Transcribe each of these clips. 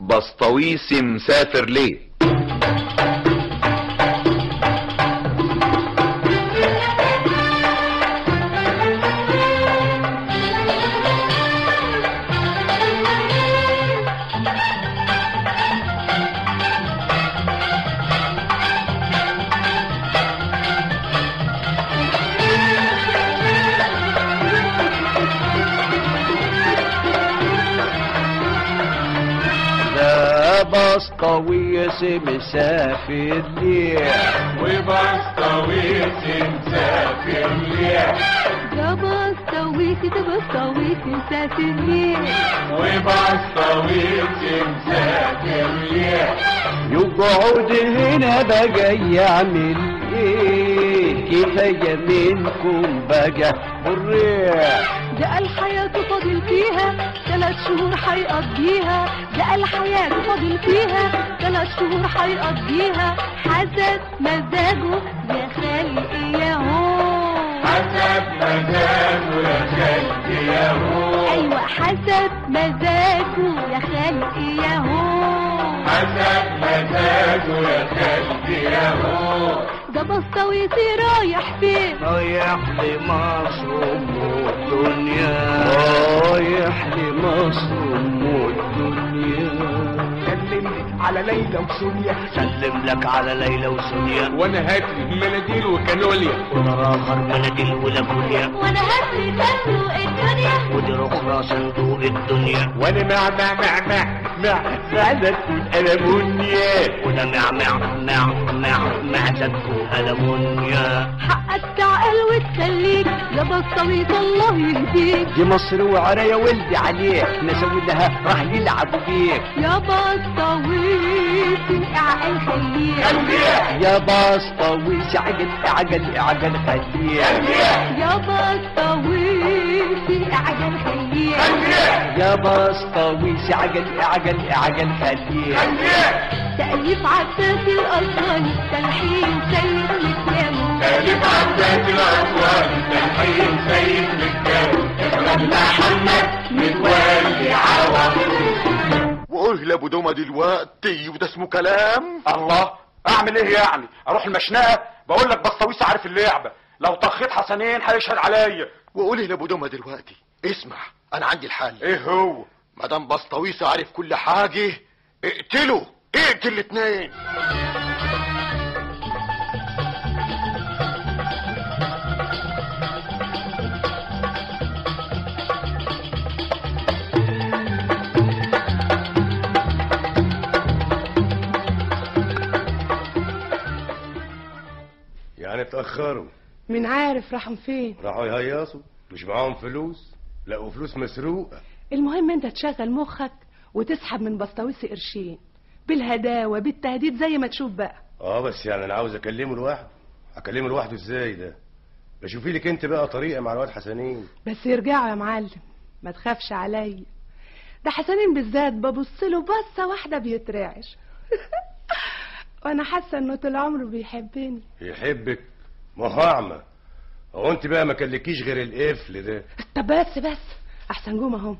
بسطويسي مسافر ليه ده بسطويس مسافر ليه وبسطويس مسافر ليه ده بسطويسي ده بسطويسي مسافر ليه وبسطويس مسافر ليه يقعد هنا بقى يعمل ايه كفايه منكم بقى الريح ده الحياة فاضل فيها ثلاث شهور هيقضيها ده الحياة فاضل فيها ثلاث شهور هيقضيها حسب مزاجه يا خالق يا هو حسب مزاجه يا خالتي يا هو ايوه حسب مزاجه يا خالق يا هو حسب مزاجه يا خالتي يا هو ده بسطويسي رايح فين رايح لمصر ام الدنيا رايح لمصر ام الدنيا سلم لي على ليلى وسونيا سلم لك على ليلى وسونيا وانا هات لي مناديل وكانوليا وانا اخر مناديل ولابوليا وانا هاتلي صندوق الدنيا ودي اخرى صندوق الدنيا وانا مع مع مع مع مع معدة تكون ألمونيا وده مع مع مع مع معدة تكون ألمونيا حقك تعقل وتخليك يا بسطويس الله يهديك دي مصر وعرا يا ولدي عليك نسوي لها راح يلعبوا بيك يا بسطويسي اعقل خليك يا بسطويس عجل عجل عجل خليك يا بسطويسي اعقل خليك يا بسطويس عجل عجل عجل خليك تأليف عباس الأصلاني تلحين سيد مكيامو تالف عباس الأسوان تلحين سيد مكاوي احمد محمد متولي عوض وايه لابو دومة دلوقتي وده اسمه كلام الله اعمل ايه يعني اروح المشنقه بقول لك بسطويس عارف اللعبه لو طخيت حسنين هيشهد عليا واقول ايه لابو دومة دلوقتي اسمع انا عندي الحل ايه هو مدام بسطويسة عارف كل حاجة اقتله اقتل الاتنين يعني اتأخروا من عارف راحوا فين راحوا يهيصوا مش معاهم فلوس لقوا فلوس مسروقة المهم انت تشغل مخك وتسحب من بسطويسي قرشين بالهداوة بالتهديد زي ما تشوف بقى اه بس يعني انا عاوز اكلمه لوحده اكلمه لوحده ازاي ده بشوفي لك انت بقى طريقة مع الواد حسنين بس يرجعوا يا معلم ما تخافش عليا ده حسنين بالذات ببص له بصة واحدة بيترعش وانا حاسة انه طول عمره بيحبني يحبك ما هو اعمى هو انت بقى ما كلكيش غير القفل ده طب بس بس احسن جوم اهم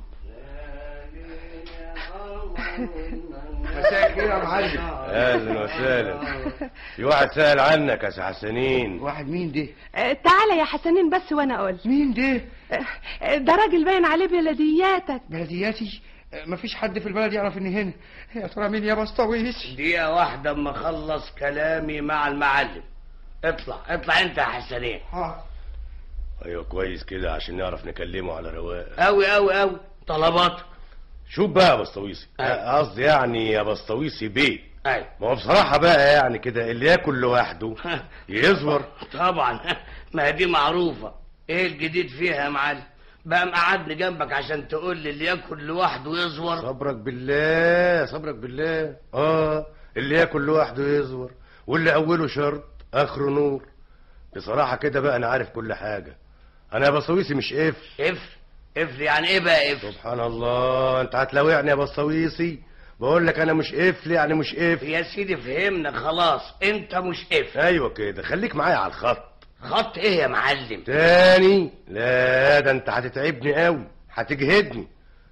مساء الخير يا معلم اهلا وسهلا في واحد سأل عنك يا سي حسنين واحد مين ده آه، تعالى يا حسنين بس وانا اقول مين ده آه، ده راجل باين عليه بلدياتك بلدياتي آه، مفيش حد في البلد يعرف اني هنا يا ترى مين يا بسطويس دقيقة واحدة اما اخلص كلامي مع المعلم اطلع اطلع انت يا حسنين ها ايوه كويس كده عشان نعرف نكلمه على رواق اوي اوي اوي طلباتك شوف بقى يا بسطويسي أيوة. قصدي يعني يا بسطويسي بيه ايوه ما هو بصراحة بقى يعني كده اللي ياكل لوحده يزور طبعا ما دي معروفة ايه الجديد فيها يا معلم بقى مقعدني جنبك عشان تقول لي اللي ياكل لوحده يزور صبرك بالله صبرك بالله اه اللي ياكل لوحده يزور واللي اوله شرط اخره نور بصراحة كده بقى انا عارف كل حاجة انا يا بسطويسي مش قفل قفل قفل يعني ايه بقى قفل سبحان الله انت هتلاوعني يا بسطويسي بقول لك انا مش قفل يعني مش قفل يا سيدي فهمنا خلاص انت مش قفل ايوه كده خليك معايا على الخط خط ايه يا معلم تاني لا ده انت هتتعبني قوي هتجهدني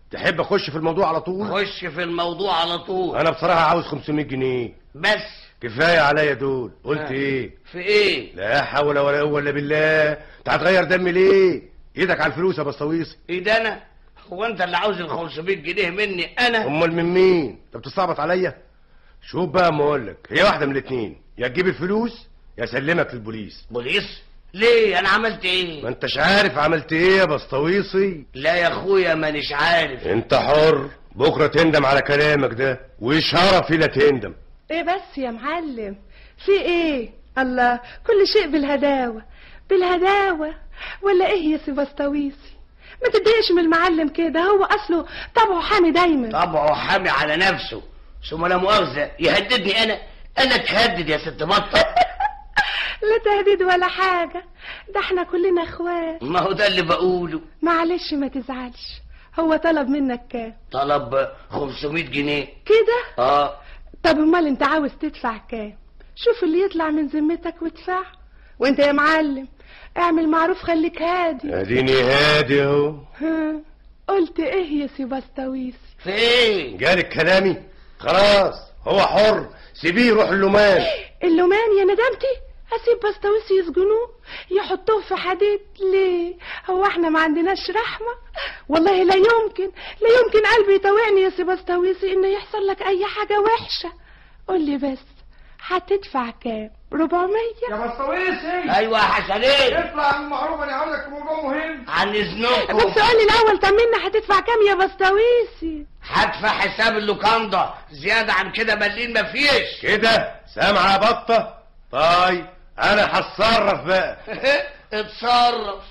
تحب اخش في الموضوع على طول خش في الموضوع على طول انا بصراحه عاوز 500 جنيه بس كفايه عليا دول قلت آه. ايه في ايه لا حول ولا قوه الا بالله انت هتغير دمي ليه ايدك على الفلوس يا بسطويسي ايه ده انا هو انت اللي عاوز ال 500 جنيه مني انا امال من مين انت بتستعبط عليا شوف بقى ما اقول لك هي واحده من الاثنين يا تجيب الفلوس يا اسلمك للبوليس بوليس ليه انا عملت ايه ما انتش عارف عملت ايه يا بسطويسي لا يا اخويا مانيش عارف انت حر بكره تندم على كلامك ده وشرفي لا تندم ايه بس يا معلم في ايه الله كل شيء بالهداوة بالهداوة ولا ايه يا سيباستويسي ما تتضايقش من المعلم كده هو اصله طبعه حامي دايما طبعه حامي على نفسه ثم لا مؤاخذة يهددني انا انا تهدد يا ست بطة لا تهديد ولا حاجة ده احنا كلنا اخوات ما هو ده اللي بقوله معلش ما تزعلش هو طلب منك كام طلب 500 جنيه كده اه طب امال انت عاوز تدفع كام شوف اللي يطلع من ذمتك وادفع وانت يا معلم اعمل معروف خليك هادي اديني هادي اهو ها قلت ايه يا سيباستويسي في ايه جالك كلامي خلاص هو حر سيبيه يروح اللومان اللومان يا ندمتي اسيب بسطويسي يسجنوه يحطوه في حديد ليه هو احنا ما عندناش رحمة والله لا يمكن لا يمكن قلبي يطوعني يا سيباستويسي ان يحصل لك اي حاجة وحشة قول لي بس هتدفع كام 400 يا بسطويسي ايوه يا حسنين اطلع عن المعروف انا عاوزك في موضوع مهم عن اذنكم بس قولي الاول طمنا هتدفع كام يا بسطويسي هدفع حساب اللوكاندا زيادة عن كده مليين مفيش كده سامعه يا بطه طيب انا هتصرف بقى اتصرف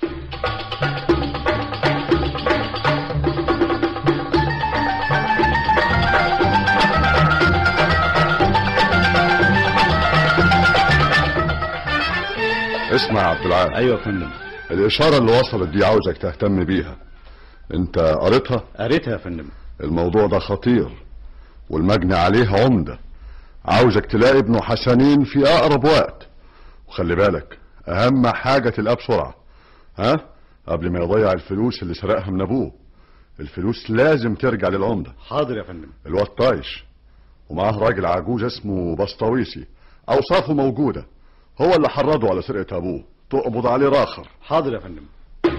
اسمع يا عبد العال ايوه يا فندم الاشاره اللي وصلت دي عاوزك تهتم بيها انت قريتها قريتها يا فندم الموضوع ده خطير والمجني عليه عمده عاوزك تلاقي ابنه حسنين في اقرب وقت وخلي بالك اهم حاجه تلاقيه بسرعه ها قبل ما يضيع الفلوس اللي سرقها من ابوه الفلوس لازم ترجع للعمده حاضر يا فندم الواد طايش ومعاه راجل عجوز اسمه بسطويسي اوصافه موجوده هو اللي حرضه على سرقه ابوه تقبض عليه راخر حاضر يا فندم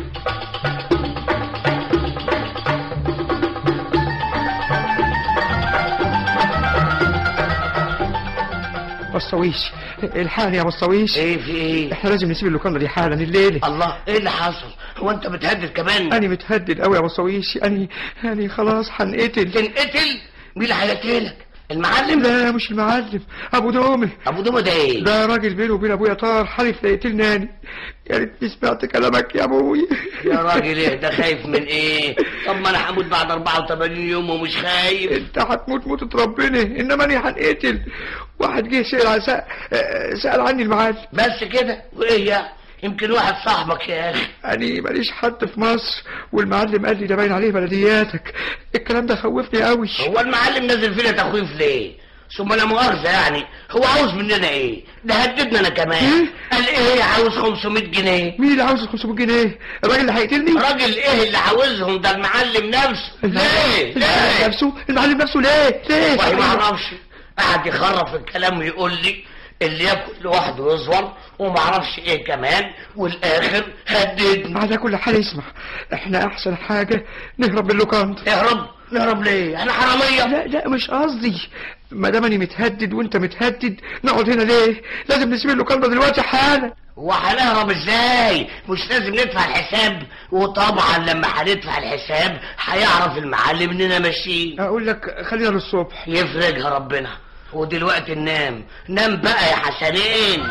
بسطويش الحقني يا بسطويش ايه في ايه احنا لازم نسيب اللوكاندا دي حالا الليله الله ايه اللي حصل هو انت بتهدد كمان انا متهدد قوي يا بسطويش انا انا خلاص هنقتل تنقتل مين اللي هيقتلك المعلم لا مش المعلم ابو دومه ابو دومه ده ايه ده راجل بينه وبين ابويا طار حلف لا يقتلني أنا. يا ريتني سمعت كلامك يا ابوي يا راجل ايه ده خايف من ايه طب ما انا هموت بعد 84 يوم ومش خايف انت هتموت موتة ربنا انما انا هنقتل واحد جه سأل عن سأل, سأل عني المعلم بس كده وايه يعني يمكن واحد صاحبك يا اخي أنا ماليش حد في مصر والمعلم قال لي ده باين عليه بلدياتك الكلام ده خوفني قوي هو المعلم نزل فينا تخويف ليه ثم لا مؤاخذة يعني هو عاوز مننا ايه ده هددنا انا كمان قال ايه عاوز 500 جنيه مين اللي عاوز ال 500 جنيه الراجل اللي هيقتلني راجل ايه اللي عاوزهم ده المعلم نفسه ليه المعلم ليه نفسه المعلم نفسه ليه ليه والله ما اعرفش قعد يخرف في الكلام ويقول لي اللي ياكل لوحده يصور وما اعرفش ايه كمان والاخر هددني على كل حال اسمع احنا احسن حاجة نهرب من اللوكاندا نهرب نهرب ليه احنا حرامية لا لا مش قصدي ما دام انا متهدد وانت متهدد نقعد هنا ليه لازم نسيب اللوكاندا دلوقتي حالا وهنهرب ازاي مش لازم ندفع الحساب وطبعا لما هندفع الحساب هيعرف المعلم اننا ماشيين اقول لك خلينا للصبح يفرجها ربنا ودلوقتي ننام نام بقى يا حسنين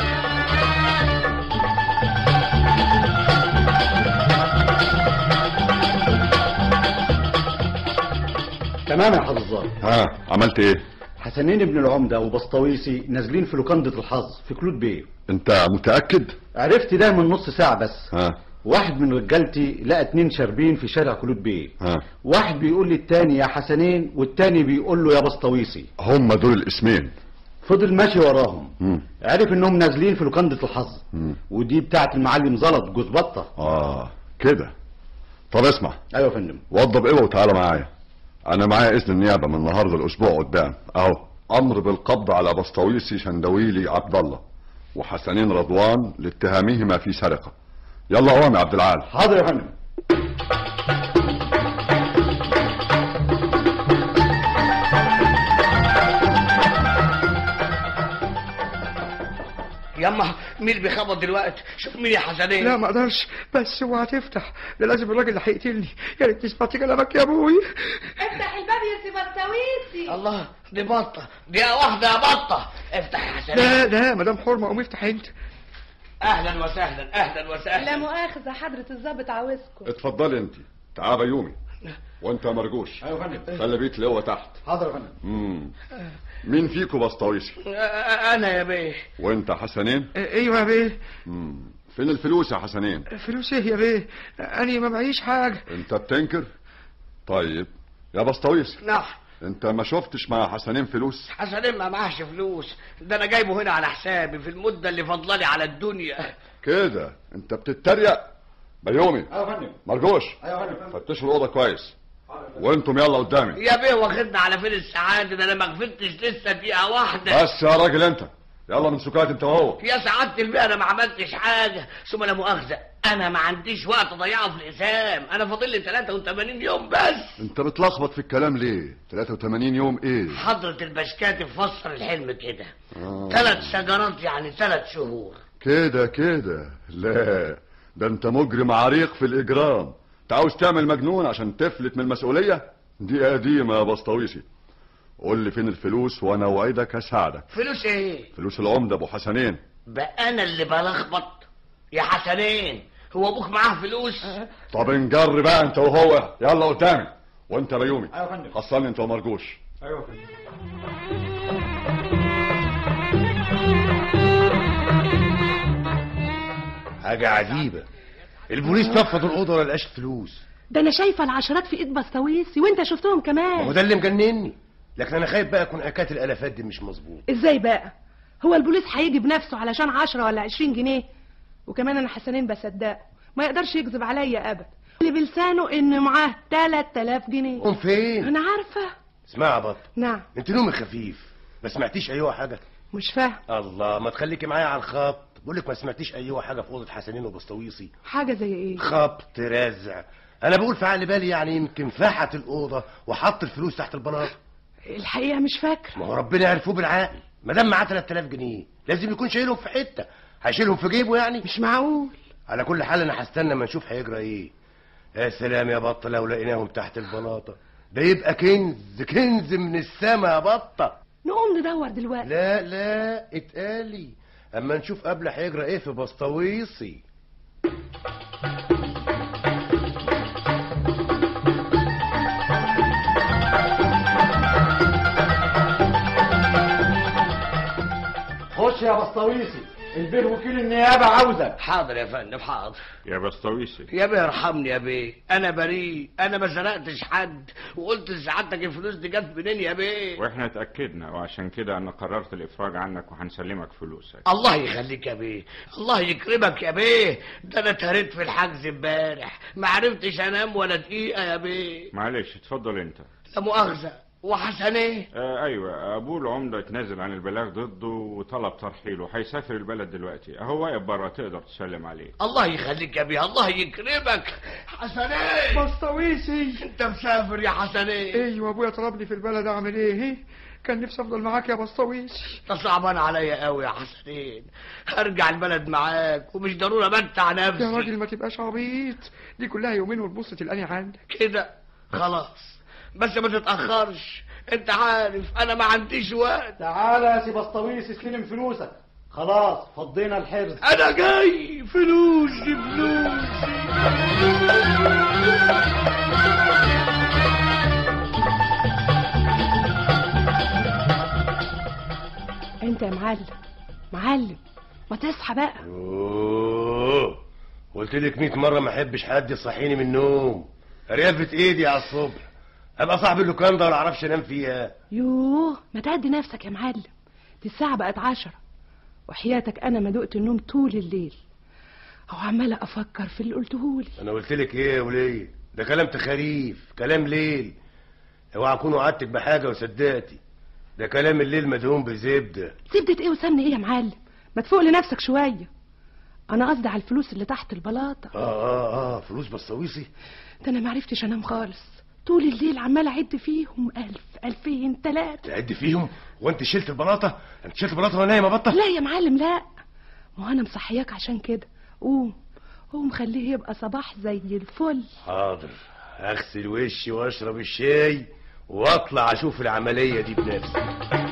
تمام يا حضرتك ها عملت ايه حسنين ابن العمدة وبسطويسي نازلين في لوكندة الحظ في كلود بيه انت متاكد عرفت ده من نص ساعة بس ها واحد من رجالتي لقى اتنين شاربين في شارع كلود بيه ها واحد بيقول للتاني يا حسنين والتاني بيقول له يا بسطويسي هم دول الاسمين فضل ماشي وراهم مم. عرف انهم نازلين في لوكندة الحظ مم. ودي بتاعت المعلم زلط جوز بطة اه كده طب اسمع ايوه يا فندم وضب ايه وتعالى معايا انا معايا اذن النيابه من النهارده الاسبوع قدام اهو امر بالقبض على بسطويسي شندويلي عبد الله وحسنين رضوان لاتهامهما في سرقه يلا قوم يا عبد العال حاضر يا فندم يما مين اللي بيخبط دلوقتي شوف مين يا حسنين لا ما اقدرش بس اوعى تفتح ده لازم الراجل اللي هيقتلني يا ريت تسمع كلامك يا ابوي افتح الباب يا سي بسطويسي الله دي بطه دقيقه واحده يا بطه افتح يا حسنين لا لا مدام حرمه قوم افتح انت اهلا وسهلا اهلا لا وسهلا مؤاخذة حضرة الظابط عاوزكم اتفضلي انت تعالى بيومي وانت يا مرجوش ايوه يا فندم خلي بيت لقوه تحت حاضر يا فندم مم. مين فيكم بسطويسي آه، انا يا بيه وانت حسنين ايوه يا بيه مم. فين الفلوس يا حسنين فلوس ايه يا بيه انا ما معيش حاجه انت بتنكر طيب يا بسطويسي نعم انت ما شفتش مع حسنين فلوس حسنين ما معهش فلوس ده انا جايبه هنا على حسابي في المده اللي فضلالي على الدنيا كده انت بتتريق بيومي ايوه يا فندم مرجوش ايوه يا فندم فتشوا الاوضه كويس وانتم يلا قدامي يا بيه واخدنا على فين السعاده ده انا ما غفلتش لسه دقيقه واحده بس يا راجل انت يلا من سكات انت وهو يا سعاده البيه انا ما عملتش حاجه ثم لا مؤاخذه انا ما عنديش وقت اضيعه في الاسام انا فاضل لي 83 يوم بس انت بتلخبط في الكلام ليه 83 يوم ايه حضرة البشكاتي فسر الحلم كده آه. ثلاث شجرات يعني ثلاث شهور كده كده لا ده انت مجرم عريق في الاجرام انت عاوز تعمل مجنون عشان تفلت من المسؤوليه دي قديمه يا بسطويسي قول لي فين الفلوس وانا اوعدك هساعدك فلوس ايه فلوس العمده ابو حسنين بقى انا اللي بلخبط يا حسنين هو ابوك معاه فلوس طب انجر بقى انت وهو يلا قدامي وانت بيومي ايوه يا فندم حصلني انت ومرجوش ايوه يا فندم حاجة عجيبة البوليس نفض الأوضة ولا لقاش فلوس ده انا شايفة العشرات في ايد بسطويسي وانت شفتهم ما هو كمان ده اللي مجنني لكن أنا خايف بقى يكون أكات الألافات دي مش مظبوط ازاي بقى هو البوليس هيجي بنفسه علشان عشرة ولا عشرين جنيه وكمان انا حسنين بصدقه ما يقدرش يكذب عليا ابدا اللي بلسانه ان معاه 3000 جنيه قوم فين انا عارفة اسمع يا بط نعم انت نومي خفيف ما سمعتيش أيوة حاجة مش فاهم الله ما تخليكي معايا على الخط بقول لك ما سمعتيش أيوة حاجة في أوضة حسنين وبسطويسي حاجة زي ايه خبط رزع أنا بقول في عقل بالي يعني يمكن فحت الأوضة وحط الفلوس تحت البلاط الحقيقة مش فاكرة ما هو ربنا يعرفوه بالعقل ما دام معاه 3000 جنيه لازم يكون شايلهم في حتة هيشيلهم في جيبه يعني مش معقول على كل حال انا هستنى ما نشوف هيجرى ايه يا سلام يا بطه لو لقيناهم تحت البلاطه ده يبقى كنز كنز من السما يا بطه نقوم ندور دلوقتي لا لا اتقالي اما نشوف قبل هيجرى ايه في بسطويسي خش يا بسطويسي البيه وكيل النيابه عاوزك حاضر يا فندم حاضر يا بسطويسي يا بيه ارحمني يا بيه انا بريء انا ما سرقتش حد وقلت لسعادتك الفلوس دي جت منين يا بيه واحنا اتأكدنا وعشان كده انا قررت الافراج عنك وهنسلمك فلوسك الله يخليك يا بيه الله يكرمك يا بيه ده انا اتهريت في الحجز امبارح ما عرفتش انام ولا دقيقه يا بيه معلش اتفضل انت لا مؤاخذه وحسن ايه آه ايوه ابوه العمده اتنازل عن البلاغ ضده وطلب ترحيله هيسافر البلد دلوقتي اهو واقف بره تقدر تسلم عليه الله يخليك يا بيه الله يكرمك حسن ايه بسطويسي انت مسافر يا حسن ايه ايوه ابويا طلبني في البلد اعمل ايه إيه؟ كان نفسي افضل معاك يا بسطويسي انت صعبان عليا قوي يا حسنين هرجع البلد معاك ومش ضروري امتع يا نفسي راجل ما تبقاش عبيط دي كلها يومين وتبص تلقاني عندك كده خلاص بس ما تتاخرش انت عارف انا ما عنديش وقت تعالى يا سي بسطويسي استلم فلوسك خلاص فضينا الحرز انا جاي فلوسي فلوسي انت يا معلم معلم ما تصحى بقى اوه قلت لك 100 مره ما احبش حد يصحيني من النوم ريافه ايدي على الصبح ابقى صاحب اللوكاندا ولا اعرفش انام فيها يوه ما تهدي نفسك يا معلم دي الساعة بقت عشرة وحياتك أنا ما دقت النوم طول الليل أو عمالة أفكر في اللي قلتهولي انا قلت لك ايه يا وليه ده كلام تخاريف كلام ليل اوعى اكون وعدتك بحاجه وصدقتي ده كلام الليل مدهون بزبده زبدة ايه وسمن ايه يا معلم ما تفوق لنفسك شوية انا قصدي على الفلوس اللي تحت البلاطة اه اه اه فلوس بسطويسي ده انا معرفتش انام خالص طول الليل عمال اعد فيهم الف الفين تلاتة تعد فيهم وانت شلت البلاطه انت شلت البلاطه وانا نايم بطه لا يا معلم لا ما هو انا مصحياك عشان كده قوم قوم خليه يبقى صباح زي الفل حاضر اغسل وشي واشرب الشاي واطلع اشوف العمليه دي بنفسي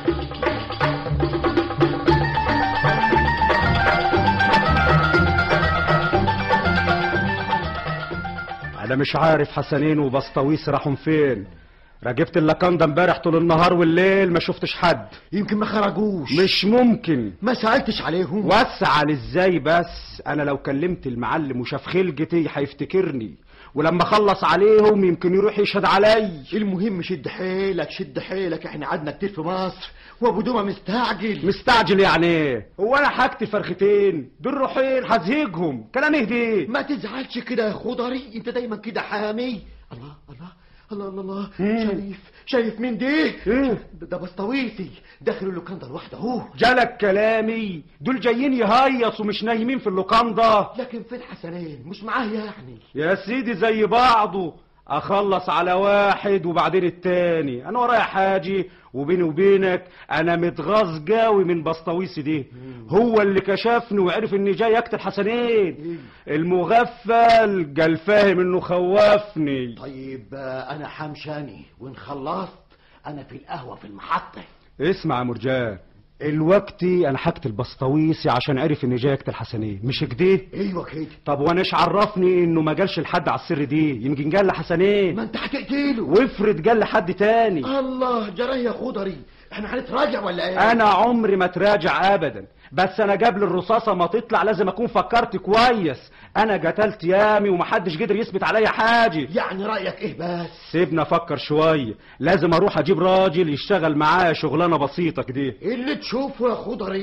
انا مش عارف حسنين وبسطويس راحوا فين راجبت اللكنده امبارح طول النهار والليل ما شفتش حد يمكن ما خرجوش مش ممكن ما سألتش عليهم وسع ازاي بس انا لو كلمت المعلم وشاف خلجتي هيفتكرني ولما اخلص عليهم يمكن يروح يشهد علي المهم شد حيلك شد حيلك احنا قعدنا كتير في مصر وابو دومة مستعجل مستعجل يعني ايه هو انا حاجتي فرختين دول روحين هزهجهم كلام اهدي ما تزعلش كده يا خضري انت دايما كده حامي الله الله الله الله الله مم. شايف شايف مين دي ايه ده ده بسطويسي داخل اللوكاندا لوحده اهو جالك كلامي دول جايين يهيصوا مش نايمين في اللوكاندا لكن فين حسنين مش معاه يعني يا سيدي زي بعضه اخلص على واحد وبعدين التاني انا ورايا حاجي وبيني وبينك انا متغاظ جاوي من بسطويسي دي هو اللي كشفني وعرف اني جاي اقتل حسنين المغفل قال فاهم انه خوفني طيب آه، انا حمشاني وان خلصت انا في القهوه في المحطه اسمع يا مرجان الوقتي انا هقتل بسطويسي عشان عرف اني جاي اقتل حسنين مش كده ايوه كده طب وانا ايش عرفني انه ما جالش لحد على السر دي يمكن جال لحسنين ما انت هتقتله وافرض جال لحد تاني الله جراه يا خضري احنا هنتراجع ولا ايه انا عمري ما تراجع ابدا بس انا قبل الرصاصه ما تطلع لازم اكون فكرت كويس انا قتلت يامي ومحدش قدر يثبت عليا حاجه يعني رايك ايه بس سيبنا افكر شويه لازم اروح اجيب راجل يشتغل معايا شغلانه بسيطه كده اللي تشوفه يا خضري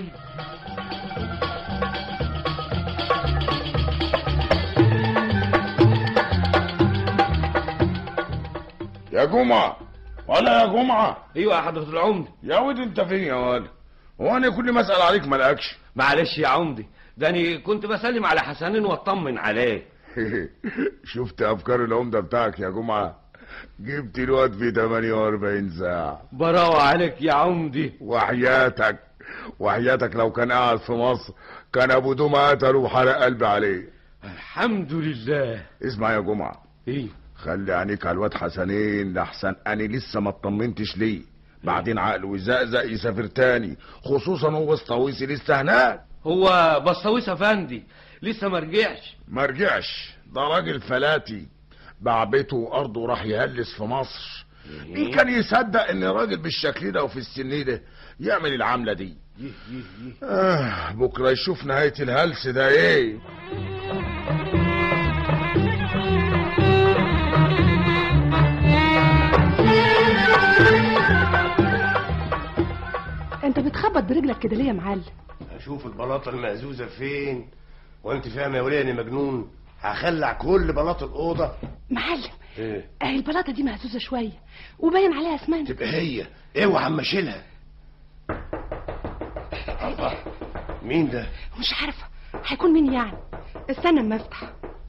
يا جمعة ولا يا جمعة ايوه يا حضرة العمدة يا ولد انت فين يا ولد هو انا كل ما اسأل عليك ما الاقيكش معلش يا عمدي ده انا كنت بسلم على حسنين واطمن عليه شفت افكار العمدة بتاعك يا جمعة جبت الواد في 48 ساعة براوة عليك يا عمدي وحياتك وحياتك لو كان قاعد في مصر كان ابو دوما قتله وحرق قلبي عليه الحمد لله اسمع يا جمعة ايه خلي عينيك على الواد حسنين لحسن انا لسه ما اطمنتش ليه بعدين عقله يزقزق يسافر تاني خصوصا هو الطويسي لسه هناك هو بسطويس افندي لسه ما رجعش ما رجعش ده راجل فلاتي باع بيته وارضه وراح يهلس في مصر مين كان يصدق ان راجل بالشكل ده وفي السن ده يعمل العمله دي آه بكره يشوف نهايه الهلس ده ايه انت بتخبط برجلك كده ليه يا معلم اشوف البلاطه المهزوزه فين وانت فاهم يا وليه اني مجنون هخلع كل بلاط الاوضه معلم ايه اهي البلاطه دي مهزوزه شويه وباين عليها اسمنت تبقى هي اوعى عم اشيلها الله مين ده مش عارفه هيكون مين يعني استنى اما افتح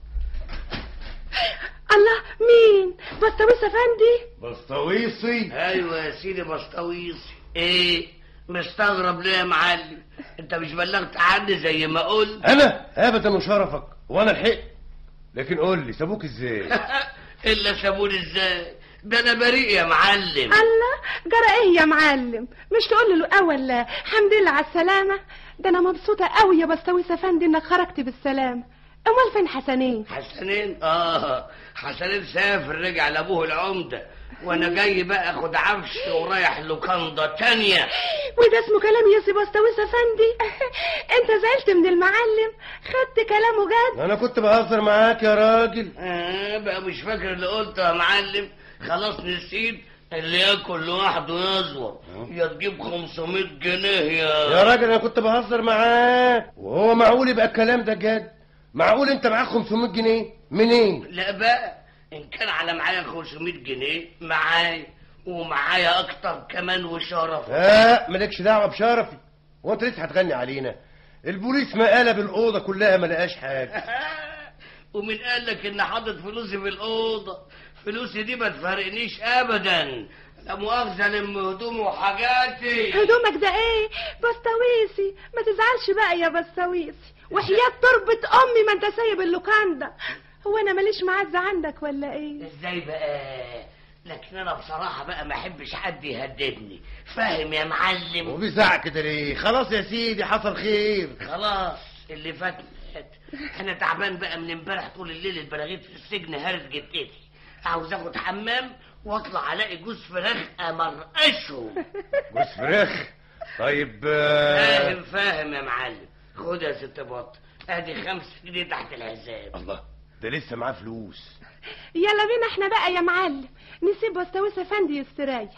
الله مين بسطويس افندي بسطويسي ايوه يا سيدي بسطويسي ايه مستغرب ليه يا معلم انت مش بلغت عني زي ما قلت انا ابدا وشرفك وانا الحق لكن قول لي سابوك ازاي الا سابوني ازاي ده انا بريء يا معلم الله جرى ايه يا معلم مش تقول له الاول حمد لله على السلامه ده انا مبسوطه قوي يا بسطويس افندي انك خرجت بالسلامه امال فين حسنين حسنين اه حسنين سافر رجع لابوه العمده وانا جاي بقى اخد عفش ورايح لوكاندا تانية وده اسمه كلام يا سي بسطويس افندي انت زعلت من المعلم خدت كلامه جد انا كنت بهزر معاك يا راجل آه بقى مش فاكر اللي قلته يا معلم خلاص نسيت اللي ياكل لوحده يزور يا تجيب 500 جنيه يا يا راجل انا كنت بهزر معاك وهو معقول يبقى الكلام ده جد معقول انت معاك 500 جنيه منين لا بقى ان كان على معايا 500 جنيه معايا ومعايا اكتر كمان وشرف لا مالكش دعوه بشرفي هو انت لسه هتغني علينا البوليس ما قلب الاوضه كلها ما لقاش حاجه ومن قال لك ان حاطط فلوسي في الاوضه فلوسي دي ما تفارقنيش ابدا لا مؤاخذه لم هدومي وحاجاتي هدومك ده ايه بسطويسي ما تزعلش بقى يا بسطويسي وحياة تربة امي ما انت سايب اللوكاندا هو انا ماليش معزة عندك ولا ايه ازاي بقى لكن انا بصراحه بقى ما احبش حد يهددني فاهم يا معلم وبيزعق كده ليه خلاص يا سيدي حصل خير خلاص اللي فات فات انا تعبان بقى من امبارح طول الليل البلاغيت في السجن هارس جدتي عاوز اخد حمام واطلع الاقي جوز فراخ امرقشه جوز فراخ طيب آه، فاهم فاهم يا معلم خد يا ست بط ادي خمس جنيه تحت الحساب الله ده لسه معاه فلوس يلا بينا احنا بقى يا معلم نسيب بسطويس افندي يستريح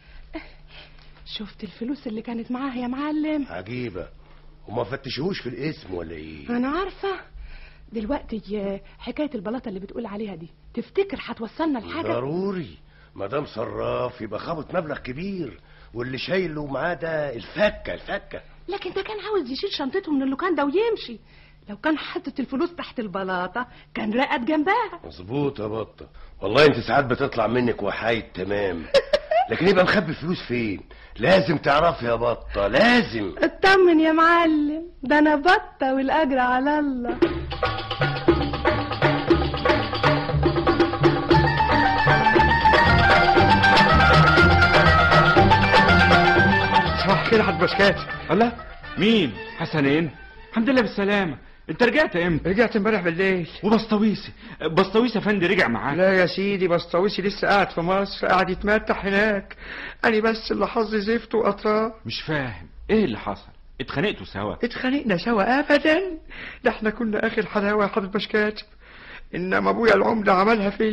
شفت الفلوس اللي كانت معاه يا معلم عجيبه وما فتشوش في الاسم ولا ايه انا عارفه دلوقتي آه، حكايه البلاطه اللي بتقول عليها دي تفتكر هتوصلنا لحاجه ضروري ما دام صراف يبقى خابط مبلغ كبير واللي شايله معاه ده الفكه الفكه لكن ده كان عاوز يشيل شنطته من اللوكاندا ويمشي لو كان حاطط الفلوس تحت البلاطه كان رقد جنبها مظبوط يا بطه والله انت ساعات بتطلع منك وحايد تمام لكن يبقى مخبي الفلوس فين لازم تعرفي يا بطه لازم اطمن يا معلم ده انا بطه والاجر على الله صح كده حد بسكات الله مين حسنين الحمد لله بالسلامة انت رجعت امتى رجعت امبارح بالليل وبسطويسي بسطويسي افندي رجع معاك لا يا سيدي بسطويسي لسه قاعد في مصر قاعد يتمتع هناك انا بس اللي حظي زفت واطراف مش فاهم ايه اللي حصل اتخانقتوا سوا اتخانقنا سوا ابدا ده احنا كنا اخر حلاوه يا حضرة بشكاتب انما ابويا العمده عملها فيا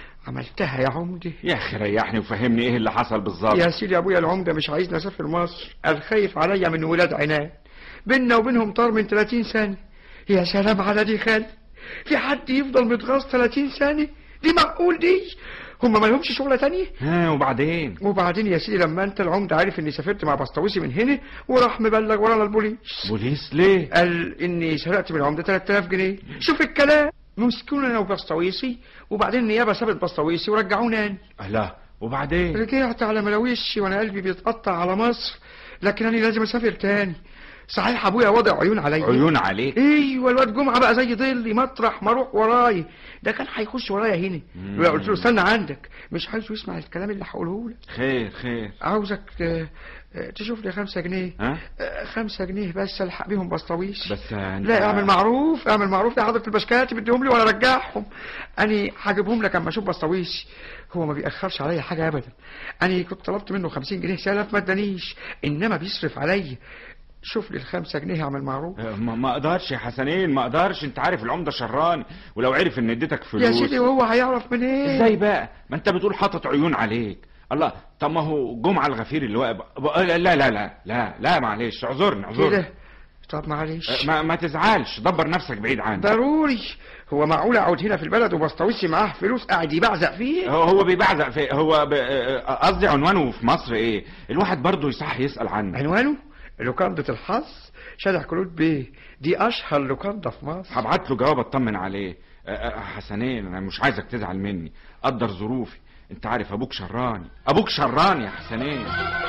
عملتها يا عمدة يا اخي ريحني وفهمني ايه اللي حصل بالظبط يا سيدي ابويا العمده مش عايزني اسافر مصر قال خايف عليا من ولاد عناد بينا وبينهم طار من 30 سنه يا سلام على دي خالي في حد يفضل متغاظ 30 سنه دي معقول دي هما ما لهمش شغله تانية ها وبعدين وبعدين يا سيدي لما انت العمده عارف اني سافرت مع بسطويسي من هنا وراح مبلغ ورانا البوليس بوليس ليه قال اني سرقت من العمده 3000 جنيه شوف الكلام مسكونا انا وبسطويسي وبعدين النيابه سابت بسطويسي ورجعونا أنا. لا وبعدين رجعت على ملاويشي وانا قلبي بيتقطع على مصر لكن انا لازم اسافر تاني صحيح ابويا وضع عيون عليا عيون عليك ايوه الواد جمعه بقى زي ظلي مطرح ما اروح وراي ده كان هيخش ورايا هنا مم. لولا قلت له استنى عندك مش عايزه يسمع الكلام اللي هقوله لك خير خير عاوزك آه، آه، تشوف لي خمسة جنيه ها آه، خمسة جنيه بس الحق بيهم بسطويش بس انت لا اعمل معروف اعمل معروف يا حضرة البشكاتي بديهم لي ولا رجعهم انا هجيبهم لك اما اشوف بسطويش هو ما بيأخرش عليا حاجة ابدا انا كنت طلبت منه خمسين جنيه سلف ما ادانيش انما بيصرف عليا شوف لي الخمسة جنيه اعمل معروف ما, ما اقدرش يا حسنين ما اقدرش انت عارف العمده شراني ولو عرف ان اديتك فلوس يا سيدي وهو هيعرف من ايه ازاي بقى ما انت بتقول حاطط عيون عليك الله طب ما هو جمعه الغفير اللي واقف ب- لا لا لا لا لا معلش اعذرني اعذرني كده طب معلش ما, ما تزعلش دبر نفسك بعيد عني ضروري هو معقول اقعد هنا في البلد وبسطويسي معاه فلوس قاعد يبعزق فيه هو هو بيبعزق في هو ب- آه، قصدي عنوانه في مصر ايه الواحد برضه يصح يسأل عنه عنوانه لوكاندة الحظ شارع كلود بيه دي اشهر لوكاندا في مصر هبعت له جواب اطمن عليه آه، آه، حسنين انا مش عايزك تزعل مني قدر ظروفي انت عارف ابوك شراني ابوك شراني يا حسنين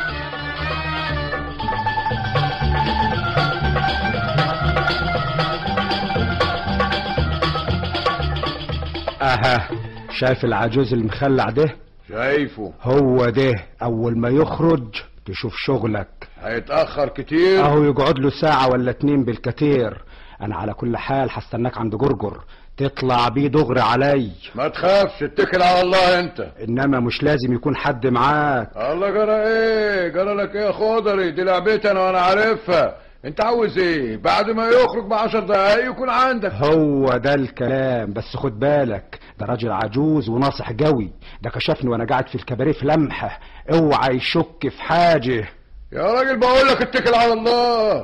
اها شايف العجوز المخلع ده شايفه هو ده اول ما يخرج تشوف شغلك هيتأخر كتير اهو يقعد له ساعة ولا اتنين بالكتير انا على كل حال هستناك عند جرجر تطلع بيه دغري علي ما تخافش اتكل على الله انت انما مش لازم يكون حد معاك الله جرى ايه جرى لك ايه يا خضري دي لعبتي انا وانا عارفها انت عاوز ايه بعد ما يخرج بعشر دقايق يكون عندك هو ده الكلام بس خد بالك ده راجل عجوز وناصح قوي ده كشفني وانا قاعد في الكباريه في لمحه اوعى يشك في حاجه يا راجل بقول لك اتكل على الله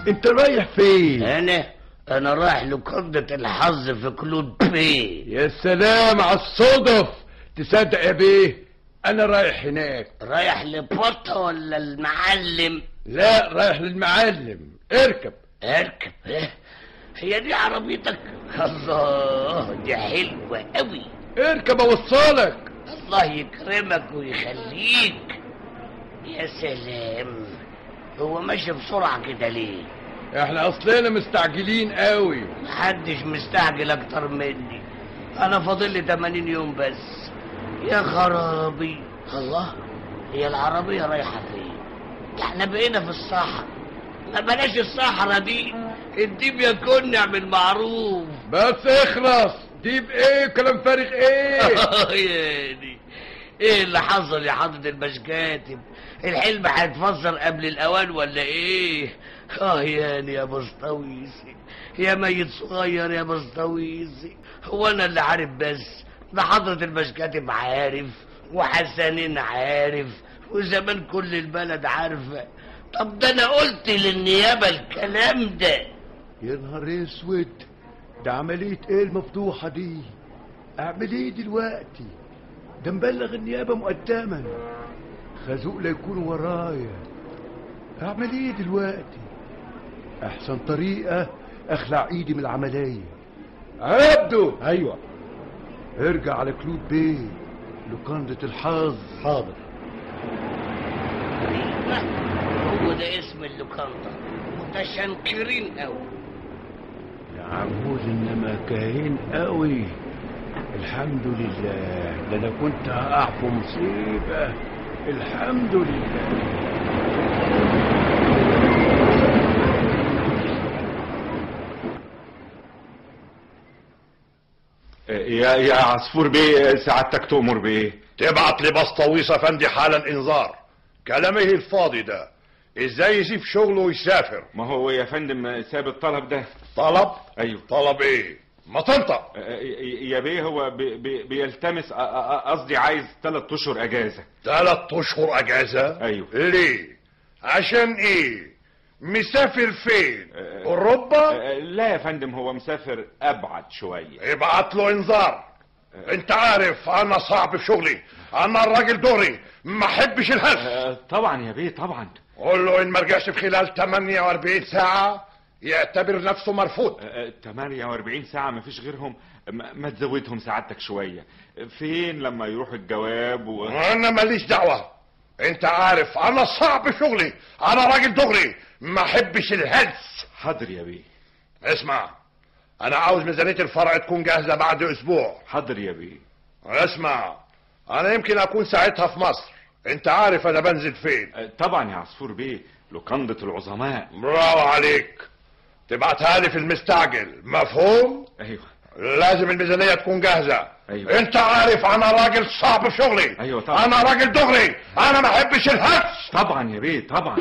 انت رايح فين انا انا رايح لقندة الحظ في كلود بي يا سلام على الصدف تصدق يا بيه انا رايح هناك رايح لبطة ولا المعلم لا رايح للمعلم اركب اركب إيه؟ هي دي عربيتك الله دي حلوة قوي اركب اوصلك الله يكرمك ويخليك يا سلام هو ماشي بسرعة كده ليه احنا اصلنا مستعجلين قوي محدش مستعجل اكتر مني انا فاضل لي 80 يوم بس يا خرابي الله هي العربية رايحة فين ده احنا بقينا في الصحراء ما بلاش الصحراء دي الديب يكون نعمل معروف بس اخلص ديب ايه كلام فارغ ايه يعني ايه اللي حصل يا حضرة المشكاتب الحلم هيتفسر قبل الاوان ولا ايه اه يعني يا بسطويسي يا ميت صغير يا بسطويسي هو انا اللي عارف بس ده حضرة المشكاتب عارف وحسنين عارف وزمان كل البلد عارفة طب ده انا قلت للنيابة الكلام ده يا نهار اسود ده عملية ايه المفضوحة دي اعمل ايه دلوقتي ده مبلغ النيابة مقدما خازوق لا يكون ورايا اعمل ايه دلوقتي احسن طريقة اخلع ايدي من العملية عبده ايوه ارجع على كلود بيه لقندة الحظ حاضر هو ده اسم اللوكاندا متشنكرين قوي يا عمود انما كاين قوي الحمد لله ده انا كنت هقع في مصيبه الحمد لله يا يا عصفور بيه سعادتك تؤمر بايه تبعت لبسطويس افندي حالا انذار كلامه الفاضي ده ازاي يسيب شغله ويسافر ما هو يا فندم ساب الطلب ده طلب ايوه طلب ايه ما تنطق يا بيه هو بي بي بيلتمس أ- أ- قصدي عايز ثلاث اشهر اجازه ثلاث اشهر اجازه ايوه ليه عشان ايه مسافر فين اوروبا لا يا فندم هو مسافر ابعد شويه ابعت له انذار انت عارف انا صعب في شغلي انا الراجل دوري ما احبش الهلس طبعا يا بيه طبعا قول له ان ما رجعش في خلال 48 ساعه يعتبر نفسه مرفوض 48 ساعة ما فيش غيرهم ما ما تزودهم سعادتك شوية فين لما يروح الجواب و... انا ماليش دعوه انت عارف انا صعب في شغلي انا راجل دغري ما احبش الهلس حاضر يا بيه اسمع انا عاوز ميزانيه الفرع تكون جاهزه بعد اسبوع حاضر يا بيه اسمع انا يمكن اكون ساعتها في مصر انت عارف انا بنزل فين طبعا يا عصفور بيه لقندة العظماء برافو عليك تبعتها لي في المستعجل مفهوم ايوه لازم الميزانيه تكون جاهزه أيوة. انت عارف انا راجل صعب في شغلي ايوه طبعا انا راجل دغري انا ما احبش الهلس طبعا يا بيه طبعا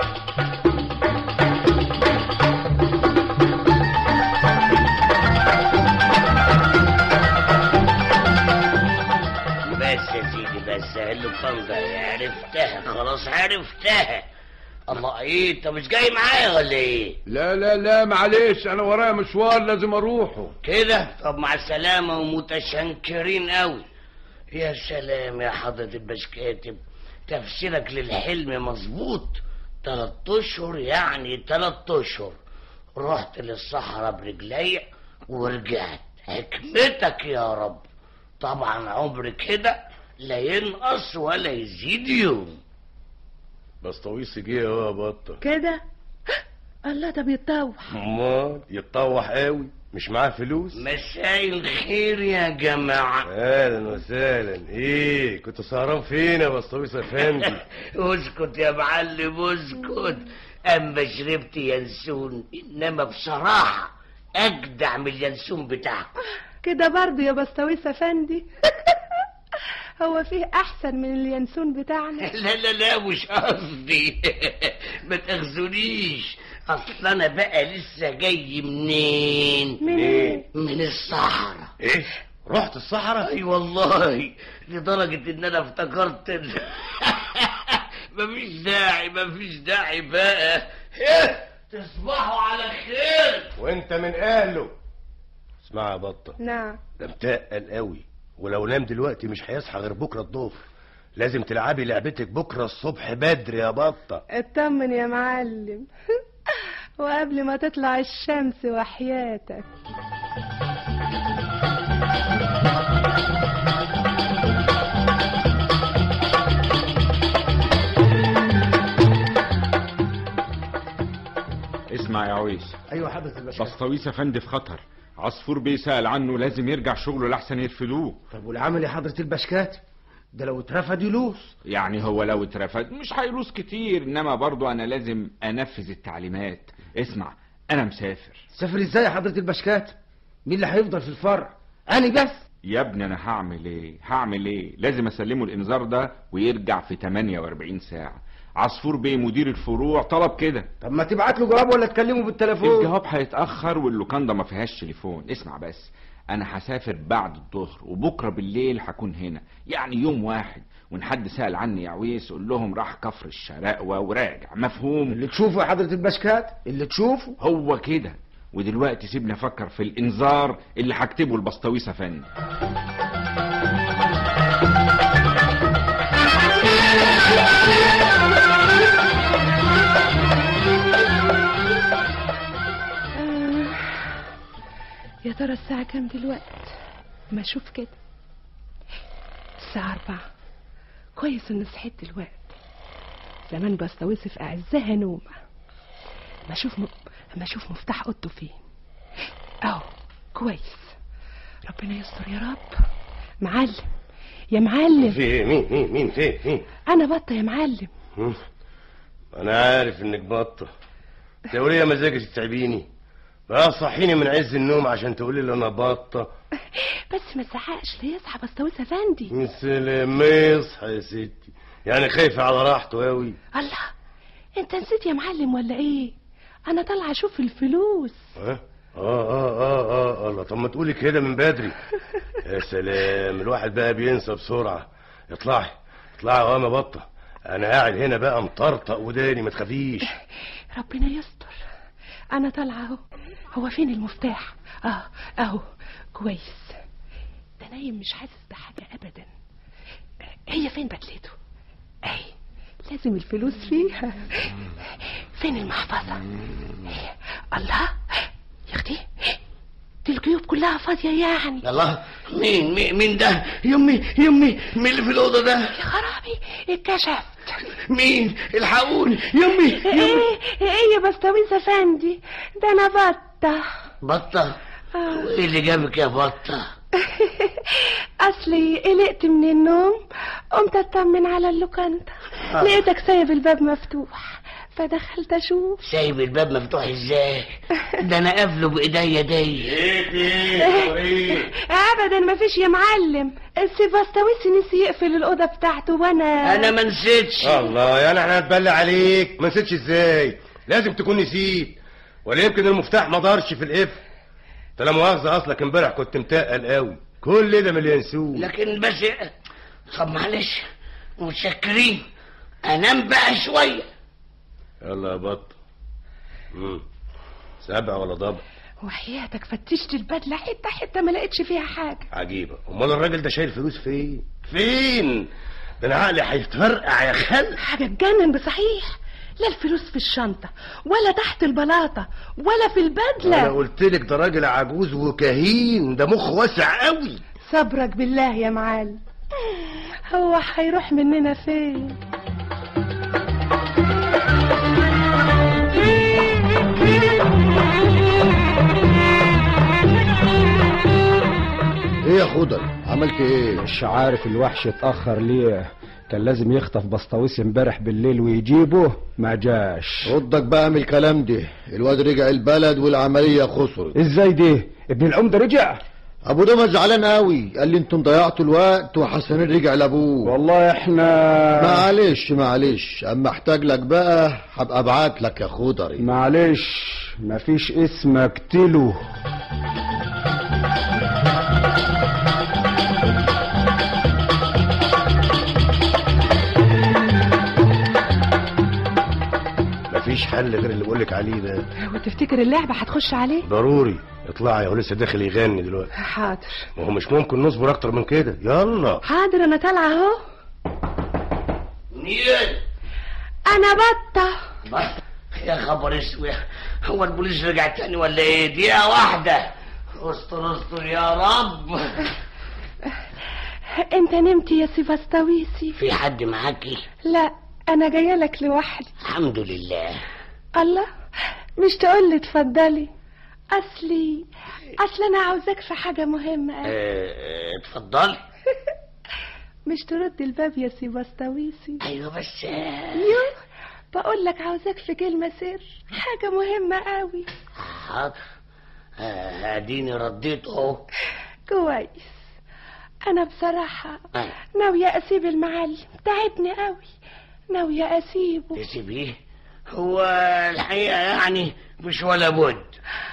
بس يا سيدي بس اللوكاندا عرفتها خلاص عرفتها الله ايه انت مش جاي معايا ولا ايه لا لا لا معلش انا ورايا مشوار لازم اروحه كده طب مع السلامة ومتشنكرين قوي يا سلام يا حضرة البشكاتب تفسيرك للحلم مظبوط تلات اشهر يعني تلات اشهر رحت للصحراء برجلي ورجعت حكمتك يا رب طبعا عمر كده لا ينقص ولا يزيد يوم بس طويس جه اهو يا بطه كده الله ده بيتطوح امال يتطوح قوي مش معاه فلوس مساء الخير يا جماعة اهلا وسهلا ايه كنت سهران فين يا بسطويس افندي اسكت يا معلم اسكت اما شربت ينسون انما بصراحة اجدع من اليانسون بتاعكم كده برضه يا بسطويس افندي هو فيه احسن من اليانسون بتاعنا لا لا لا مش قصدي ما تاخذونيش اصل انا بقى لسه جاي منين منين؟ من الصحراء ايه رحت الصحراء اي والله لدرجة ان انا افتكرت ان مفيش داعي مفيش داعي بقى إيه؟ تصبحوا على خير وانت من اهله اسمع يا بطه نعم ده متقل قوي ولو نام دلوقتي مش هيصحى غير بكره الظهر لازم تلعبي لعبتك بكره الصبح بدري يا بطه اطمن يا معلم وقبل ما تطلع الشمس وحياتك اسمع يا عويس ايوه حضرة الباشا بسطويس افندي في خطر عصفور بيسأل عنه لازم يرجع شغله لحسن يرفدوه طب والعمل يا حضرة الباشكات ده لو اترفد يلوس يعني هو لو اترفد مش هيلوس كتير انما برضو انا لازم انفذ التعليمات اسمع انا مسافر سافر ازاي يا حضرة الباشكات مين اللي هيفضل في الفرع انا بس يا ابني انا هعمل ايه هعمل ايه لازم اسلمه الانذار ده ويرجع في 48 ساعة عصفور بيه مدير الفروع طلب كده طب ما تبعت له جواب ولا تكلمه بالتليفون الجواب هيتاخر واللوكاندا ما فيهاش تليفون اسمع بس انا هسافر بعد الظهر وبكره بالليل هكون هنا يعني يوم واحد وان حد سال عني يا عويس قول لهم راح كفر الشراقوه وراجع مفهوم اللي تشوفه يا حضرة الباشكات اللي تشوفه هو كده ودلوقتي سيبني افكر في الانذار اللي هكتبه البسطويس افندي آه. يا ترى الساعة كام دلوقتي ما اشوف كده الساعة أربعة كويس إني صحيت دلوقتي زمان بستويس في أعزها نومة ما اشوف م... ما اشوف مفتاح اوضته فين اهو كويس ربنا يستر يا رب معلم يا معلم في ايه مين مين مين في مين انا بطه يا معلم هم؟ انا عارف انك بطه تقولي يا مزاجك تتعبيني بقى صحيني من عز النوم عشان تقولي لي انا بطه بس ما تزعقش ليه يصحى بستويس افندي يا سلام ما يصحى يا ستي يعني خايفه على راحته قوي الله انت نسيت يا معلم ولا ايه انا طالعه اشوف الفلوس ها اه اه اه اه الله طب ما تقولي كده من بدري يا سلام الواحد بقى بينسى بسرعه اطلعي اطلعي يا ماما بطه انا قاعد هنا بقى مطرطق وداني ما تخافيش ربنا يستر انا طالعه اهو هو فين المفتاح اه اهو كويس ده نايم مش حاسس بحاجه ابدا هي فين بدلته اهي لازم الفلوس فيها فين المحفظه الله يا اختي دي الجيوب كلها فاضيه يعني الله مين مين مين ده يمي يمي مين اللي في الاوضه ده يا خرابي اتكشفت مين الحقوني يمي يمي ايه ايه يا بستويس افندي ده انا بطه بطه آه. ايه اللي جابك يا بطه اصلي قلقت من النوم قمت اطمن على اللوكاندا آه. لقيتك سايب الباب مفتوح فدخلت اشوف سايب الباب مفتوح ازاي ده انا قافله بايديا دي ابدا ما فيش يا معلم السيباستويسي نسي يقفل الاوضه بتاعته وانا انا ما نسيتش الله يعني احنا هنتبلى عليك ما نسيتش ازاي لازم تكون نسيت ولا يمكن المفتاح ما دارش في القفل انت لا مؤاخذه اصلك امبارح كنت متقل قوي كل ده مليان سوق لكن بس طب معلش متشكرين انام بقى شويه يلا يا بط مم. سبع ولا ضبع وحياتك فتشت البدله حته حته ما لقيتش فيها حاجه عجيبه امال الراجل ده شايل فلوس فين فين ده انا عقلي هيتفرقع يا خل حاجه تجنن بصحيح لا الفلوس في الشنطه ولا تحت البلاطه ولا في انا البدله قلت لك ده راجل عجوز وكهين ده مخ واسع قوي صبرك بالله يا معلم هو هيروح مننا فين ايه يا خضر عملت ايه مش عارف الوحش اتاخر ليه كان لازم يخطف بسطويس امبارح بالليل ويجيبه ما جاش ردك بقى من الكلام ده الواد رجع البلد والعملية خسرت ازاي دي ابن العمده رجع ابو ده زعلان قوي قال لي انتم ضيعتوا الوقت وحسنين رجع لابوه والله احنا معلش معلش اما احتاج لك بقى هبقى ابعت لك يا خضري معلش مفيش اسم اقتله مفيش حل غير اللي بقولك عليه ده وتفتكر اللعبة هتخش عليه ضروري اطلعي هو لسه داخل يغني دلوقتي حاضر ما هو مش ممكن نصبر اكتر من كده يلا حاضر انا طالعة اهو منين انا بطة يا خبر اسود هو البوليس رجع تاني ولا ايه دقيقة واحدة استر استر يا رب انت نمت يا سي بسطويسي في حد معاكي لا انا جايه لك لوحدي الحمد لله الله مش تقول لي اتفضلي اصلي اصل انا عاوزاك في حاجه مهمه أوي. اه، اتفضلي مش ترد الباب يا سي بسطويسي ايوه بس يوه بقول لك عاوزاك في كلمه سر حاجه مهمه قوي حاضر اه، اديني رديت اهو كويس انا بصراحه اه، ناويه اسيب المعلم تعبني قوي ناويه اسيبه تسيبيه هو الحقيقة يعني مش ولا بد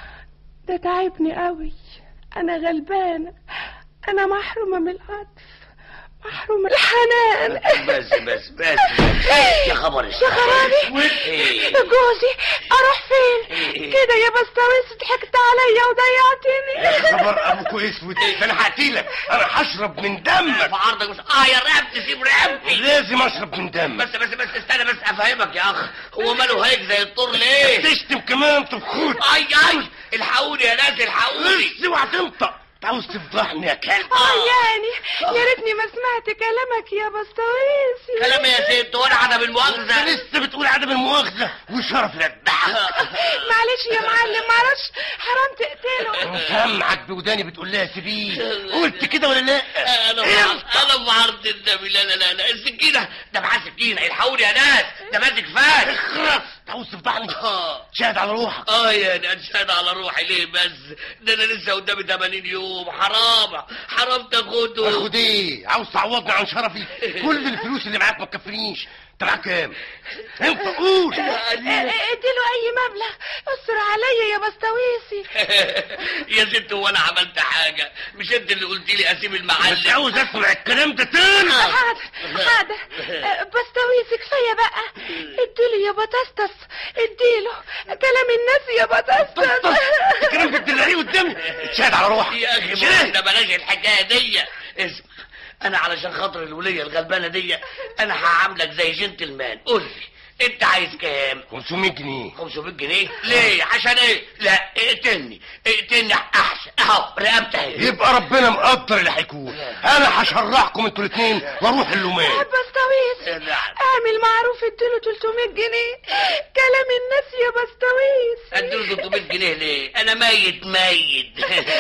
ده تعبني قوي انا غلبانه انا محرومه من العطف محرومه من الحنان بس بس بس يا خبر اسود يا خرابي إيه؟ جوزي اروح فين كده يا بستويس ضحكت عليا وضيعتني يا خبر ابوك اسود ده انا هقتلك انا هشرب من دمك في عرضك مش اه يا رقبتي سيب رقبتي لازم اشرب من دمك بس بس بس استنى بس افهمك يا اخ هو ماله هيك زي الطور ليه تشتم كمان تبخوت اي اي الحقوني يا ناس الحقوني بس اوعى تنطق انت عاوز تفضحني يا كلب اه يعني يا ريتني ما سمعت كلامك يا بستويسي كلام يا ست وانا عدم المؤاخذه لسه بتقول عدم المؤاخذه وشرف للدعم معلش يا معلم معرفش حرام تقتله سامعك بوداني بتقول لها سيبيه قلت كده ولا لا انا بعرض انا بعرض النبي لا لا لا لا السكينه ده معاه سكينه الحقوني يا ناس ده ماسك فاس اخرس انت عاوز تفضحني شاهد على روحك اه يا انا شاد على روحي ليه بس ده انا لسه قدامي 80 يوم حرام حرام تاخده اخد ايه عاوز تعوضني عن شرفي كل الفلوس اللي معاك ما تكفينيش انت معاك كام انت قول اديله اي مبلغ استر عليا يا بستويسي يا ست ولا عملت حاجه مش انت اللي قلت لي اسيب المعلم مش عاوز اسمع الكلام ده تاني حاضر حاضر أه، بستويسي كفايه بقى اديله يا بطاطس اديله كلام الناس يا بطاطس الكلام ده تلاقيه قدامي شاهد على روحك يا اخي ما ده بلاش الحكايه دي اسمع انا علشان خاطر الوليه الغلبانه دي انا هعاملك زي جنتلمان قول لي انت عايز كام 500 جنيه 500 جنيه ليه عشان ايه لا اقتلني اقتلني احسن اهو رقبتي اهي يبقى ربنا مقدر اللي هيكون انا هشرعكم انتوا الاثنين واروح اللومان بستويس اعمل معروف اديله 300 جنيه كلام الناس يا بستويس اديله 300 جنيه ليه انا ميت ميت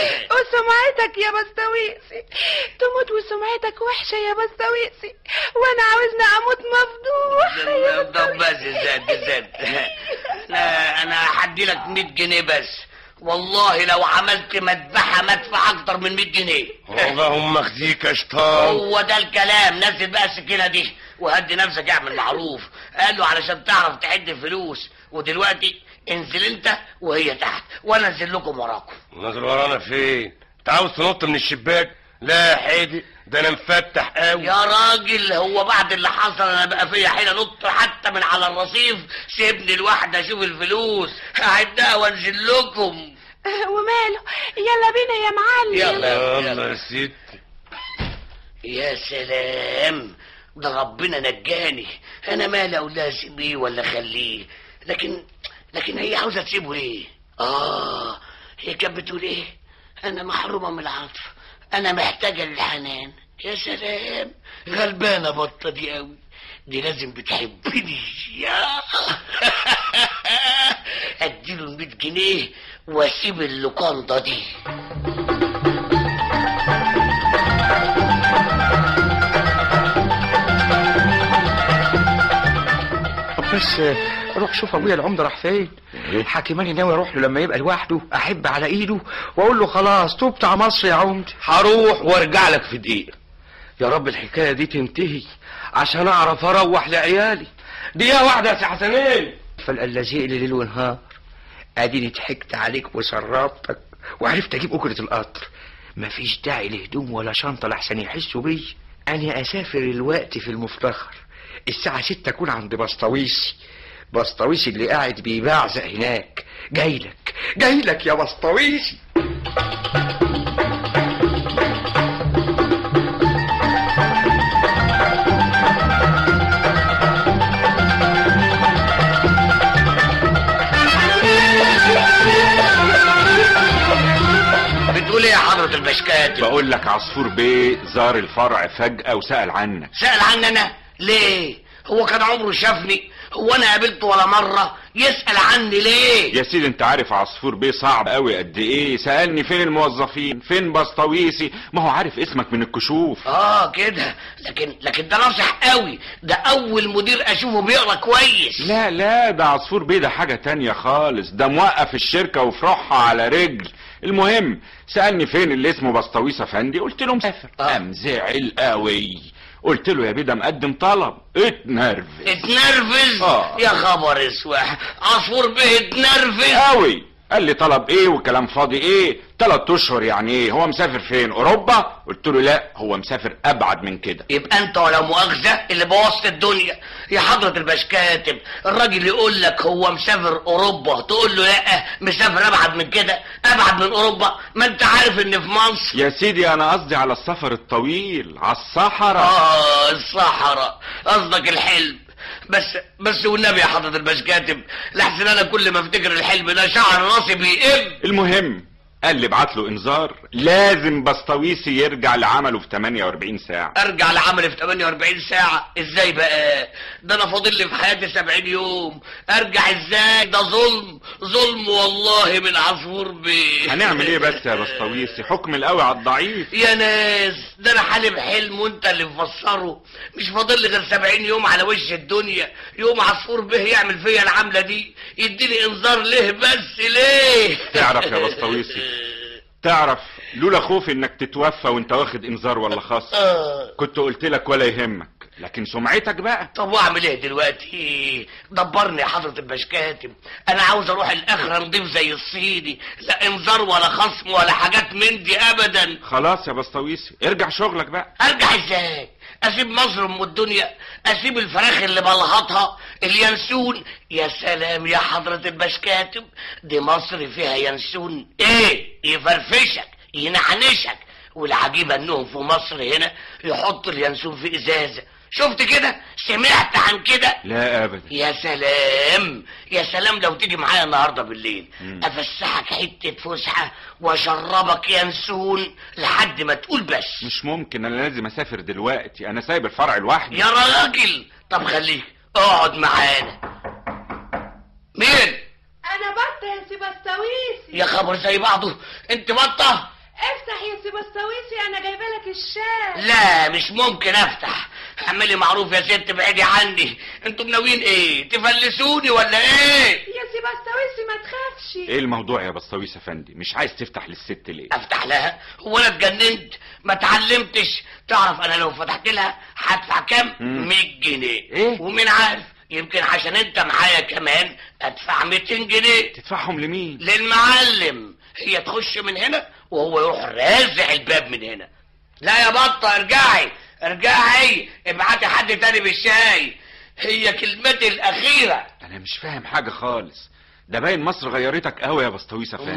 وسمعتك يا بستويسي تموت وسمعتك وحشة يا بستويسي وانا عاوزنا اموت مفضوح يا طب بس زاد زاد لا انا هدي لك 100 جنيه بس والله لو عملت مذبحه مدفع اكتر من 100 جنيه اللهم اخزيك يا شيطان هو ده الكلام نزل بقى السكينه دي وهدي نفسك اعمل معروف قال له علشان تعرف تعد الفلوس ودلوقتي انزل انت وهي تحت وانا انزل لكم وراكم نازل ورانا فين انت عاوز تنط من الشباك لا يا حيدي ده انا مفتح قوي يا راجل هو بعد اللي حصل انا بقى فيا حين انط حتى من على الرصيف سيبني لوحدي اشوف الفلوس هعدها وانزل لكم وماله يلا بينا يا معلم يلا يلا يا ست يا سلام ده ربنا نجاني انا مالي اقول لها سيبيه ولا خليه لكن لكن هي عاوزه تسيبه ليه اه هي كانت بتقول ايه انا محرومه من العطف انا محتاجه للحنان يا سلام غلبانه بطه دي قوي دي لازم بتحبني يا اديله ال 100 جنيه واسيب اللوكاندا دي طب بس روح شوف ابويا العمده راح فين حكيماني ناوي اروح له لما يبقى لوحده احب على ايده واقول له خلاص تبت على مصر يا عمده هروح وارجع لك في دقيقة يا رب الحكاية دي تنتهي عشان اعرف اروح لعيالي دقيقة واحدة يا سي حسنين فالألزيق لي ليل ونهار اديني ضحكت عليك وسربتك وعرفت اجيب اجرة القطر مفيش داعي لهدوم ولا شنطة لحسن يحسوا بي انا اسافر الوقت في المفتخر الساعة ستة اكون عند بسطويسي بسطويسي اللي قاعد بيبعزق هناك جاي لك جاي لك يا بسطويسي بتقول ايه يا حضرة البشكات بقول لك عصفور بيه زار الفرع فجأة وسأل عنك سأل عني انا ليه هو كان عمره شافني هو انا قابلته ولا مرة يسأل عني ليه يا سيدي انت عارف عصفور بيه صعب قوي قد ايه سألني فين الموظفين فين بسطويسي ما هو عارف اسمك من الكشوف اه كده لكن لكن ده ناصح قوي ده اول مدير اشوفه بيقرا كويس لا لا ده عصفور بيه ده حاجة تانية خالص ده موقف الشركة وفرحها على رجل المهم سألني فين اللي اسمه بسطويس افندي قلت له مسافر قام زعل قوي قلت له يا بيه ده مقدم طلب اتنرفز اتنرفز آه. يا خبر اسوح عصفور به اتنرفز قوي قال لي طلب ايه وكلام فاضي ايه تلات اشهر يعني ايه هو مسافر فين اوروبا قلت له لا هو مسافر ابعد من كده يبقى انت ولا مؤاخذة اللي بوظت الدنيا يا حضرة البشكاتب الراجل يقول لك هو مسافر اوروبا تقول له لا مسافر ابعد من كده ابعد من اوروبا ما انت عارف ان في مصر يا سيدي انا قصدي على السفر الطويل على الصحراء اه الصحراء قصدك الحلم بس بس والنبي يا حضرة البشكاتب لحسن انا كل ما افتكر الحلم ده شعر راسي بيقب المهم قال لي ابعت له انذار لازم بسطويسي يرجع لعمله في 48 ساعة ارجع لعملي في 48 ساعة ازاي بقى ده انا فاضل لي في حياتي 70 يوم ارجع ازاي ده ظلم ظلم والله من عصفور بيه هنعمل ايه بس يا بسطويسي حكم القوي على الضعيف يا ناس ده انا حالم حلم وانت اللي مفسره مش فاضل لي غير 70 يوم على وش الدنيا يوم عصفور به يعمل فيا العملة دي يديني انذار ليه بس ليه تعرف يا بسطويسي تعرف لولا خوفي انك تتوفى وانت واخد انذار ولا خاص آه. كنت قلت لك ولا يهمك لكن سمعتك بقى طب واعمل ايه دلوقتي دبرني يا حضرة البشكاتب انا عاوز اروح الاخرة نضيف زي الصيدي لا انذار ولا خصم ولا حاجات من دي ابدا خلاص يا بسطويسي ارجع شغلك بقى ارجع ازاي اسيب مصر ام الدنيا اسيب الفراخ اللي بلهطها اليانسون يا سلام يا حضرة البشكاتب دي مصر فيها يانسون ايه يفرفشك ينعنشك والعجيبة انهم في مصر هنا يحطوا اليانسون في ازازة شفت كده سمعت عن كده لا ابدا يا سلام يا سلام لو تيجي معايا النهارده بالليل مم. افسحك حته فسحه واشربك ينسون لحد ما تقول بس مش ممكن انا لازم اسافر دلوقتي انا سايب الفرع لوحدي يا راجل طب خليك اقعد معانا مين انا بطه يا سيباستويسي يا خبر زي بعضه انت بطه افتح يا سيباستويسي انا جايبه لك الشاي لا مش ممكن افتح اعملي معروف يا ست بعيدي عني انتوا ناويين ايه تفلسوني ولا ايه يا سيباستويسي ما تخافش ايه الموضوع يا بسطويس افندي مش عايز تفتح للست ليه افتح لها هو انا اتجننت ما اتعلمتش تعرف انا لو فتحت لها هدفع كام مم. 100 جنيه إيه؟ ومين عارف يمكن عشان انت معايا كمان ادفع 200 جنيه تدفعهم لمين للمعلم هي تخش من هنا وهو يروح رازع الباب من هنا لا يا بطة ارجعي ارجعي ابعتي حد تاني بالشاي هي كلمتي الاخيرة انا مش فاهم حاجة خالص ده باين مصر غيرتك قوي يا بسطويس افندي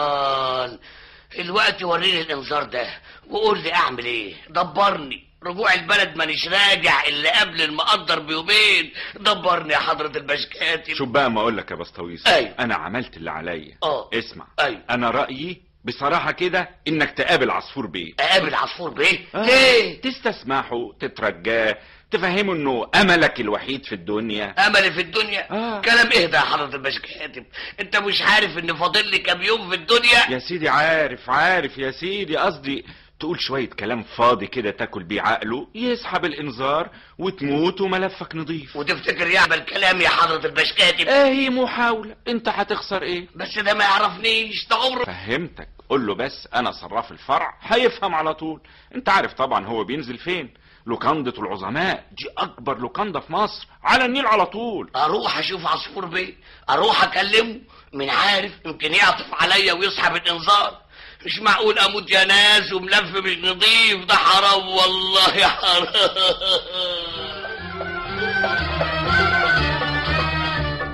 امال الوقت وريني الانذار ده وقول لي اعمل ايه دبرني رجوع البلد مانيش راجع الا قبل المقدر بيومين دبرني يا حضرة البشكاتب شوف بقى ما اقول لك يا بسطويس أيوة. انا عملت اللي عليا اه اسمع أيوة. انا رايي بصراحة كده انك تقابل عصفور بيه اقابل عصفور بيه آه. ليه تستسمحه تترجاه تفهمه انه املك الوحيد في الدنيا املي في الدنيا آه. كلام ايه ده يا حضرة البشكاتب انت مش عارف ان فاضل لي كام يوم في الدنيا يا سيدي عارف عارف يا سيدي قصدي تقول شوية كلام فاضي كده تاكل بيه عقله يسحب الانذار وتموت وملفك نضيف وتفتكر يعمل كلام يا حضرة البشكاتب اهي محاولة انت هتخسر ايه بس ده ما يعرفنيش ده عمره فهمتك قول له بس انا صراف الفرع هيفهم على طول انت عارف طبعا هو بينزل فين لوكندة العظماء دي اكبر لوكندة في مصر على النيل على طول اروح اشوف عصفور بيه اروح اكلمه من عارف يمكن يعطف عليا ويسحب الانذار مش معقول اموت يا ناس وملف مش نظيف ده حرام والله يا حرام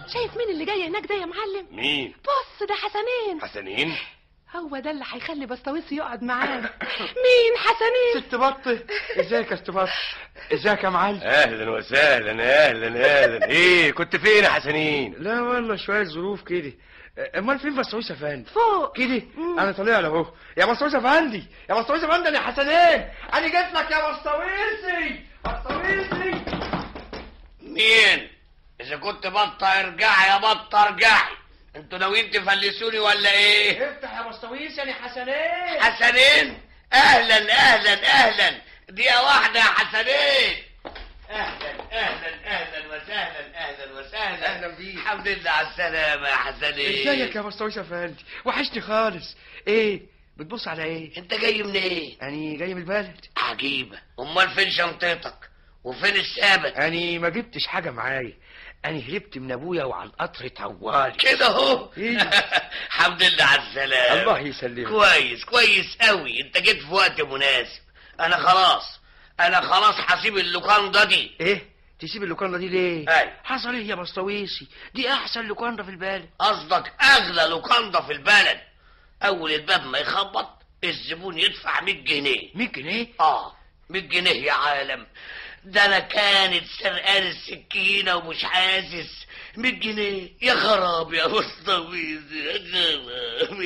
شايف مين اللي جاي هناك ده يا معلم مين بص ده حسنين حسنين هو ده اللي هيخلي بسطويسي يقعد معانا مين حسنين ست بط ازيك يا ست بط ازيك يا معلم اهلا وسهلا اهلا اهلا ايه كنت فين يا حسنين لا والله شويه ظروف كده امال فين بسطويس افندي فوق كده انا طالع له اهو يا بسطويس افندي يا بسطويس افندي انا حسنين انا جيت لك يا بسطويسي بسطويسي مين اذا كنت بطة ارجعي يا بطة ارجعي انتوا ناويين تفلسوني ولا ايه افتح يا بسطويس انا حسنين حسنين اهلا اهلا اهلا دقيقة واحدة يا حسنين اهلا اهلا اهلا وسهلا اهلا وسهلا أهلا بيك. الحمد لله على السلامة يا حسنين ازيك يا بسطويس افندي وحشني خالص ايه بتبص على ايه انت جاي من ايه اني جاي من البلد عجيبة امال فين شنطتك وفين الثابت اني ما جبتش حاجه معايا اني هربت من ابويا وعلى القطر طوال كده اهو إيه؟ الحمد لله على السلامة الله يسلمك كويس كويس قوي انت جيت في وقت مناسب انا خلاص انا خلاص هسيب اللوكاندا دي ايه تسيب اللوكاندا دي ليه اي حصل ايه يا بسطويسي دي احسن لوكاندا في البلد قصدك اغلى لوكاندا في البلد اول الباب ما يخبط الزبون يدفع 100 جنيه 100 جنيه اه 100 جنيه يا عالم ده انا كانت سرقان السكينه ومش حاسس 100 جنيه يا خراب يا مستويز يا خراب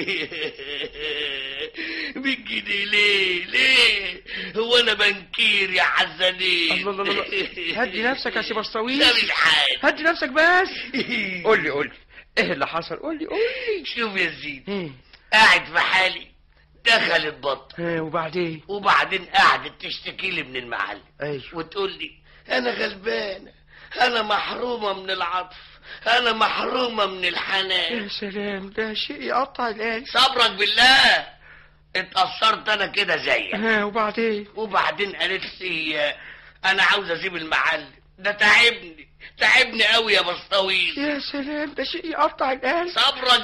100 جنيه ليه ليه هو انا بنكير يا حسنين الله الله الله هدي نفسك يا سي ده بسطويسي مش حال هدي نفسك بس قول لي قول لي ايه اللي حصل قول لي قول لي شوف يا سيدي ايه قاعد في حالي دخلت بط ايه وبعدين وبعدين قعدت تشتكي لي من المعلم ايوه وتقول لي انا غلبانه انا محرومه من العطف انا محرومه من الحنان يا سلام ده شيء يقطع القلب صبرك بالله اتأثرت انا كده زيك ها وبعدين وبعدين قالت لي انا عاوز اسيب المعلم ده تعبني تعبني قوي يا بسطويل يا سلام ده شيء يقطع القلب صبرك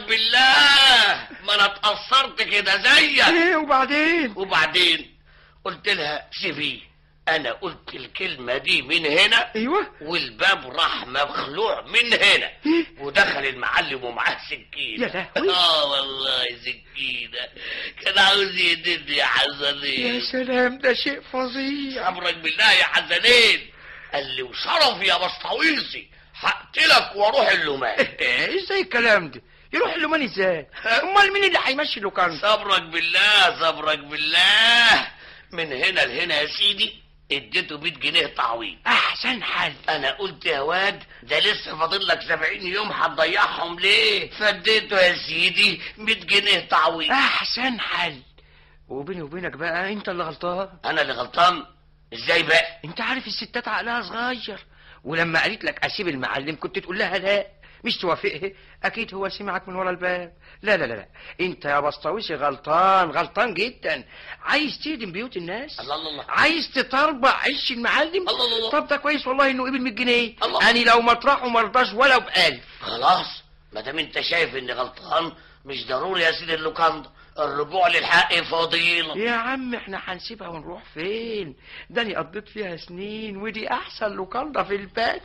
بالله ما انا اتأثرت كده زيك ايه وبعدين وبعدين قلت لها سيبيه انا قلت الكلمة دي من هنا ايوه والباب راح مخلوع من هنا ودخل المعلم ومعاه سكينة يا لهوي. اه والله سكينة كان عاوز يقتلني يا حسنين يا سلام ده شيء فظيع صبرك بالله يا حسنين قال لي وشرف يا بسطويسي هقتلك واروح اللومان ايه ازاي الكلام ده يروح اللومان ازاي امال مين اللي هيمشي اللوكاندا صبرك بالله صبرك بالله من هنا لهنا يا سيدي اديته 100 جنيه تعويض احسن حل انا قلت يا واد ده لسه فاضل لك 70 يوم هتضيعهم ليه فديته يا سيدي 100 جنيه تعويض احسن حل وبيني وبينك بقى انت اللي غلطان انا اللي غلطان ازاي بقى انت عارف الستات عقلها صغير ولما قالت لك اسيب المعلم كنت تقول لها لا مش توافقها اكيد هو سمعك من ورا الباب لا لا لا لا انت يا بسطويسي غلطان غلطان جدا عايز تهدم بيوت الناس الله الله الله عايز تطربع عش المعلم الله الله الله. طب ده كويس والله انه قبل 100 جنيه الله. انا لو مطرحه مرضاش ولو بألف خلاص ما دام انت شايف اني غلطان مش ضروري يا سيدي اللوكاندا الرجوع للحق فضيلة يا عم احنا هنسيبها ونروح فين ده انا قضيت فيها سنين ودي احسن لوكاندا في البلد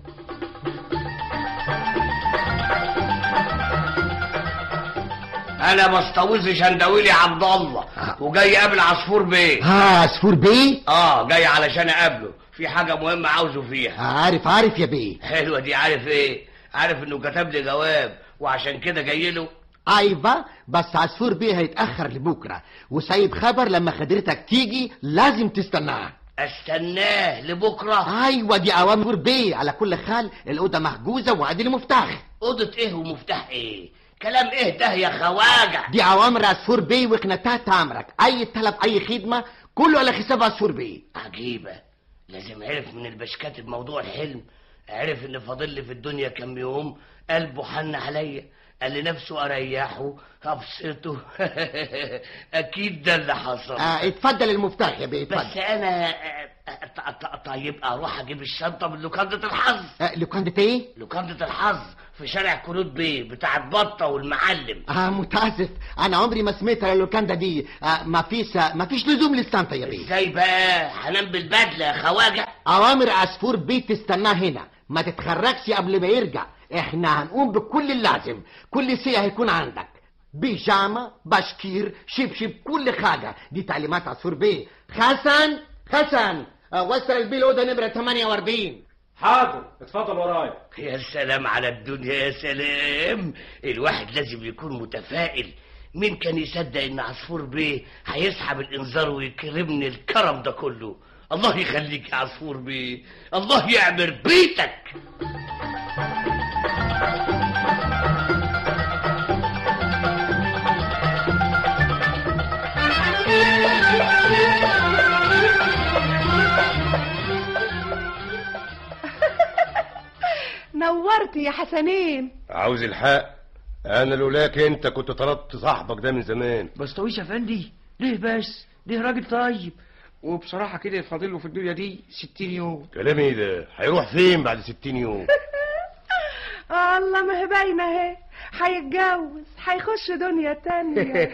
انا بستوز شندويلي عبد الله وجاي قابل عصفور بيه ها عصفور بيه اه جاي علشان اقابله في حاجة مهمة عاوزه فيها عارف عارف يا بيه حلوة دي عارف ايه عارف انه كتب لي جواب وعشان كده جاي له ايوه بس عصفور بيه هيتاخر لبكره وسايب خبر لما خدرتك تيجي لازم تستناه استناه لبكرة ايوه دي اوامر بيه على كل حال الاوضه محجوزه وادي المفتاح اوضة ايه ومفتاح ايه كلام ايه ده يا خواجع دي اوامر عصفور بيه وقناتات امرك اي طلب اي خدمه كله على حساب عصفور بيه عجيبة لازم عرف من البشكات بموضوع الحلم عرف ان فاضل لي في الدنيا كام يوم قلبه حن عليا قال لي نفسه اريحه ابسطه اكيد ده اللي حصل آه اتفضل المفتاح يا بيه بس اتفضل انا آه، ط- ط- طيب اروح اجيب الشنطه من لوكانده الحظ آه لوكاندا ايه لوكانده الحظ في شارع كلود بيه بتاعت بطه والمعلم اه متاسف انا عمري ما سمعت على اللوكاندا دي آه ما فيش ما فيش لزوم للسانتا يا بيه ازاي بقى هنام بالبدله يا خواجه اوامر عصفور بيه تستناه هنا ما تتخرجش قبل ما يرجع احنا هنقوم بكل اللازم كل شيء هيكون عندك بيجامة بشكير شبشب كل حاجة دي تعليمات عصفور بيه حسن حسن آه، وصل البيه الأوضة نمرة 48 حاضر اتفضل ورايا يا سلام على الدنيا يا سلام الواحد لازم يكون متفائل مين كان يصدق ان عصفور بيه هيسحب الانذار ويكرمني الكرم ده كله الله يخليك يا عصفور بيه الله يعمر بيتك نورت يا حسنين عاوز الحق انا لولاك انت كنت طردت صاحبك ده من زمان بسطويش يا فندي ليه بس ليه راجل طيب وبصراحة كده فاضل له في الدنيا دي 60 يوم كلام ايه ده هيروح فين بعد 60 يوم الله ما هي باينه اهي هيتجوز هيخش دنيا تانية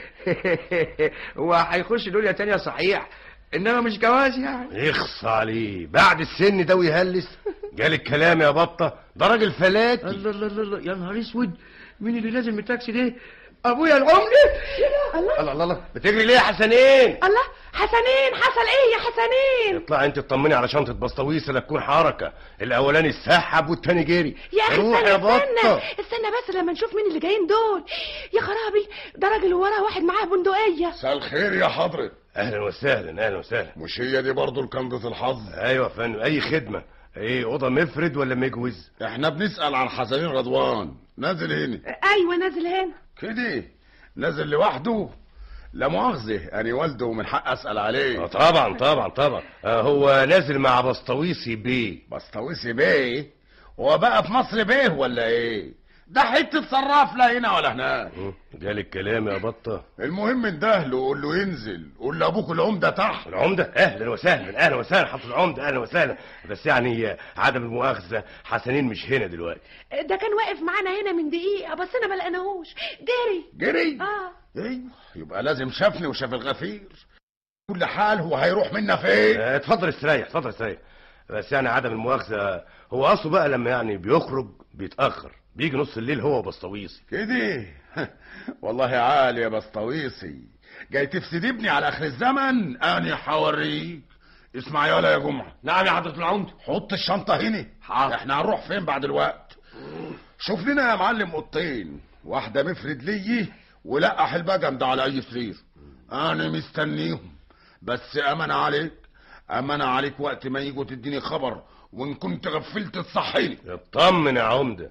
هو هيخش دنيا تانية صحيح انما مش جواز يعني يخص عليه بعد السن ده ويهلس جالك كلام يا بطة ده راجل فلاتي الله الله الله الله يا نهار اسود مين اللي نازل من التاكسي ده ابويا العمده الله الله الله الله بتجري ليه يا حسنين الله حسنين حصل ايه يا حسنين اطلع انت اطمني على شنطة بسطويسة لا تكون حركة الاولاني سحب والتاني جري يا اخي روح استنى يا استنى بطة استنى بس لما نشوف مين اللي جايين دول يا خرابي ده راجل وراه واحد معاه بندقية مساء الخير يا حضرة اهلا وسهلا اهلا وسهلا مش هي دي برضه الكندة الحظ ايوه يا فندم اي خدمة ايه اوضه مفرد ولا مجوز احنا بنسأل عن حسنين رضوان نازل هنا ايوه نازل هنا كده نازل لوحده لا مؤاخذة أنا والده من حق أسأل عليه آه طبعا طبعا طبعا آه هو نازل مع بسطويسي بيه بسطويسي بيه هو بقى في مصر بيه ولا ايه ده حتة صراف لا هنا ولا هناك جالك كلام يا بطة المهم اندهله قول له ينزل قول لابوك العمدة تحت العمدة اهلا وسهلا اهلا وسهلا حط العمدة اهلا وسهلا بس يعني آه، عدم المؤاخذة حسنين مش هنا دلوقتي ده كان واقف معانا هنا من دقيقة بس انا ما لقيناهوش جري جري اه ايوه يبقى لازم شافني وشاف الغفير كل حال هو هيروح منا فين آه، اتفضل استريح اتفضل استريح بس يعني عدم المؤاخذة هو اصله بقى لما يعني بيخرج بيتأخر بيجي نص الليل هو وبسطويسي كده والله عالي يا بسطويسي جاي تفسد ابني على اخر الزمن انا حوريك اسمع يالا يا جمعة نعم يا حضرة العمدة حط الشنطة هنا احنا هنروح فين بعد الوقت شوف لنا يا معلم اوضتين واحدة مفرد لي ولقح البجم ده على اي سرير انا مستنيهم بس امانة عليك امانة عليك وقت ما يجوا تديني خبر وان كنت غفلت تصحيني اطمن يا عمدة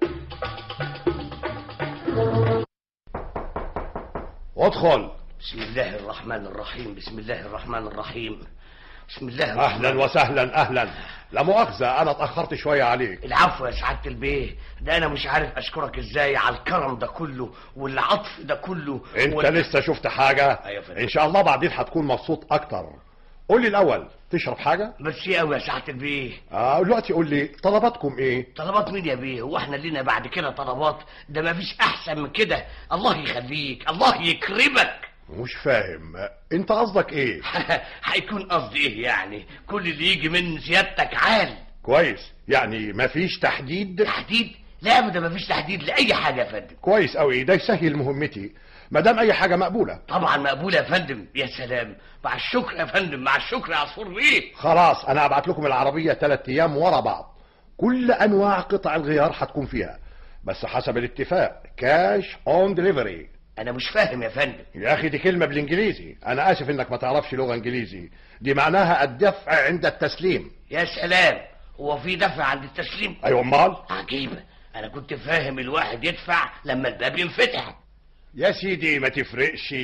ادخل بسم الله الرحمن الرحيم بسم الله الرحمن الرحيم بسم الله الرحمن اهلا وسهلا اهلا لا مؤاخذة انا اتأخرت شوية عليك العفو يا سعادة البيه ده انا مش عارف اشكرك ازاي على الكرم ده كله والعطف ده كله انت وال- لسه شفت حاجة أيوة فندم. ان شاء الله بعدين هتكون مبسوط اكتر قول لي الاول تشرب حاجة ميرسي قوي يا سعادة البيه اه دلوقتي قول لي طلباتكم ايه طلبات مين يا بيه هو احنا لينا بعد كده طلبات ده مفيش احسن من كده الله يخليك الله يكرمك مش فاهم انت قصدك ايه هيكون قصدي ايه يعني كل اللي يجي من سيادتك عال كويس يعني مفيش تحديد تحديد لا ابدا مفيش تحديد لاي حاجه يا فندم كويس قوي ده يسهل مهمتي ما دام اي حاجة مقبولة طبعا مقبول يا فندم يا سلام مع الشكر يا فندم مع الشكر يا عصفور بيه خلاص انا هبعت لكم العربية ثلاث ايام ورا بعض كل انواع قطع الغيار هتكون فيها بس حسب الاتفاق كاش اون ديليفري انا مش فاهم يا فندم يا اخي دي كلمة بالانجليزي انا اسف انك ما تعرفش لغة انجليزي دي معناها الدفع عند التسليم يا سلام هو في دفع عند التسليم ايوه امال عجيبه انا كنت فاهم الواحد يدفع لما الباب ينفتح يا سيدي ما تفرقش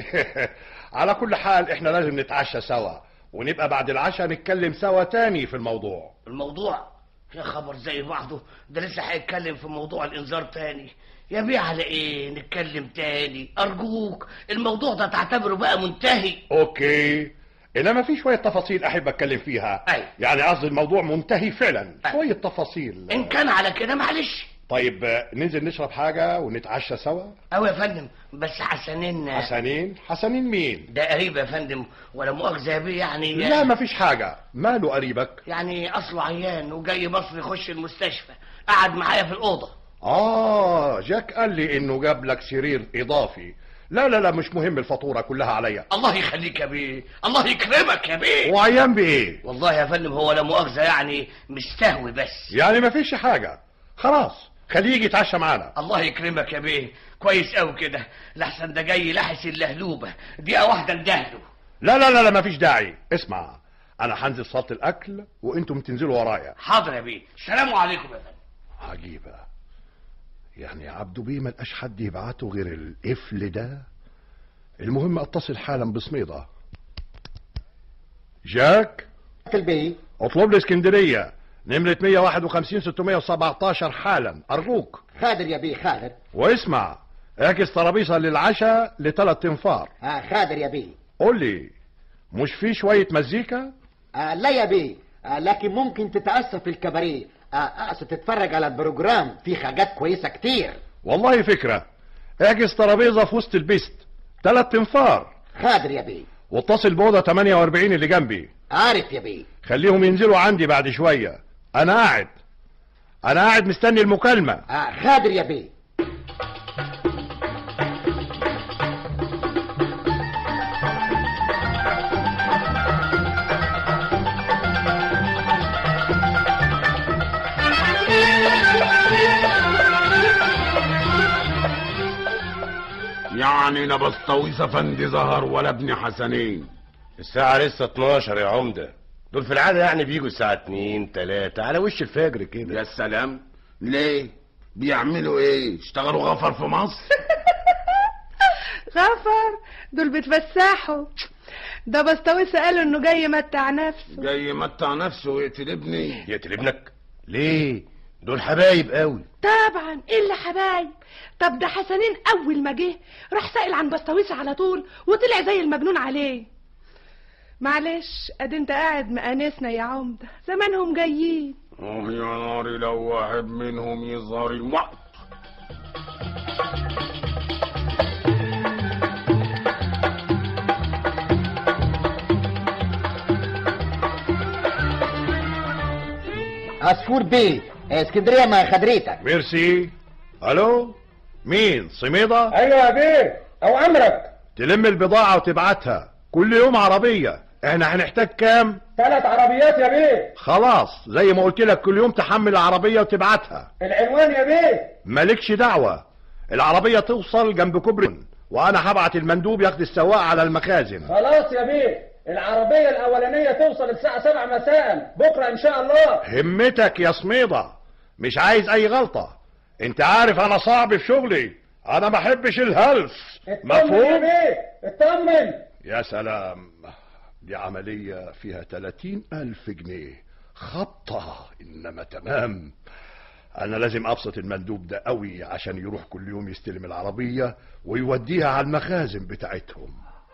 على كل حال احنا لازم نتعشى سوا ونبقى بعد العشاء نتكلم سوا تاني في الموضوع الموضوع يا خبر زي بعضه ده لسه هيتكلم في موضوع الانذار تاني يا بيه على ايه نتكلم تاني ارجوك الموضوع ده تعتبره بقى منتهي اوكي انما في شوية تفاصيل احب اتكلم فيها أي. يعني قصدي الموضوع منتهي فعلا شوية تفاصيل ان كان على كده معلش طيب آه، ننزل نشرب حاجة ونتعشى سوا أوي يا فندم بس حسنين حسنين حسنين مين ده قريب يا فندم ولا مؤاخذة يا بيه يعني لا مفيش حاجة ماله قريبك يعني اصله عيان وجاي مصر يخش المستشفى قعد معايا في الاوضه اه جاك قال لي انه جاب لك سرير اضافي لا لا لا مش مهم الفاتوره كلها عليا الله يخليك يا بيه الله يكرمك يا بيه وعيان بايه والله يا فندم هو لا مؤاخذه يعني مستهوي بس يعني مفيش حاجه خلاص خليه يجي يتعشى معانا الله يكرمك يا بيه كويس قوي كده لحسن ده جاي لحس اللهلوبه دقيقه واحده ندهله لا لا لا لا مفيش داعي اسمع انا هنزل صاله الاكل وانتم تنزلوا ورايا حاضر يا بيه السلام عليكم يا فندم عجيبه يعني عبده بيه ملقاش حد يبعته غير القفل ده المهم اتصل حالا بسميضه جاك البيه اطلب لي اسكندريه نمرة 151 617 حالا ارجوك خادر يا بيه خادر واسمع اعكس ترابيزه للعشاء لثلاث تنفار آه خادر يا بيه قول لي مش في شويه مزيكا آه لا يا بيه آه لكن ممكن تتأسف في الكباريه آه أقصد تتفرج على البروجرام في حاجات كويسة كتير والله فكره اعكس ترابيزه في وسط البيست ثلاث تنفار خادر يا بيه واتصل بوضه 48 اللي جنبي عارف يا بيه خليهم ينزلوا عندي بعد شويه انا قاعد انا قاعد مستني المكالمه آه خادر يا بيه يعني لا بسطويس افندي ظهر ولا ابن حسنين الساعة لسه 12 يا عمدة دول في العادة يعني بيجوا الساعة 2 3 على وش الفجر كده يا سلام ليه بيعملوا ايه اشتغلوا غفر في مصر غفر دول بيتفسحوا ده بسطويس قالوا انه جاي يمتع نفسه جاي يمتع نفسه ويقتل ابني يقتل ابنك ليه دول حبايب قوي طبعا الا حبايب طب ده حسنين اول ما جه راح سائل عن بسطويس على طول وطلع زي المجنون عليه معلش ادي انت قاعد مقانسنا يا عمده زمانهم جايين اه يا ناري لو واحد منهم يظهر الوقت عصفور بيه آه، اسكندرية مع خدريتك ميرسي الو مين صميدة ايوه يا بيه او امرك تلم البضاعة وتبعتها كل يوم عربية احنا هنحتاج كام ثلاث عربيات يا بيه خلاص زي ما قلت لك كل يوم تحمل العربية وتبعتها العنوان يا بيه مالكش دعوة العربية توصل جنب كوبري وانا هبعت المندوب ياخد السواق على المخازن خلاص يا بيه العربية الأولانية توصل الساعة 7 مساء بكرة إن شاء الله همتك يا صميدة مش عايز اي غلطة انت عارف انا صعب في شغلي انا ما احبش الهلس اطمن يا مفهوم بيه اطمن يا سلام دي عملية فيها تلاتين ألف جنيه خبطة إنما تمام أنا لازم أبسط المندوب ده قوي عشان يروح كل يوم يستلم العربية ويوديها على المخازن بتاعتهم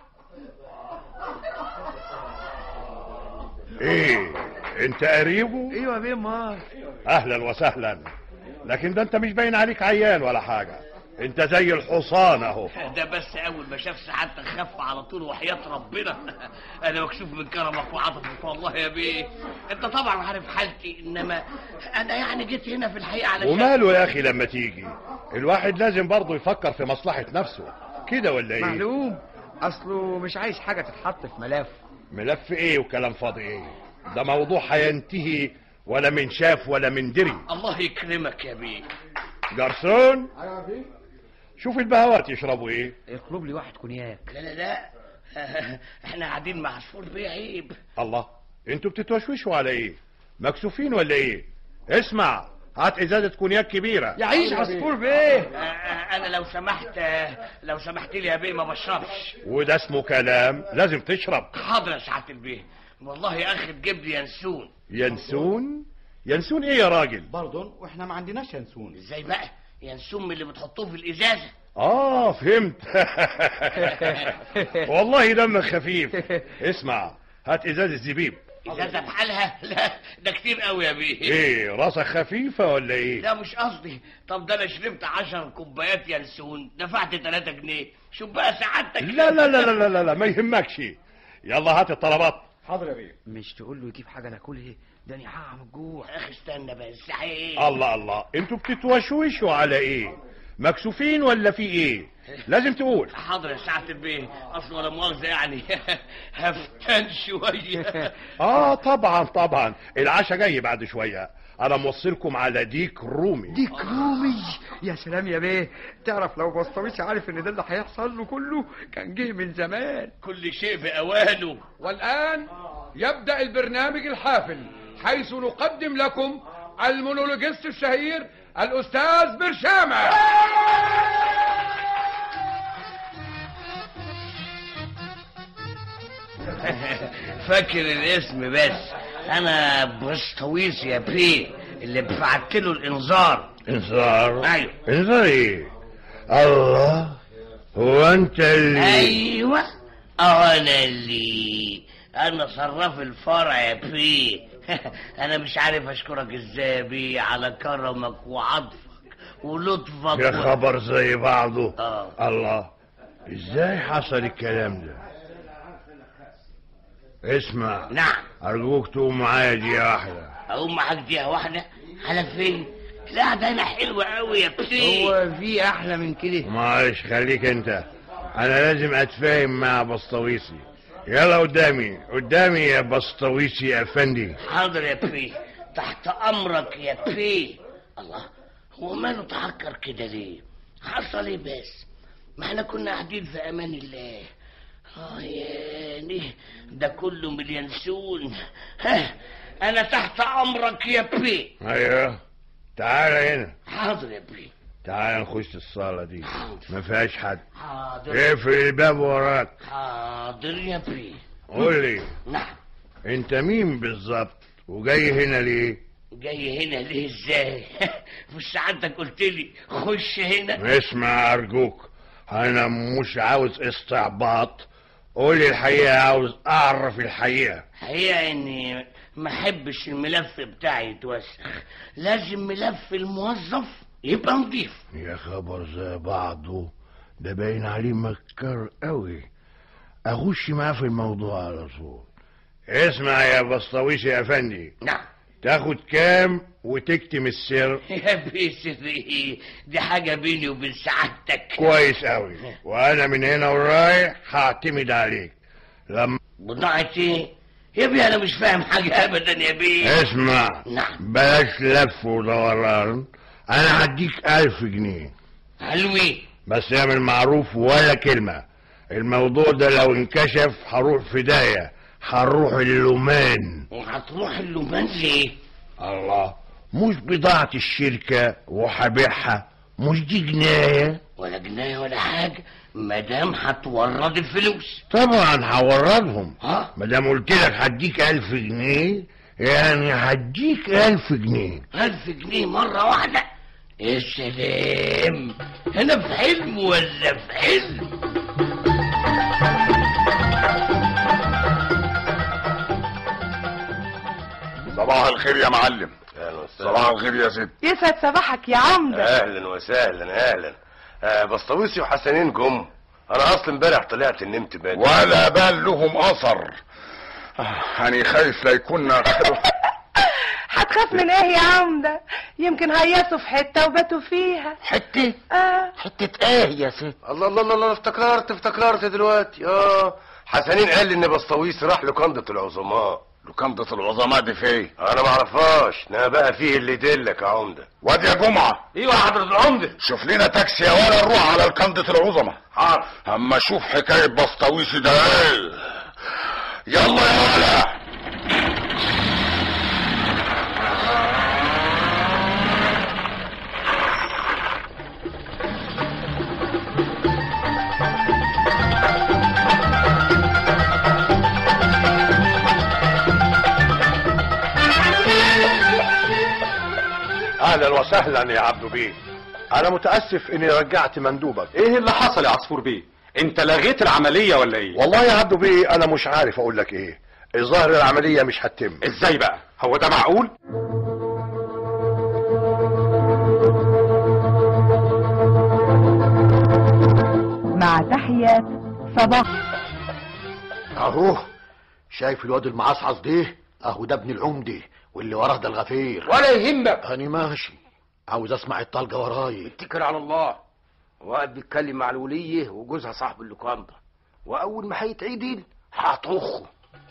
إيه أنت قريبه؟ ايوه يا بيه امال أهلا وسهلا لكن ده أنت مش باين عليك عيان ولا حاجة أنت زي الحصان أهو ده بس اول ما شاف سعادتك خف على طول وحياة ربنا انا مكشوف من كرمك وعطفك والله يا بيه انت طبعا عارف حالتي انما انا يعني جيت هنا في الحقيقه علشان وماله يا أخي لما تيجي الواحد لازم برضه يفكر في مصلحة نفسه كده ولا إيه؟ معلوم اصله مش عايز حاجه تتحط في ملف ملف ايه وكلام فاضي ايه ده موضوع هينتهي ولا من شاف ولا من دري الله يكرمك يا بيه جرسون شوف البهوات يشربوا ايه اطلب لي واحد كونياك لا لا لا احنا قاعدين مع عصفور بيه عيب الله انتوا بتتوشوشوا على ايه مكسوفين ولا ايه اسمع هات ازازه كونياك كبيره يعيش عصفور بيه آه، انا لو سمحت آه، لو سمحت لي يا بيه ما بشربش وده اسمه كلام لازم تشرب حاضر يا سعاده البيه والله يا اخي تجيب لي ينسون ينسون ينسون ايه يا راجل برضه واحنا ما عندناش ينسون ازاي بقى ينسون من اللي بتحطوه في الازازه اه فهمت والله دمك خفيف اسمع هات ازازه زبيب ازازه بحالها لا ده كتير قوي يا بيه ايه راسك خفيفه ولا ايه لا مش قصدي طب ده انا شربت عشر كوبايات ينسون دفعت 3 جنيه شوف بقى سعادتك لا لا لا لا لا لا, لا ما يهمكش يلا هات الطلبات حاضر يا بيه مش تقول له يجيب حاجه ناكلها ده انا هقع من الجوع يا اخي استنى بس ايه الله الله انتوا بتتوشوشوا على ايه مكسوفين ولا في ايه لازم تقول حاضر يا سعاده البيه اصل ولا مؤاخذه يعني هفتان شويه اه طبعا طبعا العشاء جاي بعد شويه انا موصلكم على ديك رومي ديك رومي يا سلام يا بيه تعرف لو بسطويسي عارف ان ده اللي هيحصل له كله كان جه من زمان كل شيء بأوانه والآن يبدأ البرنامج الحافل حيث نقدم لكم المونولوجيست الشهير الأستاذ برشامة فاكر الاسم بس انا بسطويس يا بيه اللي بعت له الانذار انذار ايوه انذار ايه الله هو انت اللي ايوه اه انا اللي انا صراف الفرع يا بيه انا مش عارف اشكرك ازاي يا بيه على كرمك وعطفك ولطفك يا خبر زي بعضه آه. الله ازاي حصل الكلام ده اسمع نعم ارجوك تقوم معايا دي واحده اقوم معاك دقيقه واحده على فين القعده هنا حلوه قوي يا بيه هو في احلى من كده معلش خليك انت انا لازم اتفاهم مع بسطويسي يلا قدامي قدامي يا بسطويسي يا افندي حاضر يا بيه تحت امرك يا بيه الله هو ماله تحكر كده ليه حصل ايه بس ما احنا كنا قاعدين في امان الله اه يعني ده كله مليانسون ها انا تحت امرك يا بيه ايوه تعال هنا حاضر يا بيه تعال نخش الصالة دي ما فيهاش حد حاضر اقفل الباب وراك حاضر يا بيه قول لي نعم انت مين بالظبط وجاي هنا ليه جاي هنا ليه ازاي مش سعادتك قلت لي خش هنا اسمع ارجوك انا مش عاوز استعباط قول لي الحقيقة عاوز اعرف الحقيقة حقيقة اني ما احبش الملف بتاعي يتوسخ لازم ملف الموظف يبقى نظيف يا خبر زي بعضه ده باين عليه مكر قوي اخش معاه في الموضوع على طول اسمع يا بسطويش يا افندي نعم تاخد كام وتكتم السر يا بيسري دي حاجة بيني وبين سعادتك كويس قوي وانا من هنا ورايح هعتمد عليك لما بضاعة ايه يا بيه انا مش فاهم حاجة ابدا يا بيه اسمع نعم بلاش لف ودوران انا هديك الف جنيه حلوين بس اعمل معروف ولا كلمة الموضوع ده لو انكشف هروح في داهية هروح اللومان وهتروح اللومان ليه الله مش بضاعة الشركة وهبيعها مش دي جناية ولا جناية ولا حاجة مادام هتورد الفلوس طبعا هوردهم ها مادام قلت لك هديك الف جنيه يعني هديك الف جنيه ألف جنيه مرة واحدة يا سلام أنا في حلم ولا في حلم صباح الخير يا معلم صباح الخير يا ست يسعد صباحك يا عمدة اهلا وسهلا اهلا آه بسطويسي وحسنين جم انا اصلا امبارح طلعت نمت بدري ولا بال لهم اثر انا خايف لا يكون خدوا هتخاف من ايه يا عمدة يمكن هيصوا في حتة وباتوا فيها حتة اه حتة ايه يا ست الله الله الله الله افتكرت افتكرت دلوقتي اه حسنين قال لي ان بسطويسي راح لقندة العظماء لقندة العظماء دي فين انا ما اعرفهاش انها بقى فيه اللي يدلك يا عمدة وادي يا جمعة ايوه يا حضرة العمدة شوف لنا تاكسي يا ولا نروح على لقندة العظماء حاضر اما اشوف حكاية بسطويسي ده ايه يلا يا ولا اهلا وسهلا يا عبدو بيه انا متاسف اني رجعت مندوبك ايه اللي حصل يا عصفور بيه انت لغيت العملية ولا ايه والله يا عبدو بيه انا مش عارف اقول لك ايه الظاهر العمليه مش هتتم ازاي بقى هو ده معقول مع تحيات صباح اهو شايف الواد المعصعص ده اهو ده ابن العمدة واللي وراه ده الغفير ولا يهمك انا ماشي عاوز اسمع الطلقه وراي اتكل على الله وقعد بيتكلم مع الولية وجوزها صاحب اللوكاندا واول ما هيتعدل هطخه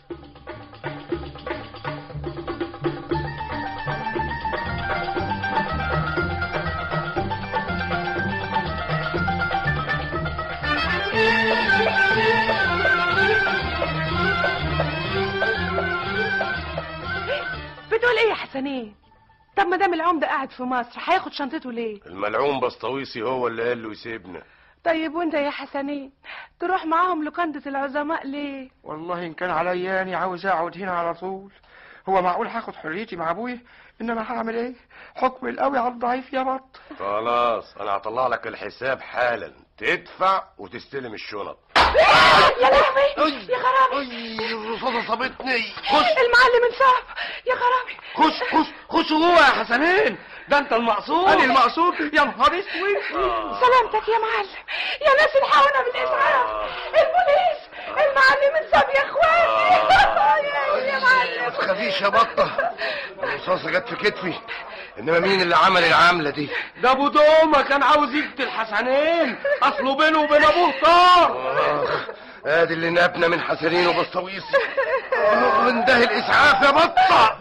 بتقول ايه يا حسنين طب ما دام العمده قاعد في مصر هياخد شنطته ليه الملعون بسطويسي هو اللي قال له يسيبنا طيب وانت يا حسنين تروح معاهم لقندة العظماء ليه والله ان كان عليا اني عاوز اقعد هنا على طول هو معقول هاخد حريتي مع ابويا انما هعمل ايه حكم القوي على الضعيف يا بط خلاص انا هطلع لك الحساب حالا تدفع وتستلم الشنط يا لهوي يا خرابي الرصاصة صابتني المعلم انصاف يا خرابي خش خش خش جوه يا حسنين ده انت المقصود انا المقصود يا نهار اسود سلامتك يا معلم يا ناس الحقونا بالاسعاف البوليس المعلم انصاف يا اخواتي يا معلم ما تخافيش يا بطة الرصاصة جت في كتفي انما مين اللي عمل العملة دي ده ابو دومة كان عاوز يقتل حسنين اصله بينه وبين ابوه طار اخ ادي اللي نابنا من حسنين وبسطويسي انده الاسعاف يا بطة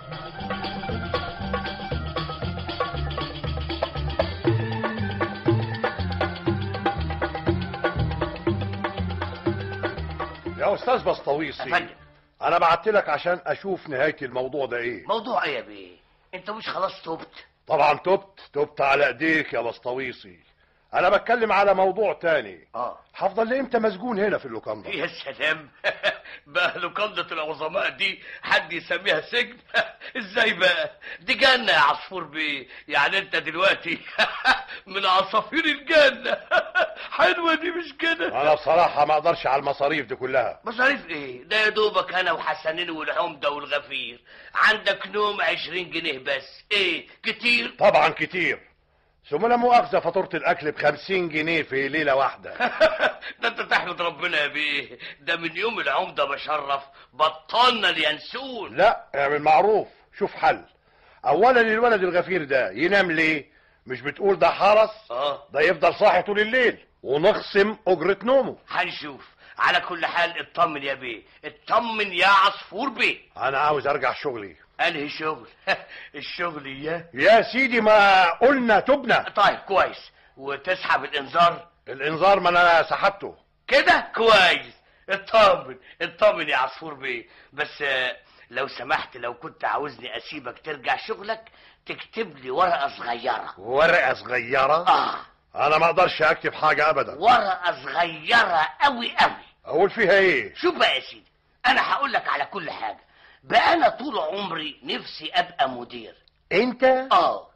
يا استاذ بسطويسي أفندم. انا بعت لك عشان اشوف نهايه الموضوع ده ايه موضوع ايه يا بيه انت مش خلاص تبت طبعا تبت تبت على ايديك يا بسطويسي انا بتكلم على موضوع تاني اه هفضل لامتى مسجون هنا في اللوكاندا يا سلام بقى لقندة العظماء دي حد يسميها سجن ازاي بقى دي جنة يا عصفور بيه يعني انت دلوقتي من عصافير الجنة حلوة دي مش كده انا بصراحه ما اقدرش على المصاريف دي كلها مصاريف ايه ده يا دوبك انا وحسنين والعمدة والغفير عندك نوم عشرين جنيه بس ايه كتير طبعا كتير ثم لا مؤاخذه فاتوره الاكل بخمسين جنيه في ليله واحده ده انت تحمد ربنا يا بيه ده من يوم العمدة بشرف بطلنا اليانسون لا اعمل معروف شوف حل اولا الولد الغفير ده ينام ليه مش بتقول ده حرس اه ده يفضل صاحي طول الليل ونخصم اجره نومه هنشوف على كل حال اطمن يا بيه اطمن يا عصفور بيه انا عاوز ارجع شغلي انهي شغل الشغل يا يا سيدي ما قلنا تبنى طيب كويس وتسحب الانذار الانذار ما انا سحبته كده كويس اطمن اطمن يا عصفور بيه بس آه، لو سمحت لو كنت عاوزني اسيبك ترجع شغلك تكتب لي ورقه صغيره ورقه صغيره اه انا ما اقدرش اكتب حاجه ابدا ورقه صغيره قوي قوي اقول فيها ايه شوف بقى يا سيدي انا هقول لك على كل حاجه بقى انا طول عمري نفسي ابقى مدير انت اه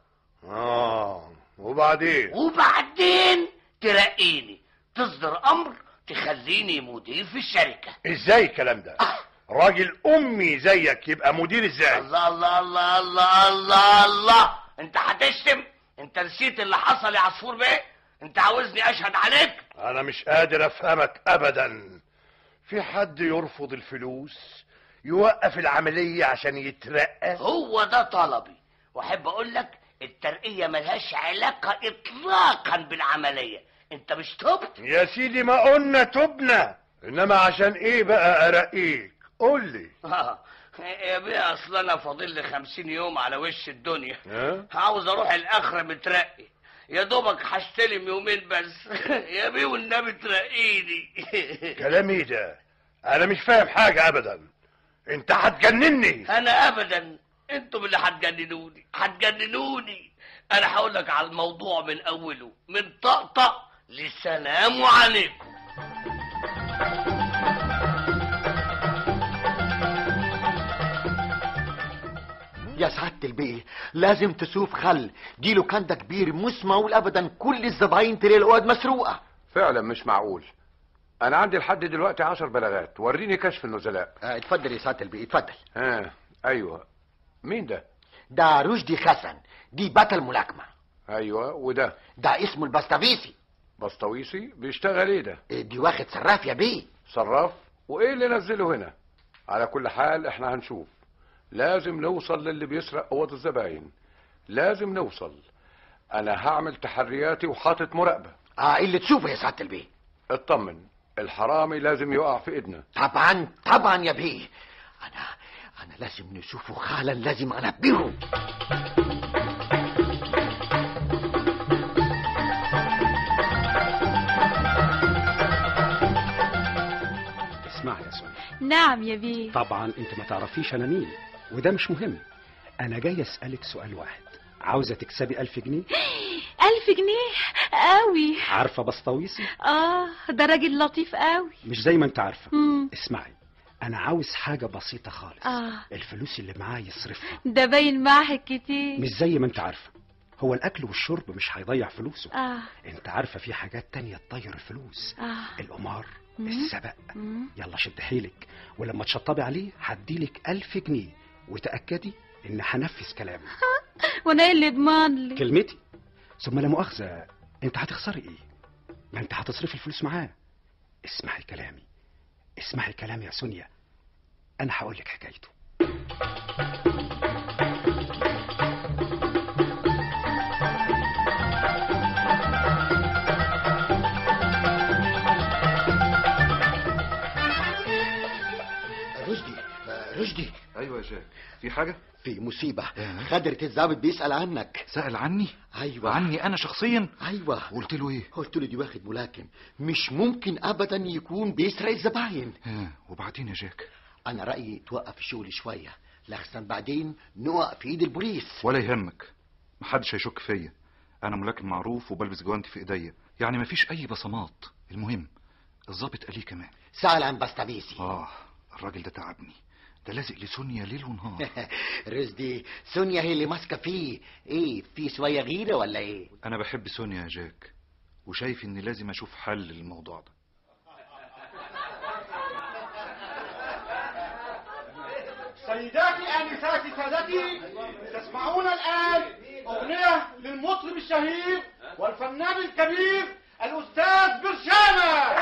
اه وبعدين وبعدين ترقيني تصدر امر تخليني مدير في الشركه ازاي الكلام ده راجل امي زيك يبقى مدير ازاي الله الله الله الله الله الله انت هتشتم انت نسيت اللي حصل يا عصفور بيه انت عاوزني اشهد عليك انا مش قادر افهمك ابدا في حد يرفض الفلوس يوقف العملية عشان يترقى هو ده طلبي واحب اقول لك الترقيه ملهاش علاقه اطلاقا بالعمليه انت مش تبت يا سيدي ما قلنا تبنى انما عشان ايه بقى ارقيك قول لي آه، يا بيه اصل انا فاضل لي خمسين يوم على وش الدنيا ها؟ عاوز اروح الاخره مترقي يا دوبك هستلم يومين بس يا بيه والنبي ترقيني كلام ايه ده انا مش فاهم حاجة ابدا انت هتجنني انا ابدا انتم اللي هتجننوني هتجننوني انا هقول لك على الموضوع من اوله من طقطق لسلام عليكم يا سعادة البيه لازم تشوف خل دي لوكاندا كبير مش معقول ابدا كل الزباين تلاقي الاوض مسروقه فعلا مش معقول انا عندي لحد دلوقتي عشر بلاغات وريني كشف النزلاء آه، اتفضل يا سعادة البيه اتفضل ها ايوه مين ده ده رشدي حسن دي بطل ملاكمة ايوه وده ده اسمه البستافيسي بسطويسي بيشتغل ايه ده دي واخد صراف يا بيه صراف وايه اللي نزله هنا على كل حال احنا هنشوف لازم نوصل للي بيسرق اوض الزباين لازم نوصل انا هعمل تحرياتي وحاطط مراقبه اه اللي تشوفه يا سعاده البيه اطمن الحرامي لازم يقع في ايدنا طبعا طبعا يا بيه انا انا لازم نشوفه حالا لازم انبهه اسمع يا سونيا نعم يا بيه طبعا انت ما تعرفيش انا مين وده مش مهم انا جاي اسالك سؤال واحد عاوزه تكسبي ألف جنيه ألف جنيه قوي عارفه بسطويسي اه ده راجل لطيف قوي مش زي ما انت عارفه مم. اسمعي انا عاوز حاجه بسيطه خالص اه الفلوس اللي معايا يصرفها ده باين معاك كتير مش زي ما انت عارفه هو الاكل والشرب مش هيضيع فلوسه اه انت عارفه في حاجات تانية تطير الفلوس اه القمار مم. السبق مم. يلا شد حيلك ولما تشطبي عليه هديلك ألف جنيه وتأكدي إن هنفذ كلامي وانا ايه اللي يضمن لي كلمتي ثم لا مؤاخذة أنت هتخسري إيه؟ ما أنت هتصرفي الفلوس معاه اسمعي كلامي اسمعي كلامي يا سونيا أنا هقول لك حكايته رشدي آه، رشدي ايوه يا جاك في حاجه في مصيبة خدرة الضابط بيسأل عنك سأل عني أيوة عني انا شخصيا أيوة قلت له ايه قلت له دي واخد ملاكم مش ممكن أبدا يكون بيسرق الزباين ها وبعدين يا جاك أنا رأيي توقف الشغل شوية لحسن بعدين نقع في إيد البوليس ولا يهمك محدش هيشك فيا انا ملاكم معروف وبلبس جوانتي في ايديا يعني مفيش اي بصمات المهم الظابط قال لي كمان سأل عن بستافيسي اه الراجل ده تعبني ده لازق لسونيا ليل ونهار رشدي سونيا هي اللي ماسكة فيه إيه في شوية غيرة ولا إيه انا بحب سونيا يا جاك وشايف اني لازم اشوف حل للموضوع ده سيداتي آنساتي سادتي تسمعون الآن أغنية للمطرب الشهير والفنان الكبير الأستاذ برشامة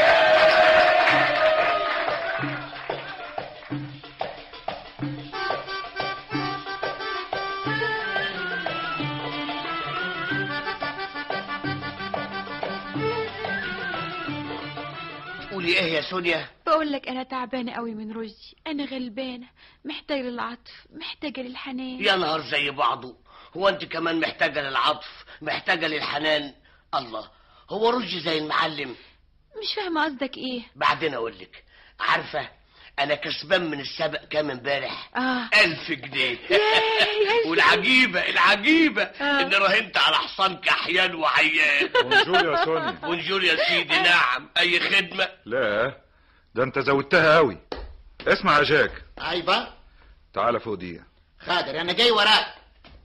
تقولي ايه يا سونيا بقول لك انا تعبانه قوي من رشدي انا غلبانه محتاجه للعطف محتاجه للحنان يا نهار زي بعضه هو انت كمان محتاجة للعطف محتاجة للحنان الله هو رشدي زي المعلم مش فاهمه قصدك ايه بعدين اقول لك عارفة انا كسبان من السبق كام امبارح اه ألف جنيه والعجيبة العجيبة آه. إني راهنت على حصان كحيان وعيان بونجور يا سونيا. بونجور يا سيدي نعم أي خدمة لا ده انت زودتها قوي اسمع يا جاك أيوة تعالى فوق دقيقة خادر أنا جاي وراك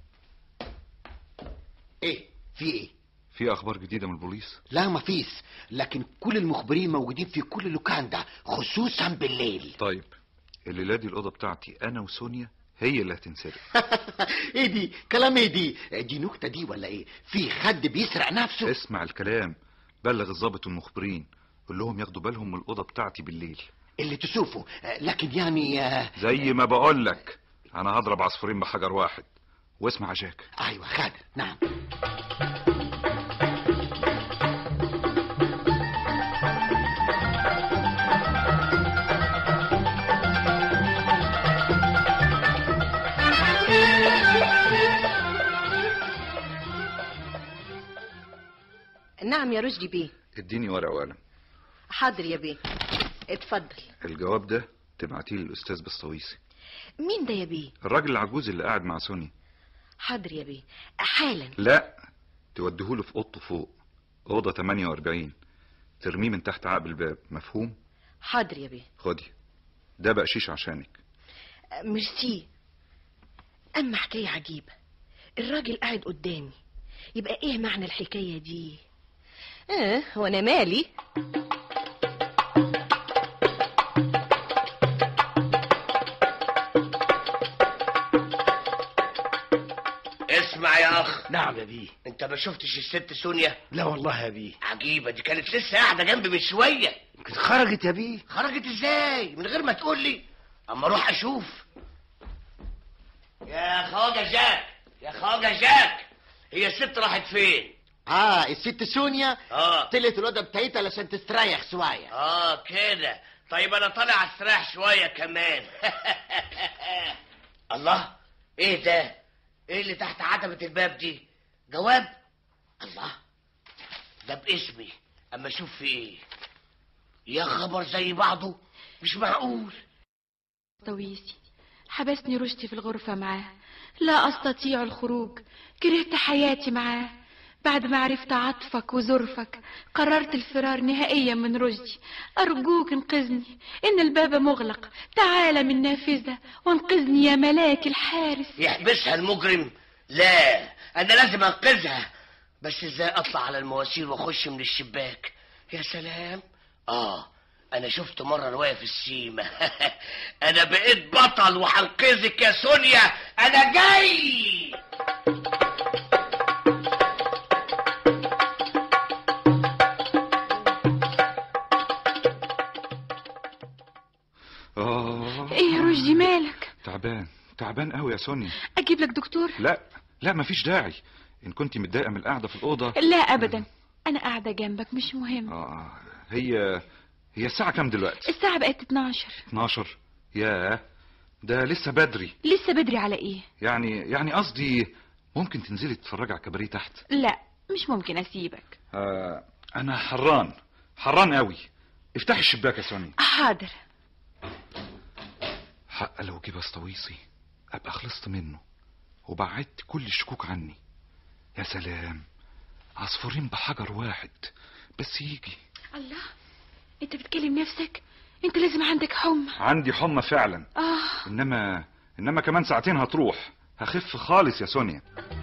إيه في إيه في اخبار جديدة من البوليس لا ما فيش لكن كل المخبرين موجودين في كل اللوكاندا خصوصا بالليل طيب الليلة دي الأوضة بتاعتي أنا وسونيا هي اللي هتنسرق ايه دي كلام ايه دي دي نكتة دي ولا ايه في حد بيسرق نفسه اسمع الكلام بلغ الضابط والمخبرين قول لهم ياخدوا بالهم من الأوضة بتاعتي بالليل اللي تشوفه آه، لكن يعني آه، زي ما بقول لك أنا هضرب عصفورين بحجر واحد واسمع يا جاك ايوه خادر نعم نعم يا رشدي بيه اديني ورقة وقلم حاضر يا بيه اتفضل الجواب ده تبعتيه للأستاذ بسطويسي مين ده يا بيه الراجل العجوز اللي قاعد مع سونيا حاضر يا بيه حالا لا توديهوله في أوضته فوق أوضة 48 ترميه من تحت عقب الباب مفهوم حاضر يا بيه خدي ده بقشيش عشانك ميرسي اما حكايه عجيبه الراجل قاعد قدامي يبقى ايه معنى الحكايه دي اه وانا مالي اسمع يا أخ نعم يا بيه أنت ما شفتش الست سونيا لا والله يا بيه عجيبة دي كانت لسه قاعدة جنبي من شوية يمكن خرجت يا بيه خرجت ازاي من غير ما تقول لي اما اروح اشوف يا خواجه جاك يا خواجه جاك هي الست راحت فين اه الست سونيا اه طلعت الأوضة بتاعتها علشان تستريح شوية اه كده طيب انا طالع استريح شويه كمان الله ايه ده ايه اللي تحت عتبه الباب دي جواب الله ده باسمي اما اشوف في ايه يا خبر زي بعضه مش معقول طويسي حبسني رشدي في الغرفة معاه لا أستطيع الخروج كرهت حياتي معاه بعد ما عرفت عطفك وظرفك قررت الفرار نهائيا من رشدي أرجوك انقذني إن الباب مغلق تعال من نافذة وانقذني يا ملاك الحارس يحبسها المجرم لا انا لازم انقذها بس ازاي اطلع على المواسير واخش من الشباك يا سلام اه انا شفت مره روايه في السيما انا بقيت بطل وهنقذك يا سونيا انا جاي اه إيه يا رشدي مالك تعبان تعبان قوي يا سونيا أجيب لك دكتور لا لا مفيش داعي ان كنت متضايقه من القعده في الاوضه لا أبدا أنا قاعدة جنبك مش مهم اه هي هي الساعه كام دلوقتي الساعة بقت 12 12 ياه ده لسه بدري لسه بدري على إيه يعني يعني قصدي ممكن تنزلي تتفرجي على الكباريه تحت لا مش ممكن أسيبك آه انا حران حران قوي افتحي الشباك يا سونيا حاضر حق لو جه بسطويسي ابقى خلصت منه وبعدت كل الشكوك عني يا سلام عصفورين بحجر واحد بس يجي الله أنت بتكلم نفسك أنت لازم عندك حمى عندي حمى فعلا آه انما انما كمان ساعتين هتروح هخف خالص يا سونيا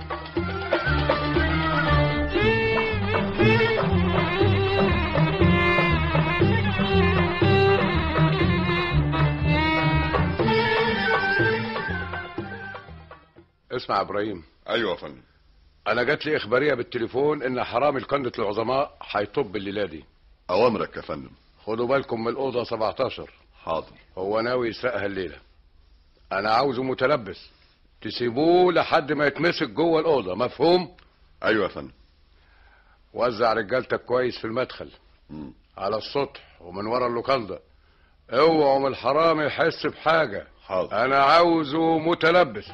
اسمع يا ابراهيم ايوه يا فندم انا جات لي اخباريه بالتليفون ان حرامي القندة العظماء هيطب الليله دي اوامرك يا فندم خدوا بالكم من الاوضه 17 حاضر هو ناوي يسرقها الليله انا عاوزه متلبس تسيبوه لحد ما يتمسك جوه الاوضه مفهوم ايوه يا فندم وزع رجالتك كويس في المدخل مم. على السطح ومن ورا اللوكاندا اوعوا من الحرامي يحس بحاجه حاضر انا عاوزه متلبس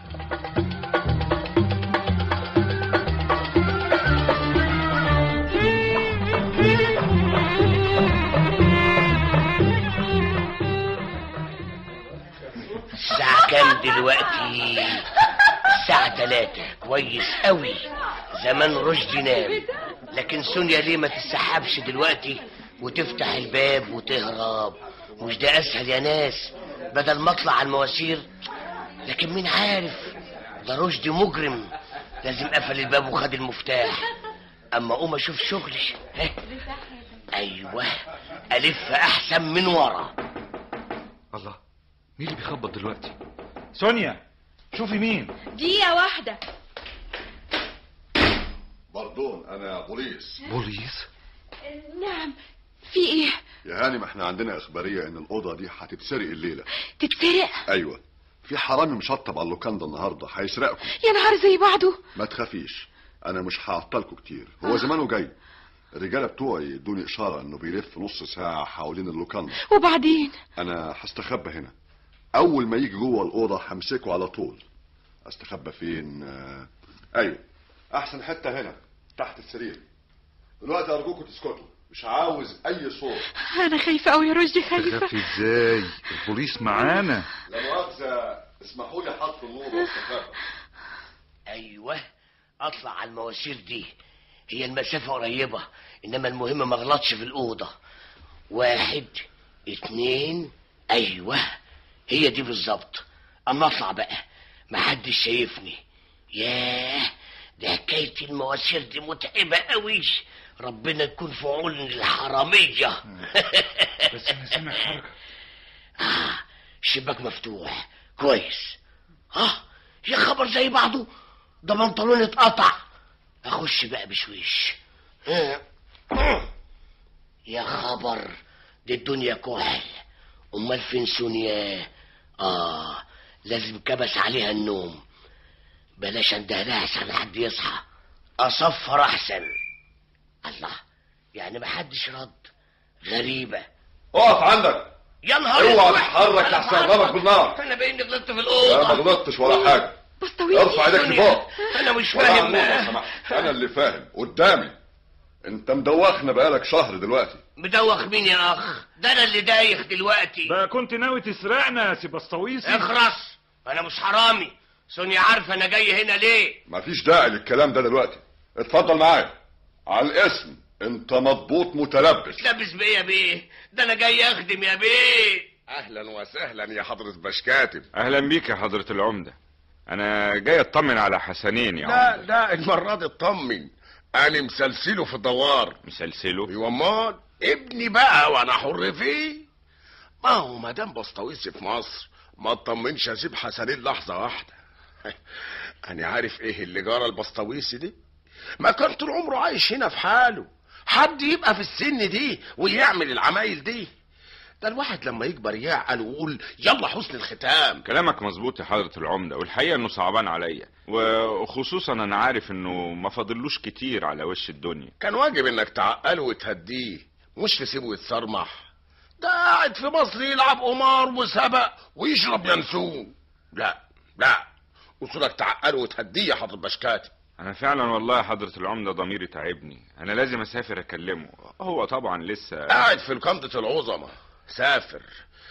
الساعة كام دلوقتي الساعة تلاتة كويس قوي زمان رشدي نام لكن سونيا ليه ما تسحبش دلوقتي وتفتح الباب وتهرب مش ده اسهل يا ناس بدل ما اطلع على المواسير لكن مين عارف ده رشدي مجرم لازم قفل الباب وخد المفتاح اما اقوم اشوف شغلي ها ايوه الف احسن من ورا الله مين اللي بيخبط دلوقتي سونيا شوفي مين دقيقة واحدة باردون انا بوليس بوليس نعم في ايه يا هاني ما احنا عندنا اخباريه ان الاوضه دي هتتسرق الليله تتسرق ايوه في حرامي مشطب على اللوكاندا النهارده هيسرقكم يا نهار زي بعضه ما تخافيش انا مش هعطلكم كتير هو زمانه جاي الرجاله بتوعي ادوني اشاره انه بيلف نص ساعه حوالين اللوكاندا وبعدين انا هستخبى هنا اول ما يجي جوه الاوضه همسكه على طول استخبى فين آه، ايوه احسن حته هنا تحت السرير دلوقتي ارجوكم تسكتوا مش عاوز اي صوت انا خايفة قوي يا رشدي خايفة تخافي ازاي البوليس معانا لا مؤاخذه اسمحوا لي حط النور واستخبى ايوه اطلع على المواسير دي هي المسافة قريبة انما المهم ما اغلطش في الأوضة واحد اتنين ايوه هي دي بالظبط اما اطلع بقى محدش شايفني ياه ده حكاية المواسير دي متعبة قوي ربنا يكون في عون الحرامية بس انا سامع حركه آه الشباك مفتوح كويس اه يا خبر زي بعضه ده بنطلوني اتقطع اخش بقى بشويش آه. آه. يا خبر دي الدنيا كحل امال فين سونيا اه لازم كبس عليها النوم بلاش اندهلها عشان حد يصحى اصفر احسن الله يعني ما حدش رد غريبة اقف عندك يا نهار اوعى أسود. تتحرك أنا لحسن بعرف. اضربك بالنار انا باين غلطت في لا الاوضه ما غلطتش ولا حاجه ارفع ايدك لفوق انا مش ولا فاهم عمود لو سمحت. انا اللي فاهم قدامي انت مدوخنا بقالك شهر دلوقتي مدوخ مين يا اخ ده انا اللي دايخ دلوقتي بقى كنت ناوي تسرقنا يا سيبسطويسي اخرس انا مش حرامي سونيا عارفه انا جاي هنا ليه مفيش داعي للكلام ده دلوقتي اتفضل معايا على الاسم انت مضبوط متلبس لابس بيه يا بيه ده انا جاي اخدم يا بيه اهلا وسهلا يا حضرة بشكاتب اهلا بيك يا حضرة العمدة انا جاي اطمن على حسنين يا لا عمدة لا المرة دي اطمن انا مسلسله في الدوار مسلسله ايوه امال ابني بقى وانا حر فيه ما هو مدام بسطويسي في مصر ما اطمنش اسيب حسنين لحظة واحدة انا عارف ايه اللي جرى البسطويسي دي ما كان طول عمره عايش هنا في حاله حد يبقى في السن دي ويعمل العمايل دي ده الواحد لما يكبر يعقل ويقول يلا حسن الختام كلامك مظبوط يا حضرة العمدة والحقيقة انه صعبان عليا وخصوصا انا عارف انه ما فاضلوش كتير على وش الدنيا كان واجب انك تعقله وتهديه مش تسيبه يتصرمح ده قاعد في مصر يلعب قمار وسبق ويشرب ينسون لا لا وصولك تعقله وتهديه يا حضر بشكاتي انا فعلا والله يا حضرة العمدة ضميري تعبني انا لازم اسافر اكلمه هو طبعا لسه قاعد في القندة العظمى سافر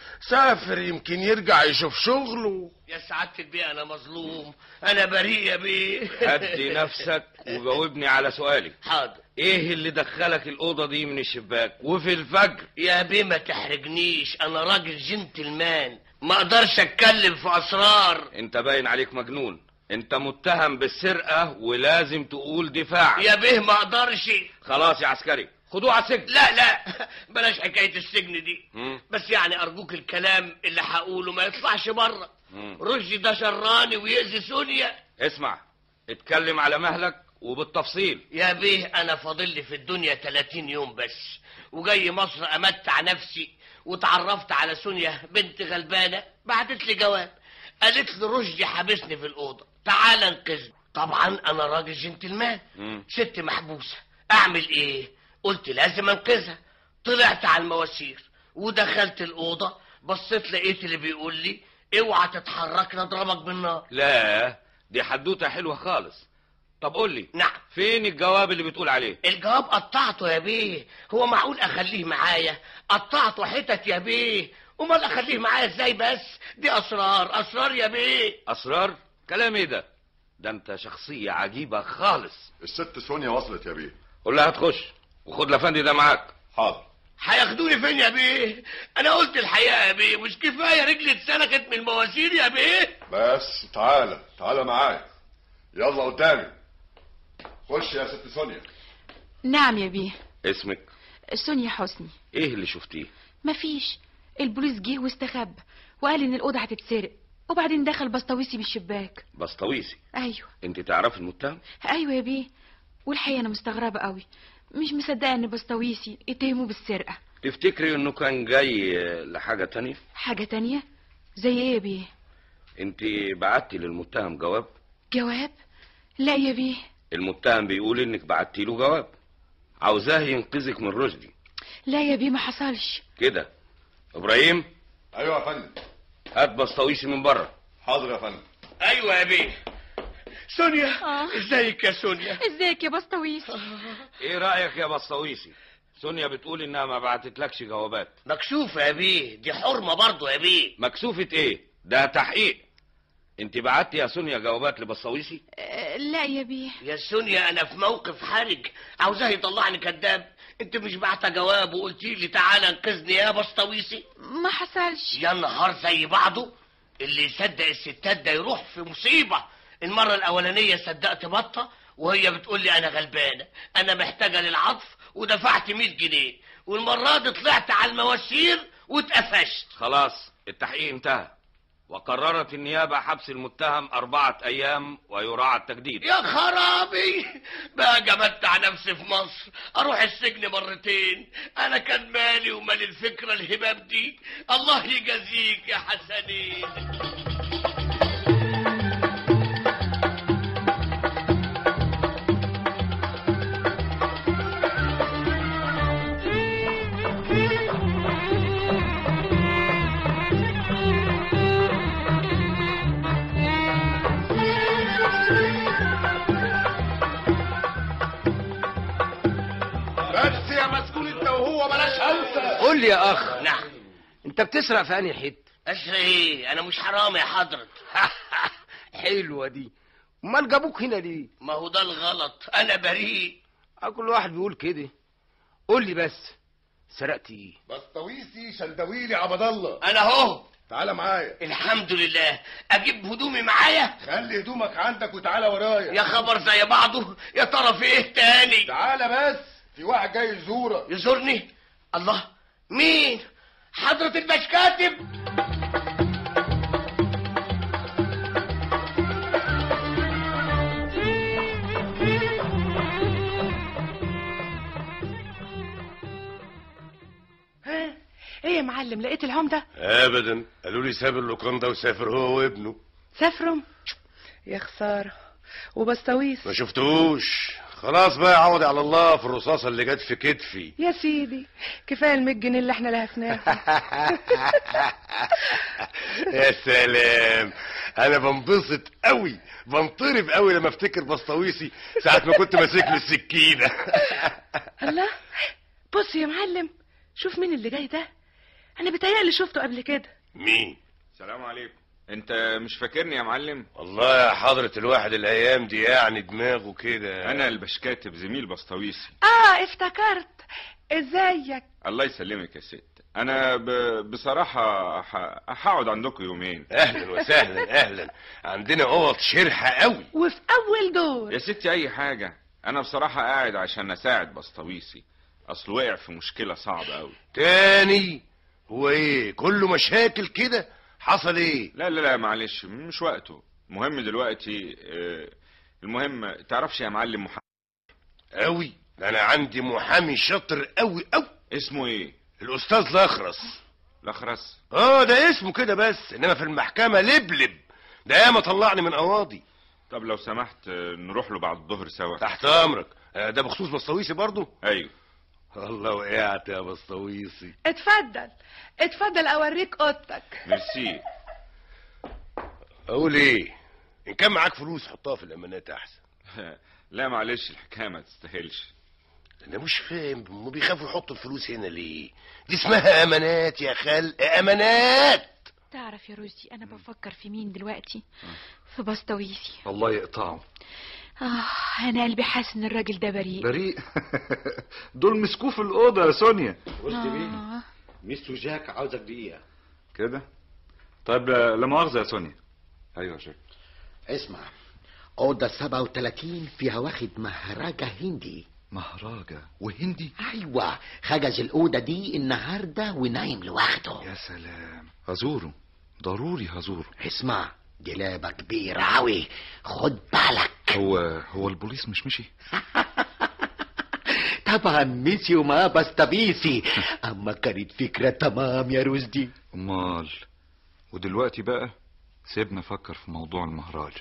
سافر يمكن يرجع يشوف شغله يا سعادة البيه انا مظلوم انا بريء يا بيه هدي نفسك وجاوبني على سؤالي حاضر ايه اللي دخلك الاوضه دي من الشباك وفي الفجر يا بيه ما تحرجنيش انا راجل جنتلمان ما اقدرش اتكلم في اسرار انت باين عليك مجنون انت متهم بالسرقه ولازم تقول دفاع يا بيه ما اقدرش خلاص يا عسكري خدوه على السجن لا لا بلاش حكايه السجن دي مم. بس يعني ارجوك الكلام اللي هقوله ما يطلعش بره مم. رشدي ده شراني ويأذي سونيا اسمع اتكلم على مهلك وبالتفصيل يا بيه انا فاضل لي في الدنيا 30 يوم بس وجاي مصر امتع نفسي وتعرفت على سونيا بنت غلبانه بعتت لي جواب قالت لي رشدي حابسني في الاوضه تعال انقذني طبعا انا راجل جنتلمان مم. ست محبوسه اعمل ايه قلت لازم انقذها طلعت على المواسير ودخلت الاوضه بصيت لقيت اللي بيقول لي اوعى تتحرك نضربك بالنار لا دي حدوته حلوه خالص طب قول لي نعم فين الجواب اللي بتقول عليه الجواب قطعته يا بيه هو معقول اخليه معايا قطعته حتت يا بيه امال اخليه معايا ازاي بس دي اسرار اسرار يا بيه اسرار كلام ايه ده ده انت شخصيه عجيبه خالص الست سونيا وصلت يا بيه قول لها تخش وخد الافندي ده معاك حاضر هياخدوني فين يا بيه انا قلت الحقيقه يا بيه مش كفايه رجلي اتسلخت من المواسير يا بيه بس تعالى تعالى معايا يلا قدامي خش يا ست سونيا نعم يا بيه اسمك سونيا حسني ايه اللي شفتيه مفيش البوليس جه واستخبى وقال ان الاوضه هتتسرق وبعدين دخل بسطويسي بالشباك بسطويسي ايوه انت تعرفي المتهم ايوه يا بيه والحقيقه انا مستغربه قوي مش مصدقه ان بسطويسي اتهموه بالسرقه تفتكري انه كان جاي لحاجه تانية حاجه تانية زي ايه يا بيه انت بعتي للمتهم جواب جواب لا يا بيه المتهم بيقول انك بعتي له جواب عاوزاه ينقذك من رشدي لا يا بيه ما حصلش كده ابراهيم ايوه يا فندم هات بسطويسي من بره حاضر يا فندم ايوه يا بيه سونيا ازيك يا سونيا ازيك يا بسطويسي ايه رايك يا بسطويسي سونيا بتقول انها ما بعتتلكش جوابات مكسوفه يا بيه دي حرمه برضه يا بيه مكسوفة ايه ده تحقيق انت بعتي يا سونيا جوابات لبسطويسي أه لا يا بيه يا سونيا انا في موقف حرج عاوزاه يطلعني كذاب انت مش بعت جواب وقلتي لي تعالى انقذني يا بسطويسي ما حصلش يا نهار زي بعضه اللي يصدق الستات ده يروح في مصيبه المره الاولانيه صدقت بطه وهي بتقول لي انا غلبانه انا محتاجه للعطف ودفعت 100 جنيه والمره دي طلعت على المواسير واتقفشت خلاص التحقيق انتهى وقررت النيابة حبس المتهم أربعة أيام ويراعى التجديد يا خرابي بقى جمدت نفسي في مصر اروح السجن مرتين انا كان مالي ومال الفكره الهباب دي الله يجازيك يا حسنين قول لي يا اخ نعم انت بتسرق في انهي حته اسرق ايه انا مش حرامي يا حضرة حلوه دي امال جابوك هنا ليه ما هو ده الغلط انا بريء اه كل واحد بيقول كده قول لي بس سرقت ايه بسطويسي شندويلي عبد الله انا اهو تعالى معايا الحمد لله اجيب هدومي معايا خلي هدومك عندك وتعالى ورايا يا خبر زي بعضه يا ترى في ايه تاني تعالى بس في واحد جاي يزورك يزورني الله مين حضرة البشكاتب ها ايه يا معلم لقيت العمدة ابدا قالوا لي ساب اللوكاندا وسافر هو وابنه سافروا يا خسارة وبستويس ما شفتوش خلاص بقى عوضي على الله في الرصاصه اللي جت في كتفي يا سيدي كفايه المية جنيه اللي احنا لهفناها يا سلام انا بنبسط قوي بنطرب قوي لما افتكر بسطويسي ساعه ما كنت ماسك له السكينه الله بص يا معلم شوف مين اللي جاي ده انا بتهيألي شفته قبل كده مين السلام عليكم انت مش فاكرني يا معلم والله يا حضرة الواحد الايام دي يعني دماغه كده انا البشكاتب زميل بسطويسي اه افتكرت ازيك الله يسلمك يا ست انا ب... بصراحة ح- هقعد عندكم يومين اهلا وسهلا اهلا عندنا اوض شرحة قوي وفي اول دور يا ستي اي حاجة انا بصراحة قاعد عشان اساعد بسطويسي اصل وقع في مشكلة صعبة قوي تاني هو ايه كله مشاكل كده حصل ايه لا لا لا معلش مش وقته المهم دلوقتي آه، المهم تعرفش يا معلم محمد قوي ده انا عندي محامي شاطر قوي قوي اسمه ايه الاستاذ الاخرس الاخرس اه ده اسمه كده بس انما في المحكمة لبلب ده ياما طلعني من قواضي طب لو سمحت آه، نروح له بعد الظهر سوا تحت امرك آه، ده بخصوص بسطويسي برضو ايوه الله وقعت يا بسطويسي اتفضل اتفضل اوريك اوضتك ميرسي اقول ايه ان كان معاك فلوس حطها في الامانات احسن لا معلش الحكايه ما تستاهلش انا مش فاهم هم بيخافوا يحطوا الفلوس هنا ليه دي اسمها امانات يا خال امانات تعرف يا روزي انا بفكر في مين دلوقتي في بسطويسي الله يقطعه اه انا قلبي حاسس ان الراجل ده بريء بريء دول مسكوه في الاوضه يا سونيا آه. مستر جاك عاوزك دقيقة كده طيب لا لا مؤاخذه يا سونيا ايوه يا شيخ اسمع أوضة 37 فيها واخد مهرجة هندي مهرجة وهندي أيوة حجز الأوضة دي النهاردة ونايم لوحده يا سلام هزوره ضروري هزوره اسمع دي لعبة كبيرة أوي خد بالك هو هو البوليس مش مشي طبعا ميسي وما بستبيسي أما كانت فكرة تمام يا رشدي امال ودلوقتي بقى سيبنا نفكر في موضوع المهراج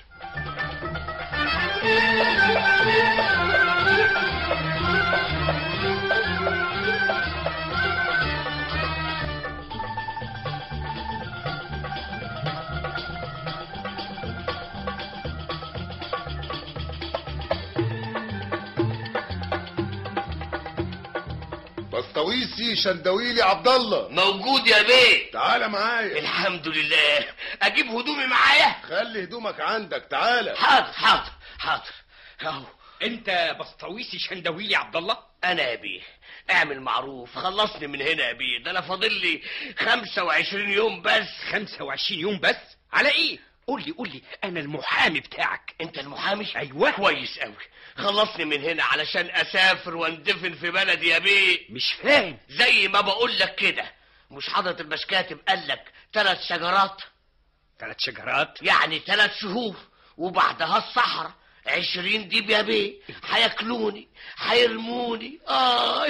بسطويسي شندويلي عبد الله موجود يا بيه تعالى معايا الحمد لله اجيب هدومي معايا خلي هدومك عندك تعالى حاضر حاضر حاضر اهو انت بسطويسي شندويلي عبد الله انا يا بيه اعمل معروف خلصني من هنا يا بيه ده انا فاضل لي 25 يوم بس 25 يوم بس على ايه قول لي قول لي انا المحامي بتاعك انت المحامي ايوه كويس قوي خلصني من هنا علشان اسافر واندفن في بلدي يا بيه مش فاهم زي ما بقول لك كده مش حضرة البشكاتب قال لك ثلاث شجرات ثلاث شجرات يعني ثلاث شهور وبعدها الصحراء عشرين ديب يا بيه هياكلوني هيرموني اه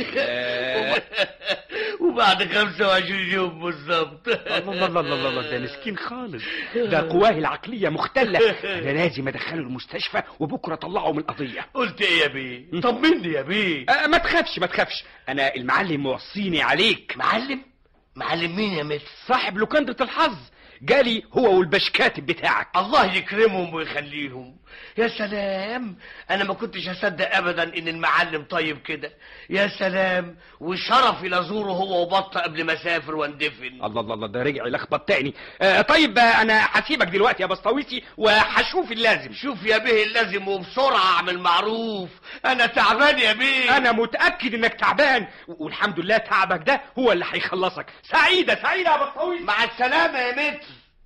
وبعد خمسة وعشرين يوم بالظبط الله الله الله الله ده مسكين خالص ده قواه العقلية مختلة أنا لازم أدخله المستشفى وبكرة أطلعه من القضية قلت ايه يا بيه طمني يا بيه أه ما تخافش ما تخافش أنا المعلم موصيني عليك معلم معلم مين يا متر صاحب لوكندة الحظ جالي هو والبشكاتب بتاعك الله يكرمهم ويخليهم يا سلام انا ما كنتش اصدق ابدا ان المعلم طيب كده يا سلام وشرفي لازوره هو وبطه قبل ما اسافر واندفن الله الله الله ده رجع يلخبط تاني آه طيب آه، انا هسيبك دلوقتي يا بسطويسي وهشوف اللازم شوف يا بيه اللازم وبسرعه اعمل معروف انا تعبان يا بيه انا متاكد انك تعبان و- والحمد لله تعبك ده هو اللي هيخلصك سعيده سعيده يا بسطويسي مع السلامه يا متر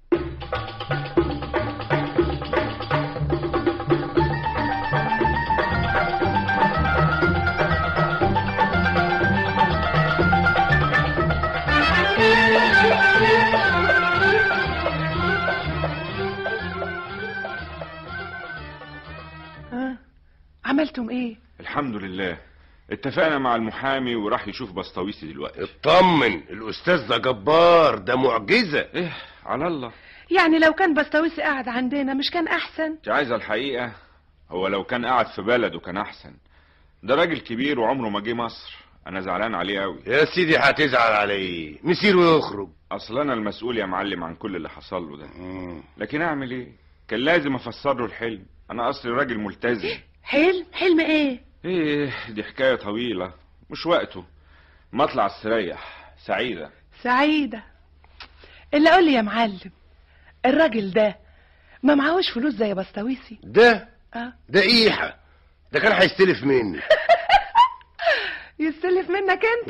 ها عملتم ايه الحمد لله اتفقنا مع المحامي وراح يشوف بسطويسي دلوقتي اطمن الاستاذ ده جبار ده معجزه ايه على الله يعني لو كان بستويسي قاعد عندنا مش كان احسن انت عايزه الحقيقه هو لو كان قاعد في بلده كان احسن ده راجل كبير وعمره ما جه مصر انا زعلان عليه قوي يا سيدي هتزعل عليه مسيره ويخرج اصل انا المسؤول يا معلم عن كل اللي حصل له ده لكن اعمل ايه كان لازم افسر له الحلم انا اصلي راجل ملتزم حلم حلم ايه ايه دي حكايه طويله مش وقته ما اطلع استريح سعيده سعيدة اللي قول لي يا معلم الراجل ده ما معهوش فلوس زي بستويسي ده اه ده ايحة ده كان هيستلف مني يستلف منك انت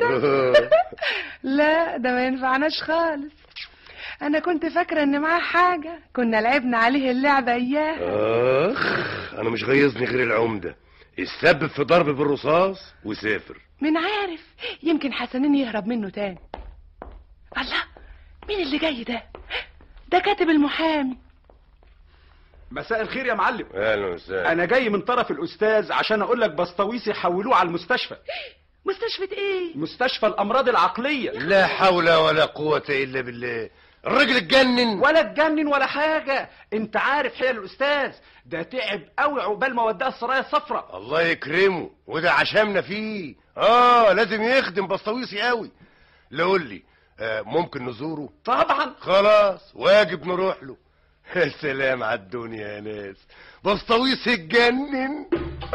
لا ده ما ينفعناش خالص انا كنت فاكرة ان معاه حاجة كنا لعبنا عليه اللعبة اياه اخ انا مش غيظني غير العمده السبب في ضرب بالرصاص وسافر من عارف يمكن حسنين يهرب منه تاني الله مين اللي جاي ده ده كاتب المحامي مساء الخير يا معلم اهلا وسهلا انا جاي من طرف الاستاذ عشان اقول لك بسطويسي حولوه على المستشفى مستشفى ايه مستشفى الامراض العقليه لا حول ولا قوه الا بالله الراجل اتجنن ولا اتجنن ولا حاجه انت عارف حيل الاستاذ ده تعب قوي عقبال ما وداه السرايا الصفراء الله يكرمه وده عشمنا فيه اه لازم يخدم بسطويسي قوي لا قول لي آه ممكن نزوره طبعا خلاص واجب نروح له يا سلام على الدنيا يا ناس بسطويسي اتجنن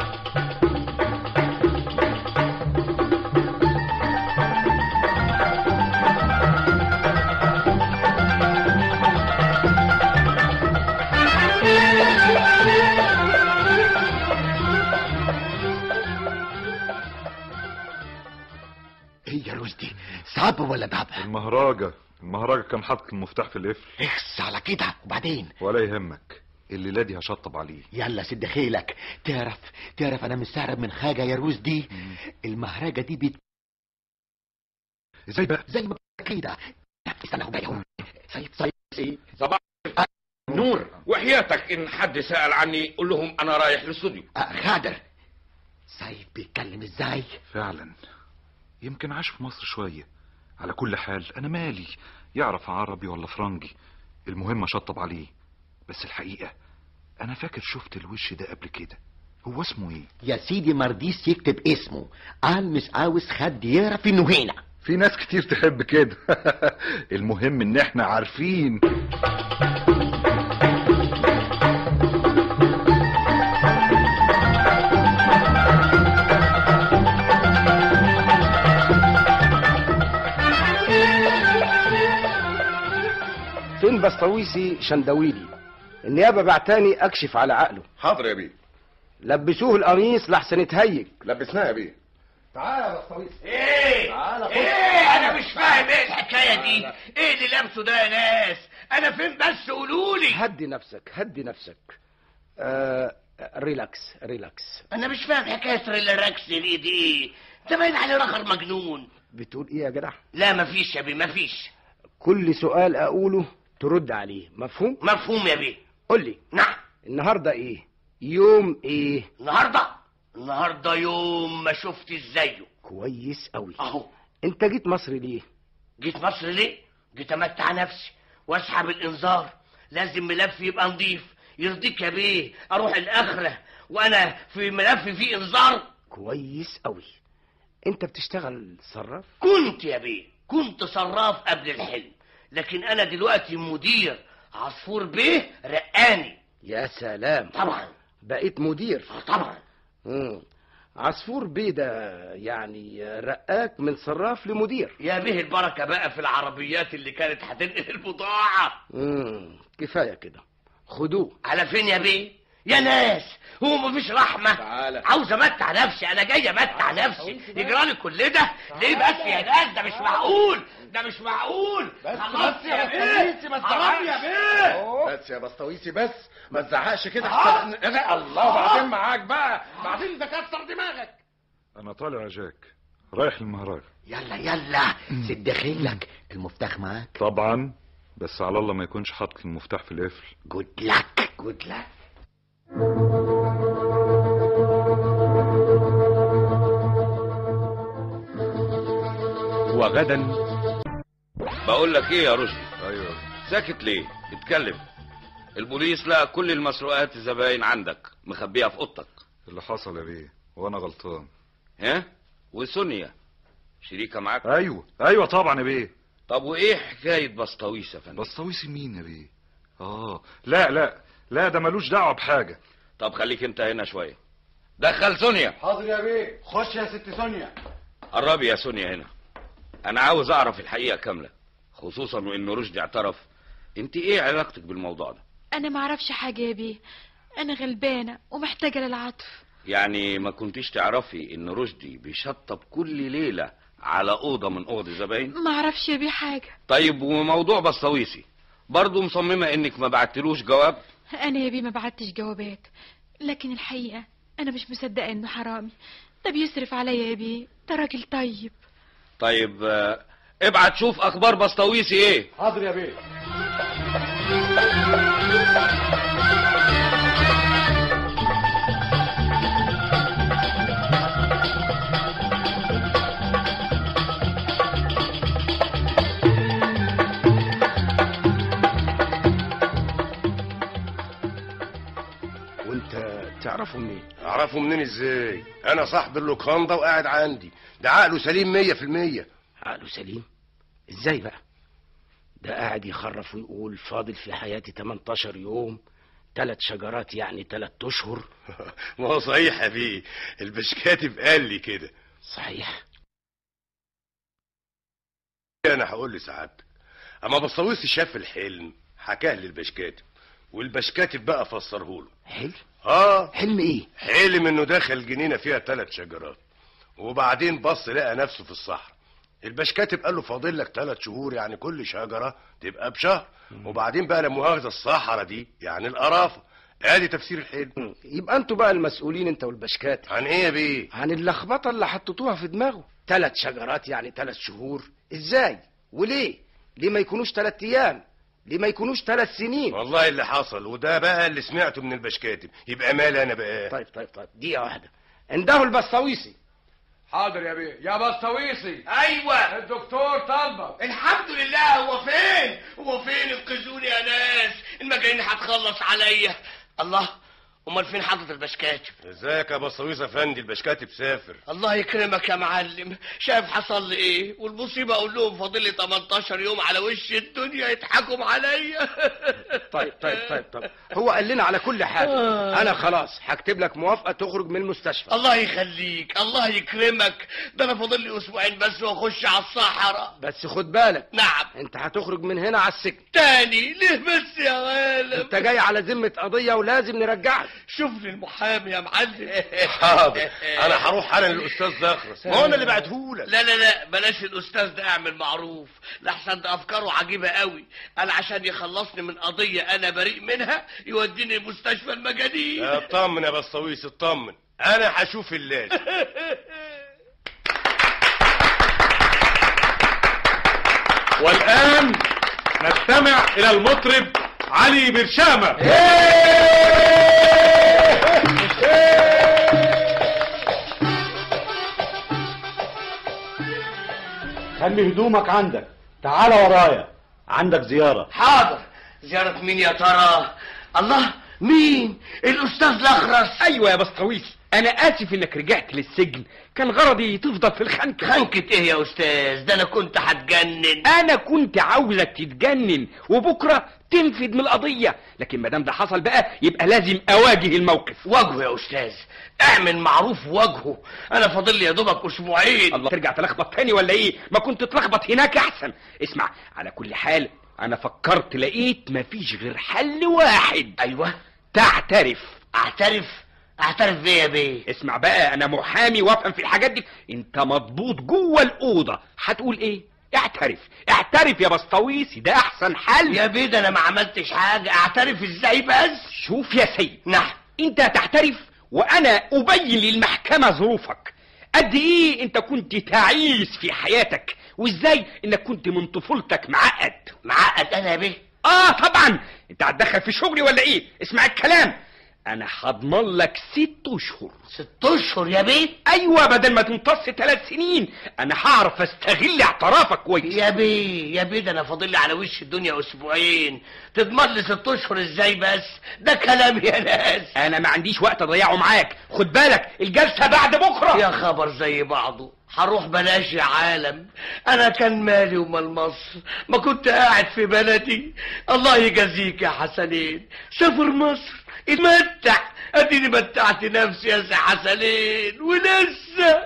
ايه يا رشدي صعب ولا ضبع المهراجة المهراجة كان حاطط المفتاح في القفل اخس على كده وبعدين ولا يهمك الليلة دي هشطب عليه يلا سد خيلك تعرف تعرف انا مستغرب من حاجه يا رشدي المهرجه دي بت... ازاي بقى زي ما كده استنى هو جاي اهو سيد سيد سيد صباح نور وحياتك ان حد سأل عني قول لهم انا رايح الاستوديو آه، خادر سيد بيتكلم ازاي فعلا يمكن عاش في مصر شوية على كل حال انا مالي يعرف عربي ولا فرنجي المهم اشطب عليه بس الحقيقة انا فاكر شفت الوش ده قبل كده هو اسمه ايه يا سيدي مرضيس يكتب اسمه قال مش عاوز حد يعرف انه هنا في ناس كتير تحب كده المهم ان احنا عارفين فين بسطويسي شندويلي النيابة بعتاني اكشف على عقله حاضر يا بيه لبسوه القميص لحسن اتهيج لبسناه يا بيه تعالى يا بسطويسي ايه تعالى خد. ايه انا مش فاهم ايه الحكايه دي ايه اللي لابسه ده يا ناس انا فين بس قولولي هدي نفسك هدي نفسك آه ريلاكس ريلاكس انا مش فاهم حكايه الريلاكس دي دي ايه ده باين عليه رخر مجنون بتقول ايه يا جدع لا مفيش يا بيه مفيش كل سؤال اقوله ترد عليه مفهوم مفهوم يا بيه قول لي نعم النهارده ايه يوم ايه النهارده النهارده يوم ما شفت زيه كويس قوي اهو انت جيت مصر ليه جيت مصر ليه جيت امتع نفسي واسحب الانذار لازم ملف يبقى نضيف يرضيك يا بيه اروح الاخره وانا في ملف فيه انذار كويس قوي انت بتشتغل صراف كنت يا بيه كنت صراف قبل الحلم لكن انا دلوقتي مدير عصفور بيه رقاني يا سلام طبعا بقيت مدير طبعا مم. عصفور بيه ده يعني رقاك من صراف لمدير يا به البركه بقى في العربيات اللي كانت هتنقل البضاعه مم. كفايه كده خدوه على فين يا بيه يا ناس هو مفيش رحمة تعالى. عاوز امتع نفسي انا جاي امتع نفسي يجرالي كل ده ليه بس يا ناس ده مش معقول ده مش معقول خلاص يا بيه حرام يا بيه بس يا بسطويسي بس ما تزعقش كده آه. أحسن- إيه ده؟ الله بعدين معاك بقى بعدين تكسر دماغك انا طالع يا جاك رايح المهرجان يلا يلا سد خيلك المفتاح معاك طبعا بس على الله ما يكونش حاطط المفتاح في القفل جود لك جود لك وغدا بقول لك ايه يا رشدي ايوه ساكت ليه اتكلم البوليس لقى كل المسروقات الزباين عندك مخبيها في اوضتك اللي حصل يا بيه وانا غلطان ها وسونيا شريكة معاك ايوه ايوه طبعا يا بيه طب وايه حكاية بسطويس يا فندم بسطويسي مين يا بيه اه لا لا لا ده ملوش دعوه بحاجه طب خليك انت هنا شوية دخل سونيا حاضر يا بيه خش يا ست سونيا قربي يا سونيا هنا انا عاوز اعرف الحقيقة كاملة خصوصا وان رشدي اعترف انت ايه علاقتك بالموضوع ده انا معرفش حاجة يا بيه انا غلبانة ومحتاجة للعطف يعني ما كنتيش تعرفي ان رشدي بيشطب كل ليلة على اوضة من اوض الزباين معرفش يا بيه حاجة طيب وموضوع بسطويسي برضه مصممة انك ما بعتلوش جواب انا يا بيه ما بعتش جوابات لكن الحقيقة انا مش مصدقة انه حرامي ده بيصرف عليا يا بيه ده راجل طيب طيب آه، ابعت شوف اخبار بسطويسي ايه حاضر يا بيه وانت تعرفه منين اعرفه منين ازاي انا صاحب اللوكاندا وقاعد عندي ده عقله سليم مية في المية عقله سليم ازاي بقى ده قاعد يخرف ويقول فاضل في حياتي 18 يوم ثلاث شجرات يعني ثلاث اشهر ما هو صحيح يا بيه البشكاتب قال لي كده صحيح انا هقول لسعادتك اما بصويصي شاف الحلم حكاه للبشكاتب والبشكاتب بقى فسره له حلم اه حلم ايه حلم انه دخل جنينه فيها ثلاث شجرات وبعدين بص لقى نفسه في الصحراء البشكاتب قال له فاضل لك ثلاث شهور يعني كل شجره تبقى بشهر وبعدين بقى لا مؤاخذه الصحراء دي يعني القرافه ادي تفسير الحلم يبقى انتوا بقى المسؤولين انت والبشكات عن ايه يا بيه عن اللخبطه اللي حطيتوها في دماغه ثلاث شجرات يعني ثلاث شهور ازاي وليه ليه ما يكونوش ثلاث ايام ليه ما يكونوش ثلاث سنين والله اللي حصل وده بقى اللي سمعته من البشكاتب يبقى مالي انا بقى طيب طيب طيب دقيقه واحده انده البسطويسي حاضر يا بيه يا بسطويسي ايوه الدكتور طالبك الحمد لله هو فين هو فين انقذوني يا ناس المجانين هتخلص عليا الله امال فين حضرة البشكاتب ازيك يا بصويص افندي البشكاتب سافر الله يكرمك يا معلم شايف حصل لي ايه والمصيبه اقول لهم فاضل لي 18 يوم على وش الدنيا يضحكوا عليا طيب طيب طيب طيب هو قال لنا على كل حاجه آه. انا خلاص هكتب لك موافقه تخرج من المستشفى الله يخليك الله يكرمك ده انا فاضل لي اسبوعين بس واخش على الصحراء بس خد بالك نعم انت هتخرج من هنا على السجن تاني ليه بس يا غالب انت جاي على ذمه قضيه ولازم نرجعك شوف لي المحامي يا معلم حاضر انا هروح انا للاستاذ زخرس ما هو انا اللي بعتهولك لا لا لا بلاش الاستاذ ده اعمل معروف لحسن ده افكاره عجيبه قوي قال عشان يخلصني من قضيه انا بريء منها يوديني مستشفى المجانين اطمن يا بصويس اطمن انا هشوف اللازم والآن نستمع إلى المطرب علي برشامة خلي هدومك عندك تعال ورايا عندك زيارة حاضر زيارة مين يا ترى الله مين الاستاذ الاخرس ايوه يا بسطويسي انا اسف انك رجعت للسجن كان غرضي تفضل في الخنكه خنكة ايه يا استاذ ده انا كنت هتجنن انا كنت عاوزك تتجنن وبكره تنفد من القضيه لكن ما دام ده حصل بقى يبقى لازم اواجه الموقف واجهه يا استاذ اعمل معروف واجهه انا فاضل لي يا دوبك اسبوعين الله ترجع تلخبط تاني ولا ايه ما كنت تلخبط هناك احسن اسمع على كل حال انا فكرت لقيت مفيش غير حل واحد ايوه تعترف اعترف اعترف بيه يا بيه اسمع بقى انا محامي وافهم في الحاجات دي انت مضبوط جوه الاوضه هتقول ايه اعترف اعترف يا بسطويسي ده احسن حل يا بيه ده انا ما عملتش حاجه اعترف ازاي بس شوف يا سيد نعم انت هتعترف وانا ابين للمحكمه ظروفك قد ايه انت كنت تعيس في حياتك وازاي انك كنت من طفولتك معقد معقد انا يا بيه اه طبعا انت هتدخل في شغلي ولا ايه اسمع الكلام انا هضمن لك ست اشهر ست اشهر يا بيه ايوه بدل ما تمتص ثلاث سنين انا هعرف استغل اعترافك كويس يا بيه يا بيه ده انا فاضل لي على وش الدنيا اسبوعين تضمن لي ست اشهر ازاي بس ده كلام يا ناس انا ما عنديش وقت اضيعه معاك خد بالك الجلسه بعد بكره يا خبر زي بعضه هروح بلاش يا عالم انا كان مالي ومال مصر ما كنت قاعد في بلدي الله يجازيك يا حسنين سافر مصر اتمتع اديني متعت نفسي يا سي حسنين ولسه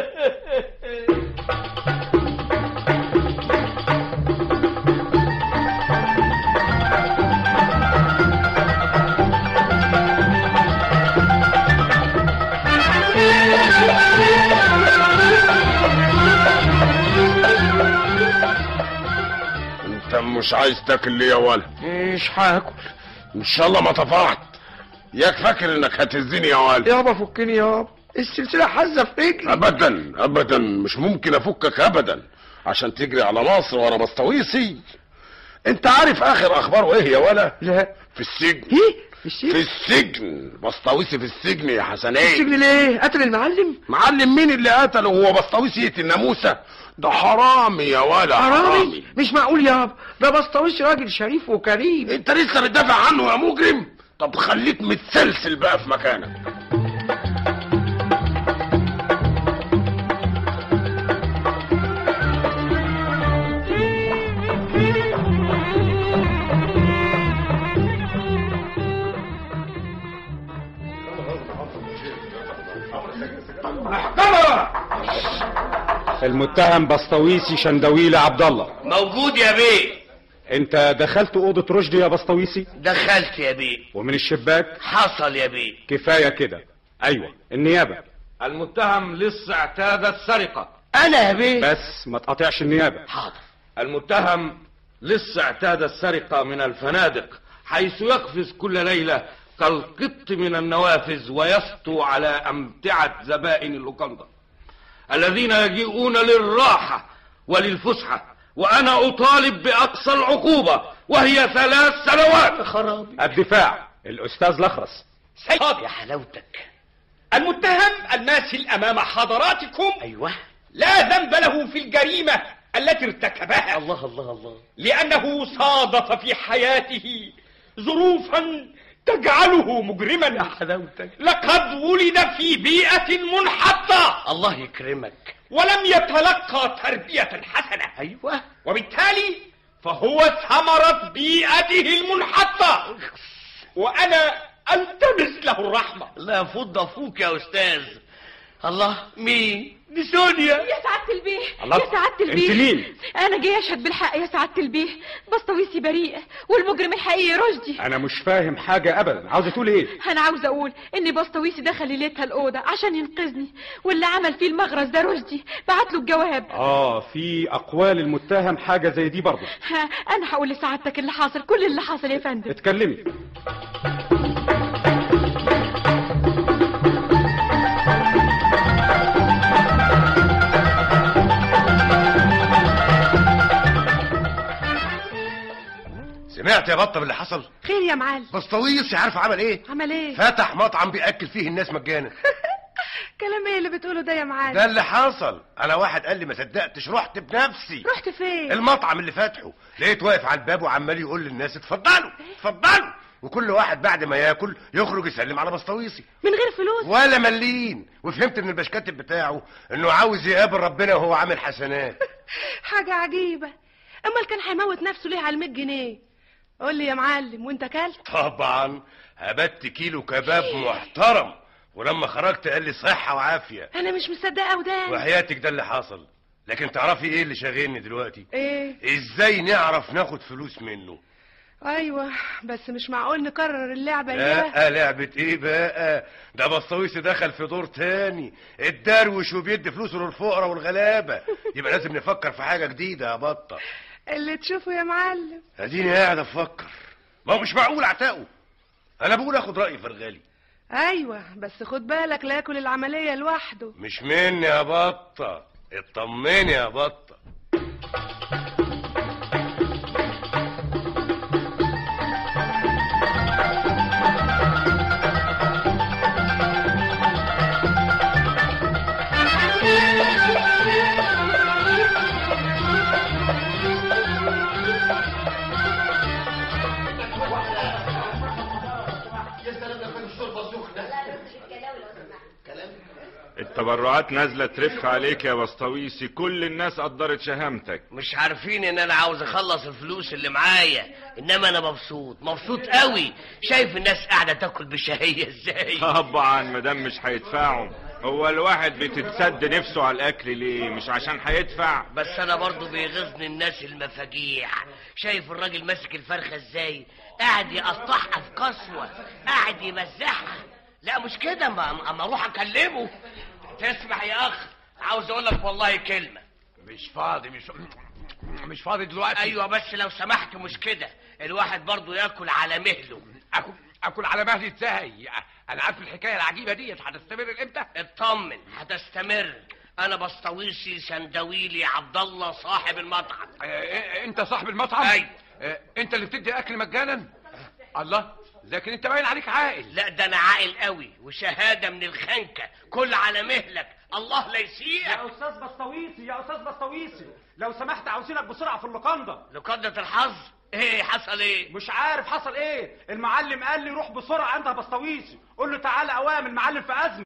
انت مش عايز تاكل ليه يا ولد مش هاكل ان شاء الله ما طفعت ياك فاكر انك هتزني يا ولد يابا فكني يابا السلسله حازه في رجلي ابدا ابدا مش ممكن افكك ابدا عشان تجري على مصر ورا بسطويسي انت عارف اخر اخباره ايه يا ولا لا في السجن ايه في السجن في السجن بسطويسي في السجن يا حسنين السجن ليه قتل المعلم معلم مين اللي قتله هو بسطويسي يقتل ناموسه ده حرامي يا ولا حرامي مش معقول يابا ده بسطويش راجل شريف وكريم انت لسه بتدافع عنه يا مجرم طب خليك متسلسل بقى في مكانك محكمة المتهم بسطويسي شندويلي عبد الله موجود يا بيه انت دخلت اوضه رشدي يا بسطويسي دخلت يا بيه ومن الشباك حصل يا بيه كفايه كده ايوه النيابه المتهم لص اعتاد السرقة انا يا بيه بس ما تقاطعش النيابه حاضر المتهم لص اعتاد السرقة من الفنادق حيث يقفز كل ليلة كالقط من النوافذ ويسطو على أمتعة زبائن اللوكاندا الذين يجيئون للراحة وللفسحة وأنا أطالب بأقصى العقوبة وهي ثلاث سنوات خرابي الدفاع الاستاذ لخرس سيد يا حلاوتك المتهم الماثل امام حضراتكم ايوه لا ذنب له في الجريمه التي ارتكبها الله الله الله لانه صادف في حياته ظروفا تجعله مجرما يا حلاوتك لقد ولد في بيئه منحطه الله يكرمك ولم يتلقى تربيه حسنه ايوه وبالتالي فهو ثمره بيئته المنحطه وانا التمس له الرحمه لا فض افوك يا استاذ الله مين دي سونيا يا سعادة البيه الله. يا سعادة البيه انت مين؟ أنا جاي أشهد بالحق يا سعادة البيه بسطويسي بريء والمجرم الحقيقي رشدي انا مش فاهم حاجه ابدا عاوزه تقول ايه أنا عاوزة أقول إن بسطويسي دخل ليلتها الأوضة عشان ينقذني واللي عمل فيه المغرز ده رشدي بعت له الجواب اه في اقوال المتهم حاجه زي دي برضه ها أنا هقول لسعادتك اللي حاصل كل اللي حاصل يا فندم اتكلمي سمعت يا بطه باللي حصل خير يا معلم بسطويسي عارف عمل ايه عمل ايه فتح مطعم بياكل فيه الناس مجانا كلام ايه اللي بتقوله ده يا معلم ده اللي حصل انا واحد قال لي ما صدقتش رحت بنفسي رحت فين المطعم اللي فاتحه لقيت واقف على الباب وعمال يقول للناس اتفضلوا اتفضلوا وكل واحد بعد ما ياكل يخرج يسلم على بسطويسي من غير فلوس ولا ملين وفهمت من البشكاتب بتاعه انه عاوز يقابل ربنا وهو عامل حسنات حاجة عجيبة امال كان هيموت نفسه ليه على 100 جنيه قول لي يا معلم وانت كلت طبعا هبت كيلو كباب محترم ولما خرجت قال لي صحة وعافية انا مش مصدقه ودان وحياتك ده اللي حصل لكن تعرفي ايه اللي شاغلني دلوقتي ايه ازاي نعرف ناخد فلوس منه ايوه بس مش معقول نكرر اللعبه اللي لا لعبة ايه بقى ده بسطويسي دخل في دور تاني الدروش وبيدي فلوسه للفقراء والغلابة يبقى لازم نفكر في حاجة جديدة يا بطة اللي تشوفه يا معلم اديني قاعد افكر ما هو مش معقول اعتقه انا بقول اخد رأي فرغالي ايوه بس خد بالك لا ياكل العمليه لوحده مش مني يا بطة اطمني يا بطة التبرعات نازله ترف عليك يا بسطويسي كل الناس قدرت شهامتك مش عارفين ان انا عاوز اخلص الفلوس اللي معايا انما انا مبسوط مبسوط قوي شايف الناس قاعده تاكل بشهيه ازاي طبعا مدام مش هيدفعوا هو الواحد بتتسد نفسه على الاكل ليه مش عشان هيدفع بس انا برضو بيغيظني الناس المفاجيع شايف الراجل ماسك الفرخه ازاي قاعد يقطعها في قسوه قاعد يمزحها لا مش كده ما اما اروح اكلمه تسمح يا اخ عاوز اقول لك والله كلمه مش فاضي مش مش فاضي دلوقتي ايوه بس لو سمحت مش كده الواحد برضو ياكل على مهله اكل اكل على مهلي ازاي انا عارف الحكايه العجيبه ديت هتستمر امتى اطمن هتستمر انا بسطويسي سندويلي عبد الله صاحب المطعم اه انت صاحب المطعم ايوه اه انت اللي بتدي اكل مجانا الله لكن انت باين عليك عاقل لا ده انا عاقل قوي وشهاده من الخنكه كل على مهلك الله لا يسيئك يا استاذ بسطويسي يا استاذ بسطويسي لو سمحت عاوزينك بسرعه في اللوكاندا لوكاندا الحظ ايه حصل ايه مش عارف حصل ايه المعلم قال لي روح بسرعه عندها بسطويسي قول له تعالى اوام المعلم في ازمه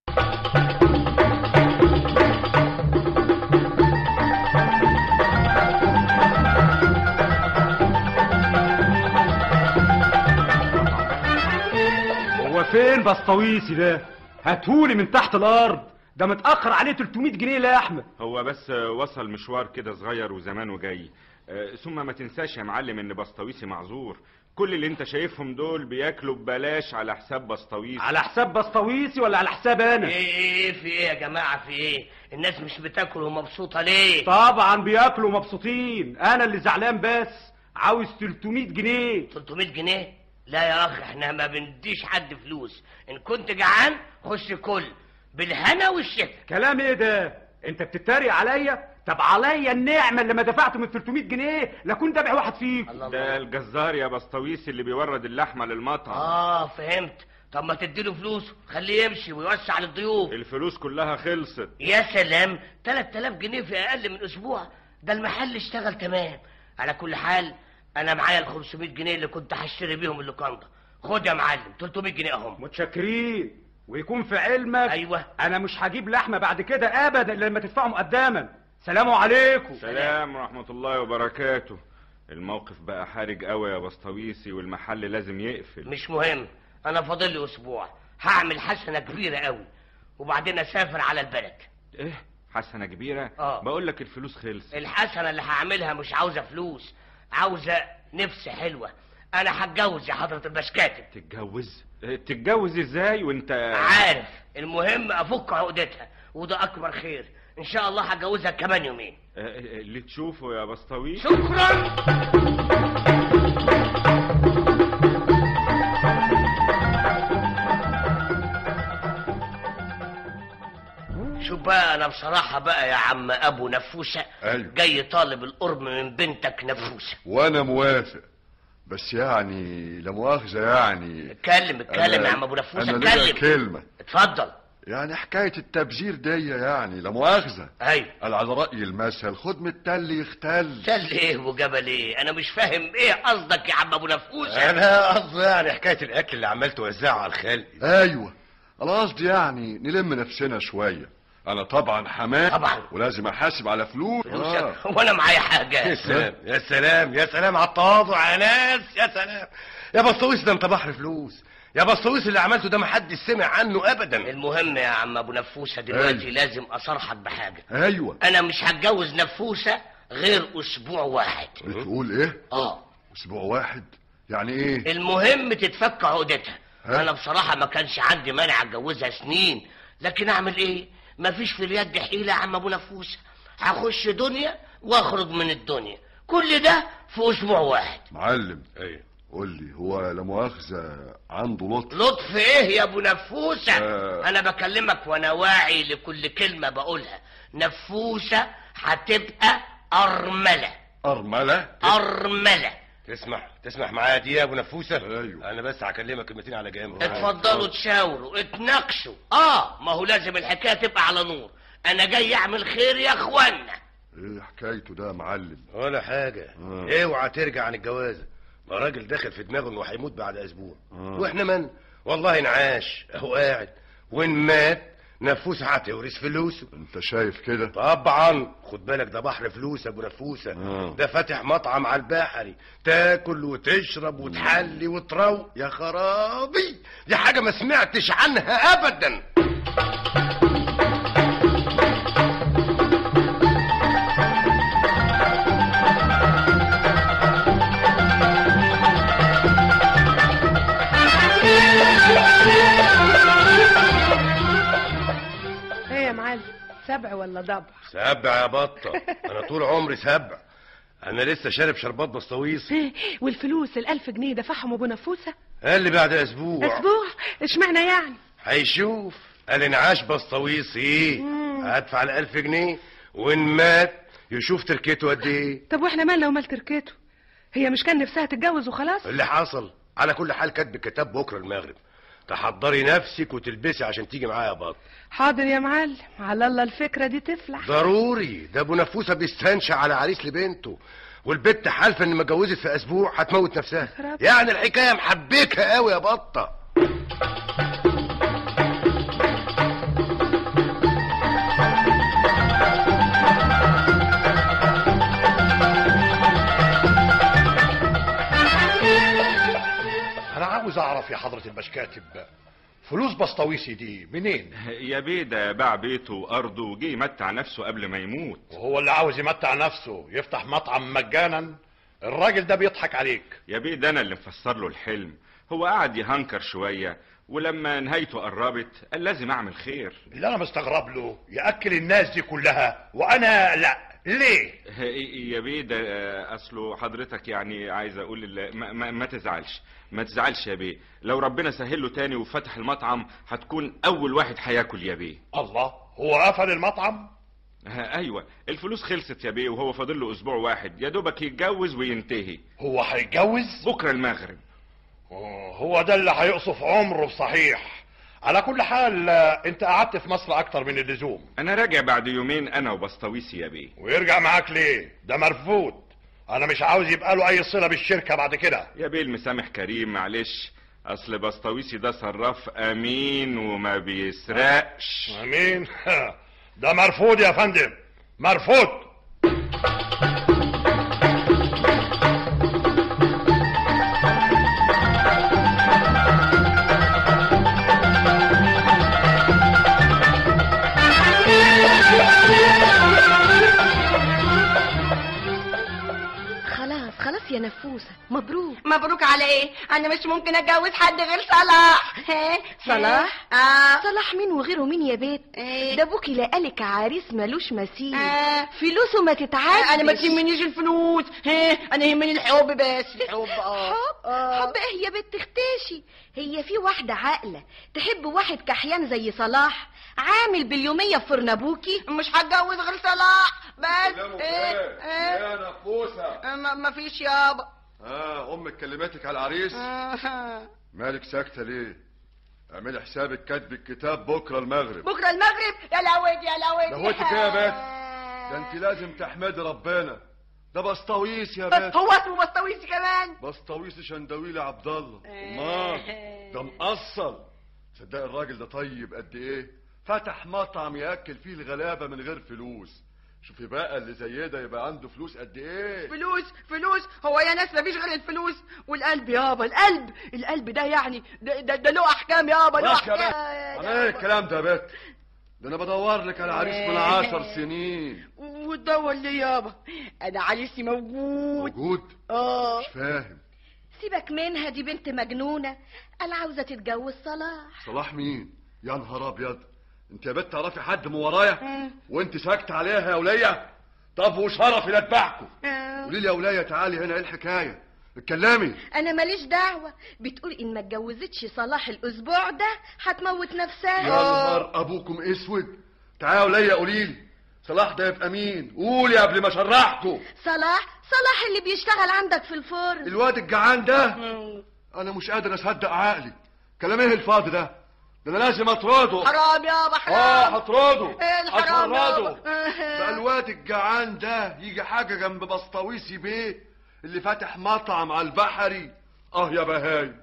هو فين بسطويسي ده هاتهولي من تحت الارض ده متاخر عليه 300 جنيه لحمه هو بس وصل مشوار كده صغير وزمانه جاي آه، ثم ما تنساش يا معلم ان بسطويسي معذور كل اللي انت شايفهم دول بياكلوا ببلاش على حساب بسطويسي على حساب بسطويسي ولا على حساب انا ايه ايه في ايه يا جماعه في ايه الناس مش بتاكل ومبسوطه ليه طبعا بياكلوا مبسوطين انا اللي زعلان بس عاوز 300 جنيه 300 جنيه لا يا اخ احنا ما بنديش حد فلوس ان كنت جعان خش كل بالهنا والشفا كلام ايه ده انت بتتريق عليا طب عليا النعمه اللي ما دفعته من 300 جنيه لاكون دافع واحد فيكم ده الجزار يا بسطويسي اللي بيورد اللحمه للمطعم اه فهمت طب ما تديله فلوس خليه يمشي ويوسع للضيوف الفلوس كلها خلصت يا سلام 3000 جنيه في اقل من اسبوع ده المحل اشتغل تمام على كل حال انا معايا ال 500 جنيه اللي كنت هشتري بيهم اللوكاندا خد يا معلم 300 جنيه اهم متشكرين ويكون في علمك ايوه انا مش هجيب لحمه بعد كده ابدا الا لما تدفعوا مقدما سلام عليكم سلام ورحمه الله وبركاته الموقف بقى حرج قوي يا بسطويسي والمحل لازم يقفل مش مهم انا فاضل لي اسبوع هعمل حسنه كبيره قوي وبعدين اسافر على البلد ايه حسنه كبيره اه بقول لك الفلوس خلص الحسنه اللي هعملها مش عاوزه فلوس عاوزه نفس حلوه انا هتجوز يا حضره البشكاتب تتجوز إيه، تتجوز ازاي وانت عارف المهم افك عقدتها وده اكبر خير ان شاء الله هجوزها كمان يومين آه، اللي تشوفه يا بسطويسي شكرا شوف بقى انا بصراحة بقى يا عم ابو نفوسة أيوة. جاي طالب القرب من بنتك نفوسة وانا موافق بس يعني لا مؤاخذة يعني اتكلم اتكلم أنا- يا عم ابو نفوسة انا ليا اتكلم كلمة اتفضل يعني حكاية التبذير دي يعني لا مؤاخذة ايوه قال على رأي المثل خد من التل يختل تل ايه وجبل ايه انا مش فاهم ايه قصدك يا عم ابو نفوسه انا قصدي يعني حكايه الاكل اللي عمال توزعه على الخلق ايوه انا قصدي يعني نلم نفسنا شوية انا طبعا حماه طبعا. ولازم احاسب على فلوس آه. وانا معايا حاجه يا سلام يا سلام يا سلام على التواضع يا ناس يا سلام يا بسطويس ده انت بحر فلوس يا بسطويس اللي عملته ده محدش سمع عنه ابدا المهم يا عم ابو نفوسه دلوقتي لازم اصرحك بحاجه ايوه انا مش هتجوز نفوسه غير اسبوع واحد بتقول ايه اه اسبوع واحد يعني ايه المهم تتفك عقدتها ها؟ انا بصراحه ما كانش عندي مانع اتجوزها سنين لكن اعمل ايه مفيش في اليد حيله يا عم ابو نفوسه هخش دنيا واخرج من الدنيا كل ده في اسبوع واحد معلم ايوه قول لي هو لا مؤاخذة عنده لطف لطف ايه يا ابو نفوسه آه. انا بكلمك وانا واعي لكل كلمه بقولها نفوسه هتبقى ارمله أرملة ارمله تسمح تسمح معايا دي يا ابو نفوسه ايوه انا بس هكلمك كلمتين على جنب اتفضلوا تشاوروا اتناقشوا اه ما هو لازم الحكايه تبقى على نور انا جاي اعمل خير يا اخوانا ايه حكايته ده يا معلم ولا حاجه آه. اوعى ترجع عن الجوازه ما راجل داخل في دماغه انه هيموت بعد اسبوع آه. واحنا من والله انعاش اهو قاعد وان مات نفوس هتورث فلوسه انت شايف كده طبعا خد بالك ده بحر فلوس يا ابو نفوسه آه. ده فاتح مطعم على البحري تاكل وتشرب وتحلي وتروق يا خرابي دي حاجه ما سمعتش عنها ابدا ايه يا معلم سبع ولا ضبع سبع يا بطه انا طول عمري سبع انا لسه شارب شربات بسطويس والفلوس الألف جنيه دفعهم ابو نفوسه قال لي بعد اسبوع اسبوع اشمعنى يعني هيشوف قال انعاش بسطويس ايه مم. هدفع الألف جنيه وان مات يشوف تركته قد ايه طب واحنا مالنا ومال تركته هي مش كان نفسها تتجوز وخلاص اللي حصل على كل حال كاتب الكتاب بكره المغرب تحضري نفسك وتلبسي عشان تيجي معايا يا بط حاضر يا معلم على الله الفكره دي تفلح ضروري ده ابو نفوسه بيستنشع على عريس لبنته والبت حالفه ان ما اتجوزت في اسبوع هتموت نفسها خراب. يعني الحكايه محبكه قوي يا بطه انا عاوز اعرف يا حضرة البشكاتب فلوس بسطويسي دي منين يا بيه ده باع بيته وارضه وجه يمتع نفسه قبل ما يموت وهو اللي عاوز يمتع نفسه يفتح مطعم مجانا الراجل ده بيضحك عليك يا بيه ده انا اللي مفسر له الحلم هو قعد يهنكر شويه ولما نهايته قربت قال لازم اعمل خير اللي انا مستغرب له ياكل الناس دي كلها وانا لا ليه يا بيه ده آه، اصله حضرتك يعني عايز اقول ال- ما, ما, ما تزعلش ما تزعلش يا بيه لو ربنا سهل له تاني وفتح المطعم هتكون اول واحد هياكل يا بيه الله هو قفل المطعم ها، ايوه الفلوس خلصت يا بيه وهو فاضل له اسبوع واحد يا دوبك يتجوز وينتهي هو هيتجوز بكره المغرب أوه، هو ده اللي هيقصف عمره صحيح على كل حال آه، انت قعدت في مصر اكتر من اللزوم انا راجع بعد يومين انا وبسطويسي يا بيه ويرجع معاك ليه ده مرفوض انا مش عاوز يبقى له اي صله بالشركه بعد كده يا بيه المسامح كريم معلش اصل بسطويسي ده صراف امين وما بيسرقش امين ده مرفوض يا فندم مرفوض خلاص خلاص يا نفوسة مبروك مبروك على ايه انا مش ممكن اتجوز حد غير صلاح ها صلاح اه صلاح مين وغيره مين يا بيت إيه؟ ده ابوكي لقالك عريس ملوش مثيل آه. فلوسه ما تتعدش انا ما تهمنيش الفلوس ها انا يهمني الحب بس الحب اه حب آه. حب ايه يا بنت اختشي هي في واحدة عاقلة تحب واحد كحيان زي صلاح عامل باليومية في فرن ابوكي مش هتجوز غير صلاح بس ايه ايه يا نفوسة ما ما فيش يابا اه امك كلمتك على العريس آه. مالك ساكتة ليه اعملي حسابك كاتب الكتاب بكره المغرب بكره المغرب يا لهوي يا لهوي لهوتك ايه يا بت ده انت لازم تحمدي ربنا ده بسطويس يا بت هو اسمه بسطويسي كمان بسطويس شندويلي عبد الله امال ده مقصل صدق الراجل ده طيب قد ايه فتح مطعم ياكل فيه الغلابه من غير فلوس شوفي بقى اللي زي ده يبقى عنده فلوس قد ايه فلوس فلوس هو يا ناس مفيش غير الفلوس والقلب يابا القلب القلب ده يعني ده, ده, ده له احكام يابا له ماشي يا بت احكام على ايه الكلام ده يا بت ده انا بدور لك على عريس من عشر سنين وتدور ليه يابا انا عريسي موجود موجود اه مش فاهم سيبك منها دي بنت مجنونة انا عاوزة تتجوز صلاح صلاح مين يا نهار ابيض انت يا بت تعرفي حد من ورايا وانت ساكت عليها يا وليه طب وشرفي لا اتبعكم قولي لي يا وليه تعالي هنا ايه الحكايه اتكلمي انا ماليش دعوة بتقول ان ما اتجوزتش صلاح الاسبوع ده هتموت يا نفسها نهار ابوكم اسود تعالي يا وليه قولي لي صلاح ده يبقى مين قولي قبل ما شرحته صلاح صلاح اللي بيشتغل عندك في الفرن الواد الجعان ده انا مش قادر اصدق عقلي كلام ايه الفاضي ده ده انا لازم اطرده حرام يابا حرام اه هطرده ايه الحرام هطرده يابا بقى الواد الجعان ده يجي حاجه جنب بسطويسي بيه اللي فاتح مطعم على البحري اه يا بهاي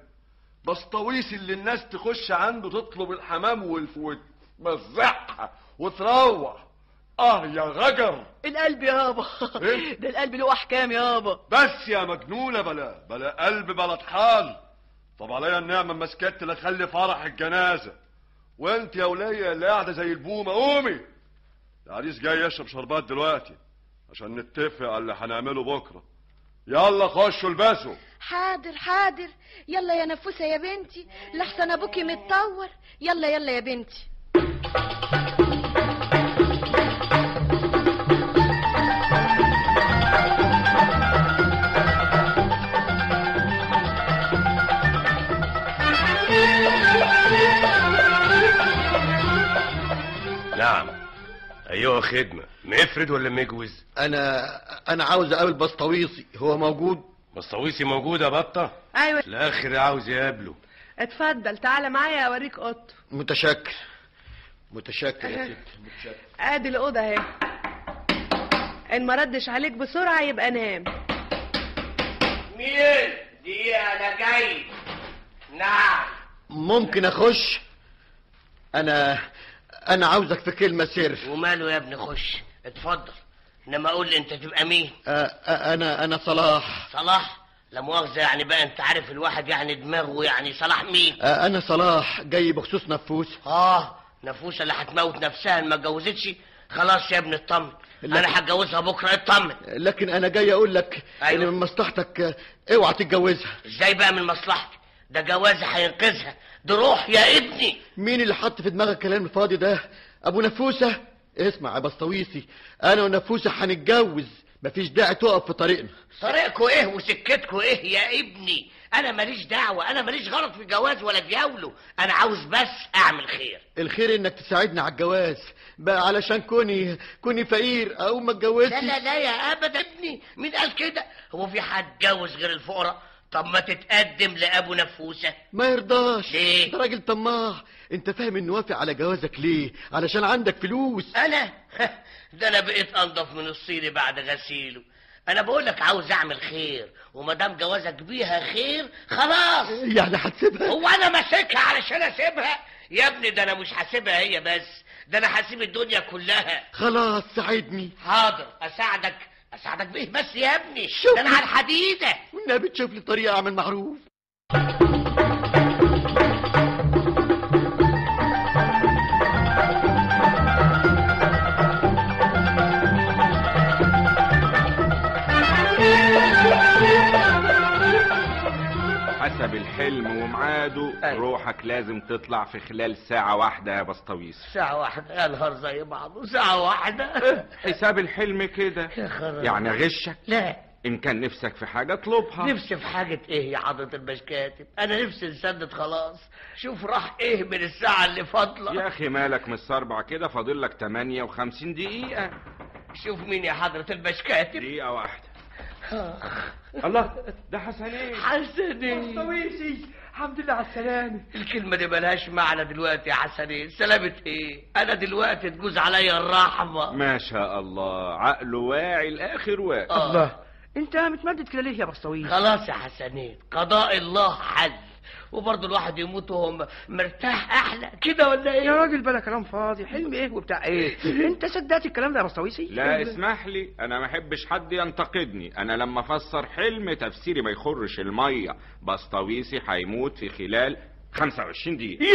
بسطويسي اللي الناس تخش عنده تطلب الحمام والف وتمزعها وتروح اه يا غجر القلب يابا إيه؟ ده القلب له احكام يابا بس يا مجنونة بلا بلا قلب بلا طحال طب عليا النعمة ما سكت لا خلي فرح الجنازة وانت يا ولية اللي قاعدة زي البومة قومي العريس جاي يشرب شربات دلوقتي عشان نتفق على اللي هنعمله بكرة يلا خشوا البسوا حاضر حاضر يلا يا نفوسة يا بنتي لحسن ابوكي متطور يلا يلا يا بنتي نعم ايوه خدمة مفرد ولا مجوز انا انا عاوز اقابل بسطويسي هو موجود بسطويسي موجود يا بطة ايوه الاخر عاوز يقابله اتفضل تعالى معايا اوريك اوضته متشكر متشكر يا ست متشكر ادي الاوضه اهي ان ما ردش عليك بسرعه يبقى نام مين دي انا جاي نعم ممكن اخش انا انا عاوزك في كلمة سر وماله يا ابني خش اتفضل انما قول لي انت تبقى مين أ- أ- انا انا صلاح صلاح لا مؤاخذة يعني بقى انت عارف الواحد يعني دماغه يعني صلاح مين أ- انا صلاح جاي بخصوص نفوس اه نفوسة اللي هتموت نفسها اللي ما اتجوزتش خلاص يا ابني اطمن لا. انا هتجوزها بكره اطمن لكن انا جاي اقول لك أيوة. ان من مصلحتك اوعى تتجوزها ازاي بقى من مصلحتي ده جوازي هينقذها دي روح يا ابني مين اللي حط في دماغك الكلام الفاضي ده ابو نفوسه اسمع يا بسطويسي انا ونفوسه هنتجوز مفيش داعي تقف في طريقنا طريقكوا ايه وسكتكوا ايه يا ابني انا ماليش دعوة انا ماليش غلط في جواز ولا دياوله انا عاوز بس اعمل خير الخير انك تساعدنا على الجواز بقى علشان كوني كوني فقير او ما اتجوزتش لا لا لا يا ابدا ابني مين قال كده هو في حد جوز غير الفقراء طب ما تتقدم لابو نفوسه ما يرضاش ليه؟ ده راجل طماع انت فاهم انه وافق على جوازك ليه علشان عندك فلوس انا ده انا بقيت انضف من الصيني بعد غسيله انا بقول لك عاوز اعمل خير وما دام جوازك بيها خير خلاص يعني هتسيبها هو انا ماسكها علشان اسيبها يا ابني ده انا مش هسيبها هي بس ده انا هسيب الدنيا كلها خلاص ساعدني حاضر اساعدك اساعدك بايه بس يا ابني شوف ده انا على الحديده والنبي تشوف لي طريقه اعمل معروف حسب الحلم وميعاده روحك لازم تطلع في خلال ساعة واحدة يا بسطويس ساعة واحدة يا نهار زي بعضه ساعة واحدة حساب الحلم كده يا خرابي. يعني غشك لا ان كان نفسك في حاجة اطلبها نفسي في حاجة ايه يا حضرة البشكاتب انا نفسي نسدد خلاص شوف راح ايه من الساعة اللي فاضلة يا اخي مالك مستربع كده فاضل لك 58 دقيقة شوف مين يا حضرة البشكاتب دقيقة واحدة الله ده حسنين حسنين بسطويسي الحمد لله على السلامة الكلمة دي ملهاش معنى دلوقتي يا حسنين سلامة ايه انا دلوقتي تجوز عليا الرحمة ما شاء الله عقله واعي الاخر واعي الله انت متمدد كده ليه يا بسطويس خلاص يا حسنين قضاء الله حل وبرضه الواحد يموت وهو م- مرتاح احلى كده ولا ايه يا راجل بلا كلام فاضي حلم ايه وبتاع ايه انت صدقت الكلام ده يا بسطويسي لا اسمح لي انا ما احبش حد ينتقدني انا لما افسر حلم تفسيري ما يخرش الميه بسطويسي هيموت في خلال 25 دقيقه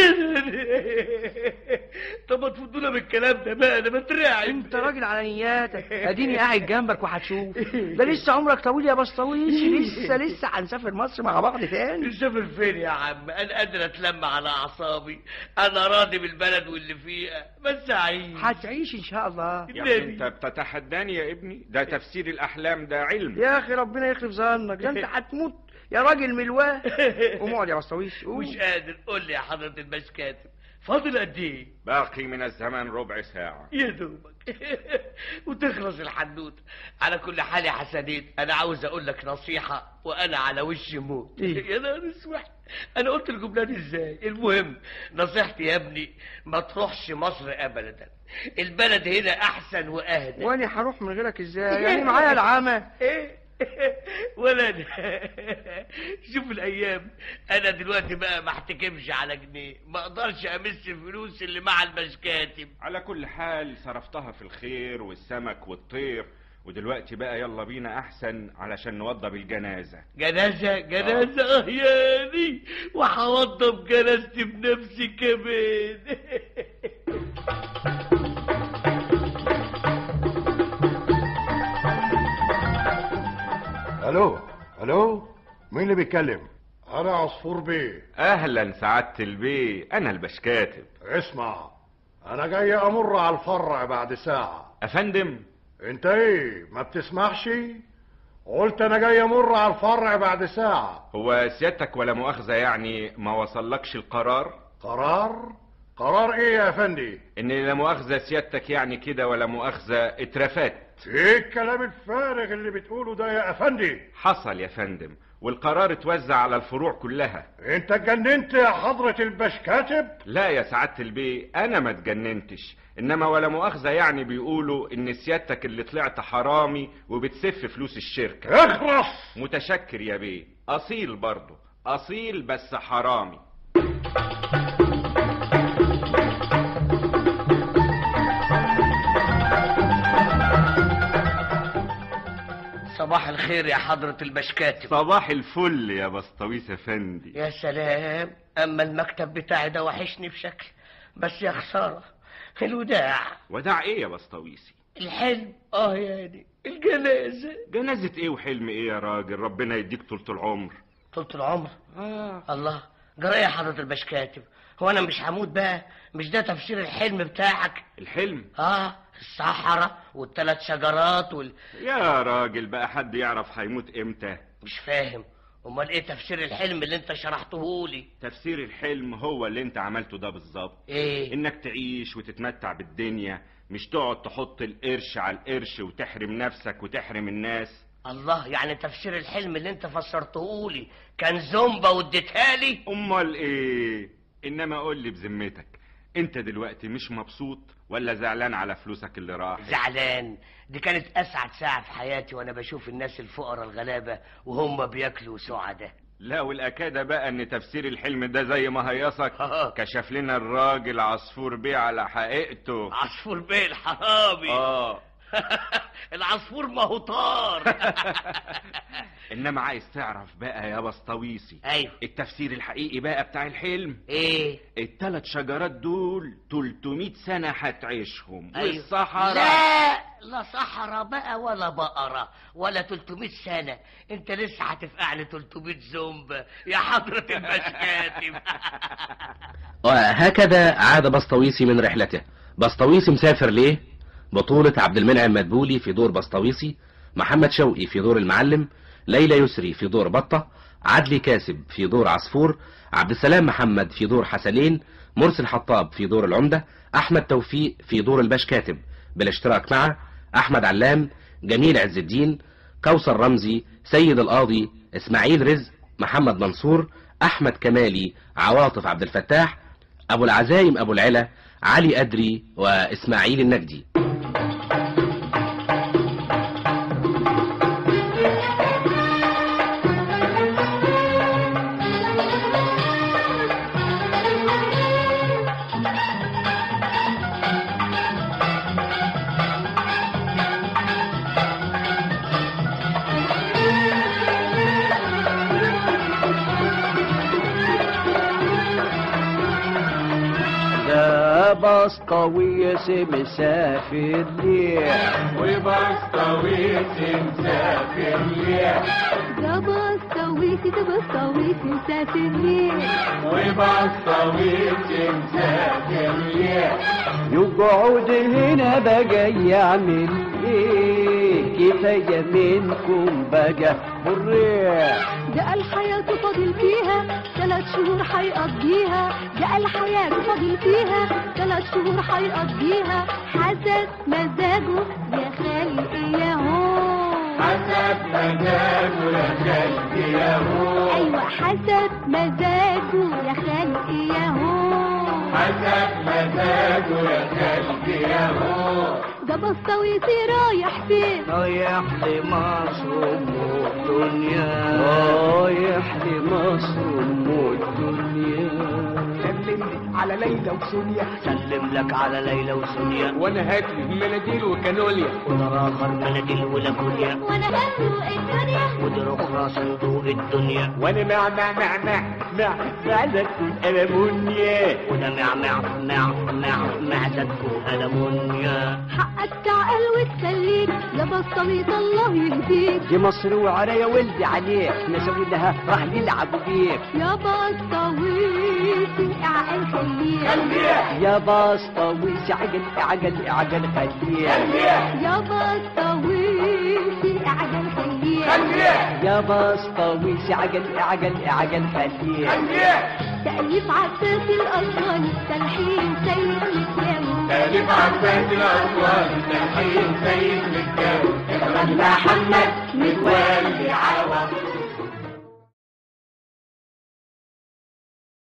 طب ما تفضونا بالكلام ده بقى انا بترعب انت راجل على نياتك اديني قاعد جنبك وهتشوف ده لسه عمرك طويل يا بسطويسي لسه لسه هنسافر مصر مع بعض تاني نسافر فين يا عم انا قادر اتلم على اعصابي انا راضي بالبلد واللي فيها بس اعيش هتعيش ان شاء الله يا أخي انت بتتحداني يا ابني ده تفسير الاحلام ده علم يا اخي ربنا يخلف ظنك ده انت هتموت يا راجل ملواه قوم اقعد يا بسطويسي قوم. مش قادر قول لي يا حضرة الباش كاتب فاضل قد ايه باقي من الزمن ربع ساعه يا دوبك وتخلص الحدوته على كل حال يا حسنين انا عاوز اقول لك نصيحه وانا على وش موت يا نهار اسود انا قلت الجمله دي ازاي المهم نصيحتي يا ابني ما تروحش مصر ابدا البلد هنا احسن واهدى وانا هروح من غيرك ازاي يعني معايا العامه ايه ولا أنا. شوف الايام انا دلوقتي بقى ما احتكمش على جنيه ما اقدرش امس الفلوس اللي مع المشكاتب على كل حال صرفتها في الخير والسمك والطير ودلوقتي بقى يلا بينا احسن علشان نوضب الجنازه جنازة جنازة اه ياني وهوضب جنازتي بنفسي كمان الو الو مين اللي بيتكلم انا عصفور بيه اهلا سعاده البيه انا البشكاتب اسمع انا جاي امر على الفرع بعد ساعة افندم انت ايه ما بتسمعش قلت انا جاي امر على الفرع بعد ساعة هو سيادتك ولا مؤاخذه يعني ما وصلكش القرار قرار قرار ايه يا افندي ان لا مؤاخذه سيادتك يعني كده ولا مؤاخذه اترفدت ايه الكلام الفارغ اللي بتقوله ده يا افندي حصل يا فندم والقرار اتوزع على الفروع كلها انت اتجننت يا حضرة البشكاتب لا يا سعادة البيه انا ما اتجننتش انما ولا مؤاخذة يعني بيقولوا ان سيادتك اللي طلعت حرامي وبتسف فلوس الشركة اخرس متشكر يا بيه اصيل برضه اصيل بس حرامي صباح الخير يا حضرة البشكاتب صباح الفل يا بسطويس افندي يا سلام اما المكتب بتاعي ده وحشني بشكل بس يا خسارة الوداع وداع ايه يا بسطويسي الحلم اه يعني الجنازة جنازة ايه وحلم ايه يا راجل ربنا يديك طولة العمر طولة العمر آه. الله جرى إيه يا حضرة البشكاتب هو انا مش هموت بقى مش ده تفسير الحلم بتاعك الحلم اه الصحراء والثلاث شجرات وال يا راجل بقى حد يعرف هيموت امتى مش فاهم امال ايه تفسير الحلم اللي انت شرحته لي تفسير الحلم هو اللي انت عملته ده بالظبط ايه انك تعيش وتتمتع بالدنيا مش تقعد تحط القرش على القرش وتحرم نفسك وتحرم الناس الله يعني تفسير الحلم اللي انت فسرته لي كان زومبا واديتها لي امال ايه انما قول لي بذمتك انت دلوقتي مش مبسوط ولا زعلان على فلوسك اللي راحت زعلان دي كانت اسعد ساعة في حياتي وانا بشوف الناس الفقراء الغلابة وهم بياكلوا سعداء لا والاكادة بقى ان تفسير الحلم ده زي ما هيصك كشف لنا الراجل عصفور بيه على حقيقته عصفور بيه الحرامي اه العصفور ما هو طار انما عايز تعرف بقى يا بسطويسي ايوه التفسير الحقيقي بقى بتاع الحلم ايه التلات شجرات دول 300 سنة هتعيشهم أيوة. والصحراء لا لا صحراء بقى ولا بقرة ولا 300 سنة انت لسه هتفقعني 300 زومبا يا حضرة المشكاتب وهكذا عاد بسطويسي من رحلته بسطويسي مسافر ليه بطولة عبد المنعم مدبولي في دور بسطويسي محمد شوقي في دور المعلم ليلى يسري في دور بطة عدلي كاسب في دور عصفور عبد السلام محمد في دور حسنين مرسي الحطاب في دور العمدة أحمد توفيق في دور الباش كاتب بالاشتراك مع أحمد علام جميل عز الدين كوثر رمزي سيد القاضي إسماعيل رزق محمد منصور أحمد كمالي عواطف عبد الفتاح أبو العزايم أبو العلا علي أدري وإسماعيل النجدي ده بسطويس مسافر ليه وبسطويس مسافر ليه ده بسطويسي ده بسطويسي مسافر ليه وبسطويس مسافر ليه يقعد هنا بقى يعمل ايه كفايه منكم بقى بالريح ده الحياة فاضل فيها ثلاث شهور حيقضيها ده الحياة فاضل فيها ثلاث شهور حيقضيها حسب مزاجه يا خالق يا هو حسب مزاجه يا خالق يا هو ايوه حسب مزاجه يا خالق يا هو حسب مزاجه يا خالق يا هو ده بسطويسي رايح فين رايح لمصر ام الدنيا رايح لمصر ام الدنيا سلم على ليلى وسونيا سلم لك على ليلى وسونيا وانا هات لي مناديل وكانوليا وده اخر مناديل ولاكوليا وانا بسرق الدنيا وده اخرى صندوق الدنيا وانا مع مع مع مع مع معزتكم ألمونيا وده مع مع مع مع معزتكم ألمونيا حقك تعقل وتخليك يا بسطويس الله يهديك دي مصر وعليا ولدي عليك نسوي لها راح يلعبوا بيك يا بسطويسي اعقل خليك يا بسطويس عجل عجل عجل خليك يا بسطويسي اعقل خليك يا بسطويس عجل عجل عجل خليك تأليف عباس الأسواني تلحين سيد مكاوي تأليف عباس الأسواني تلحين سيد مكاوي إخراج محمد متولي عوض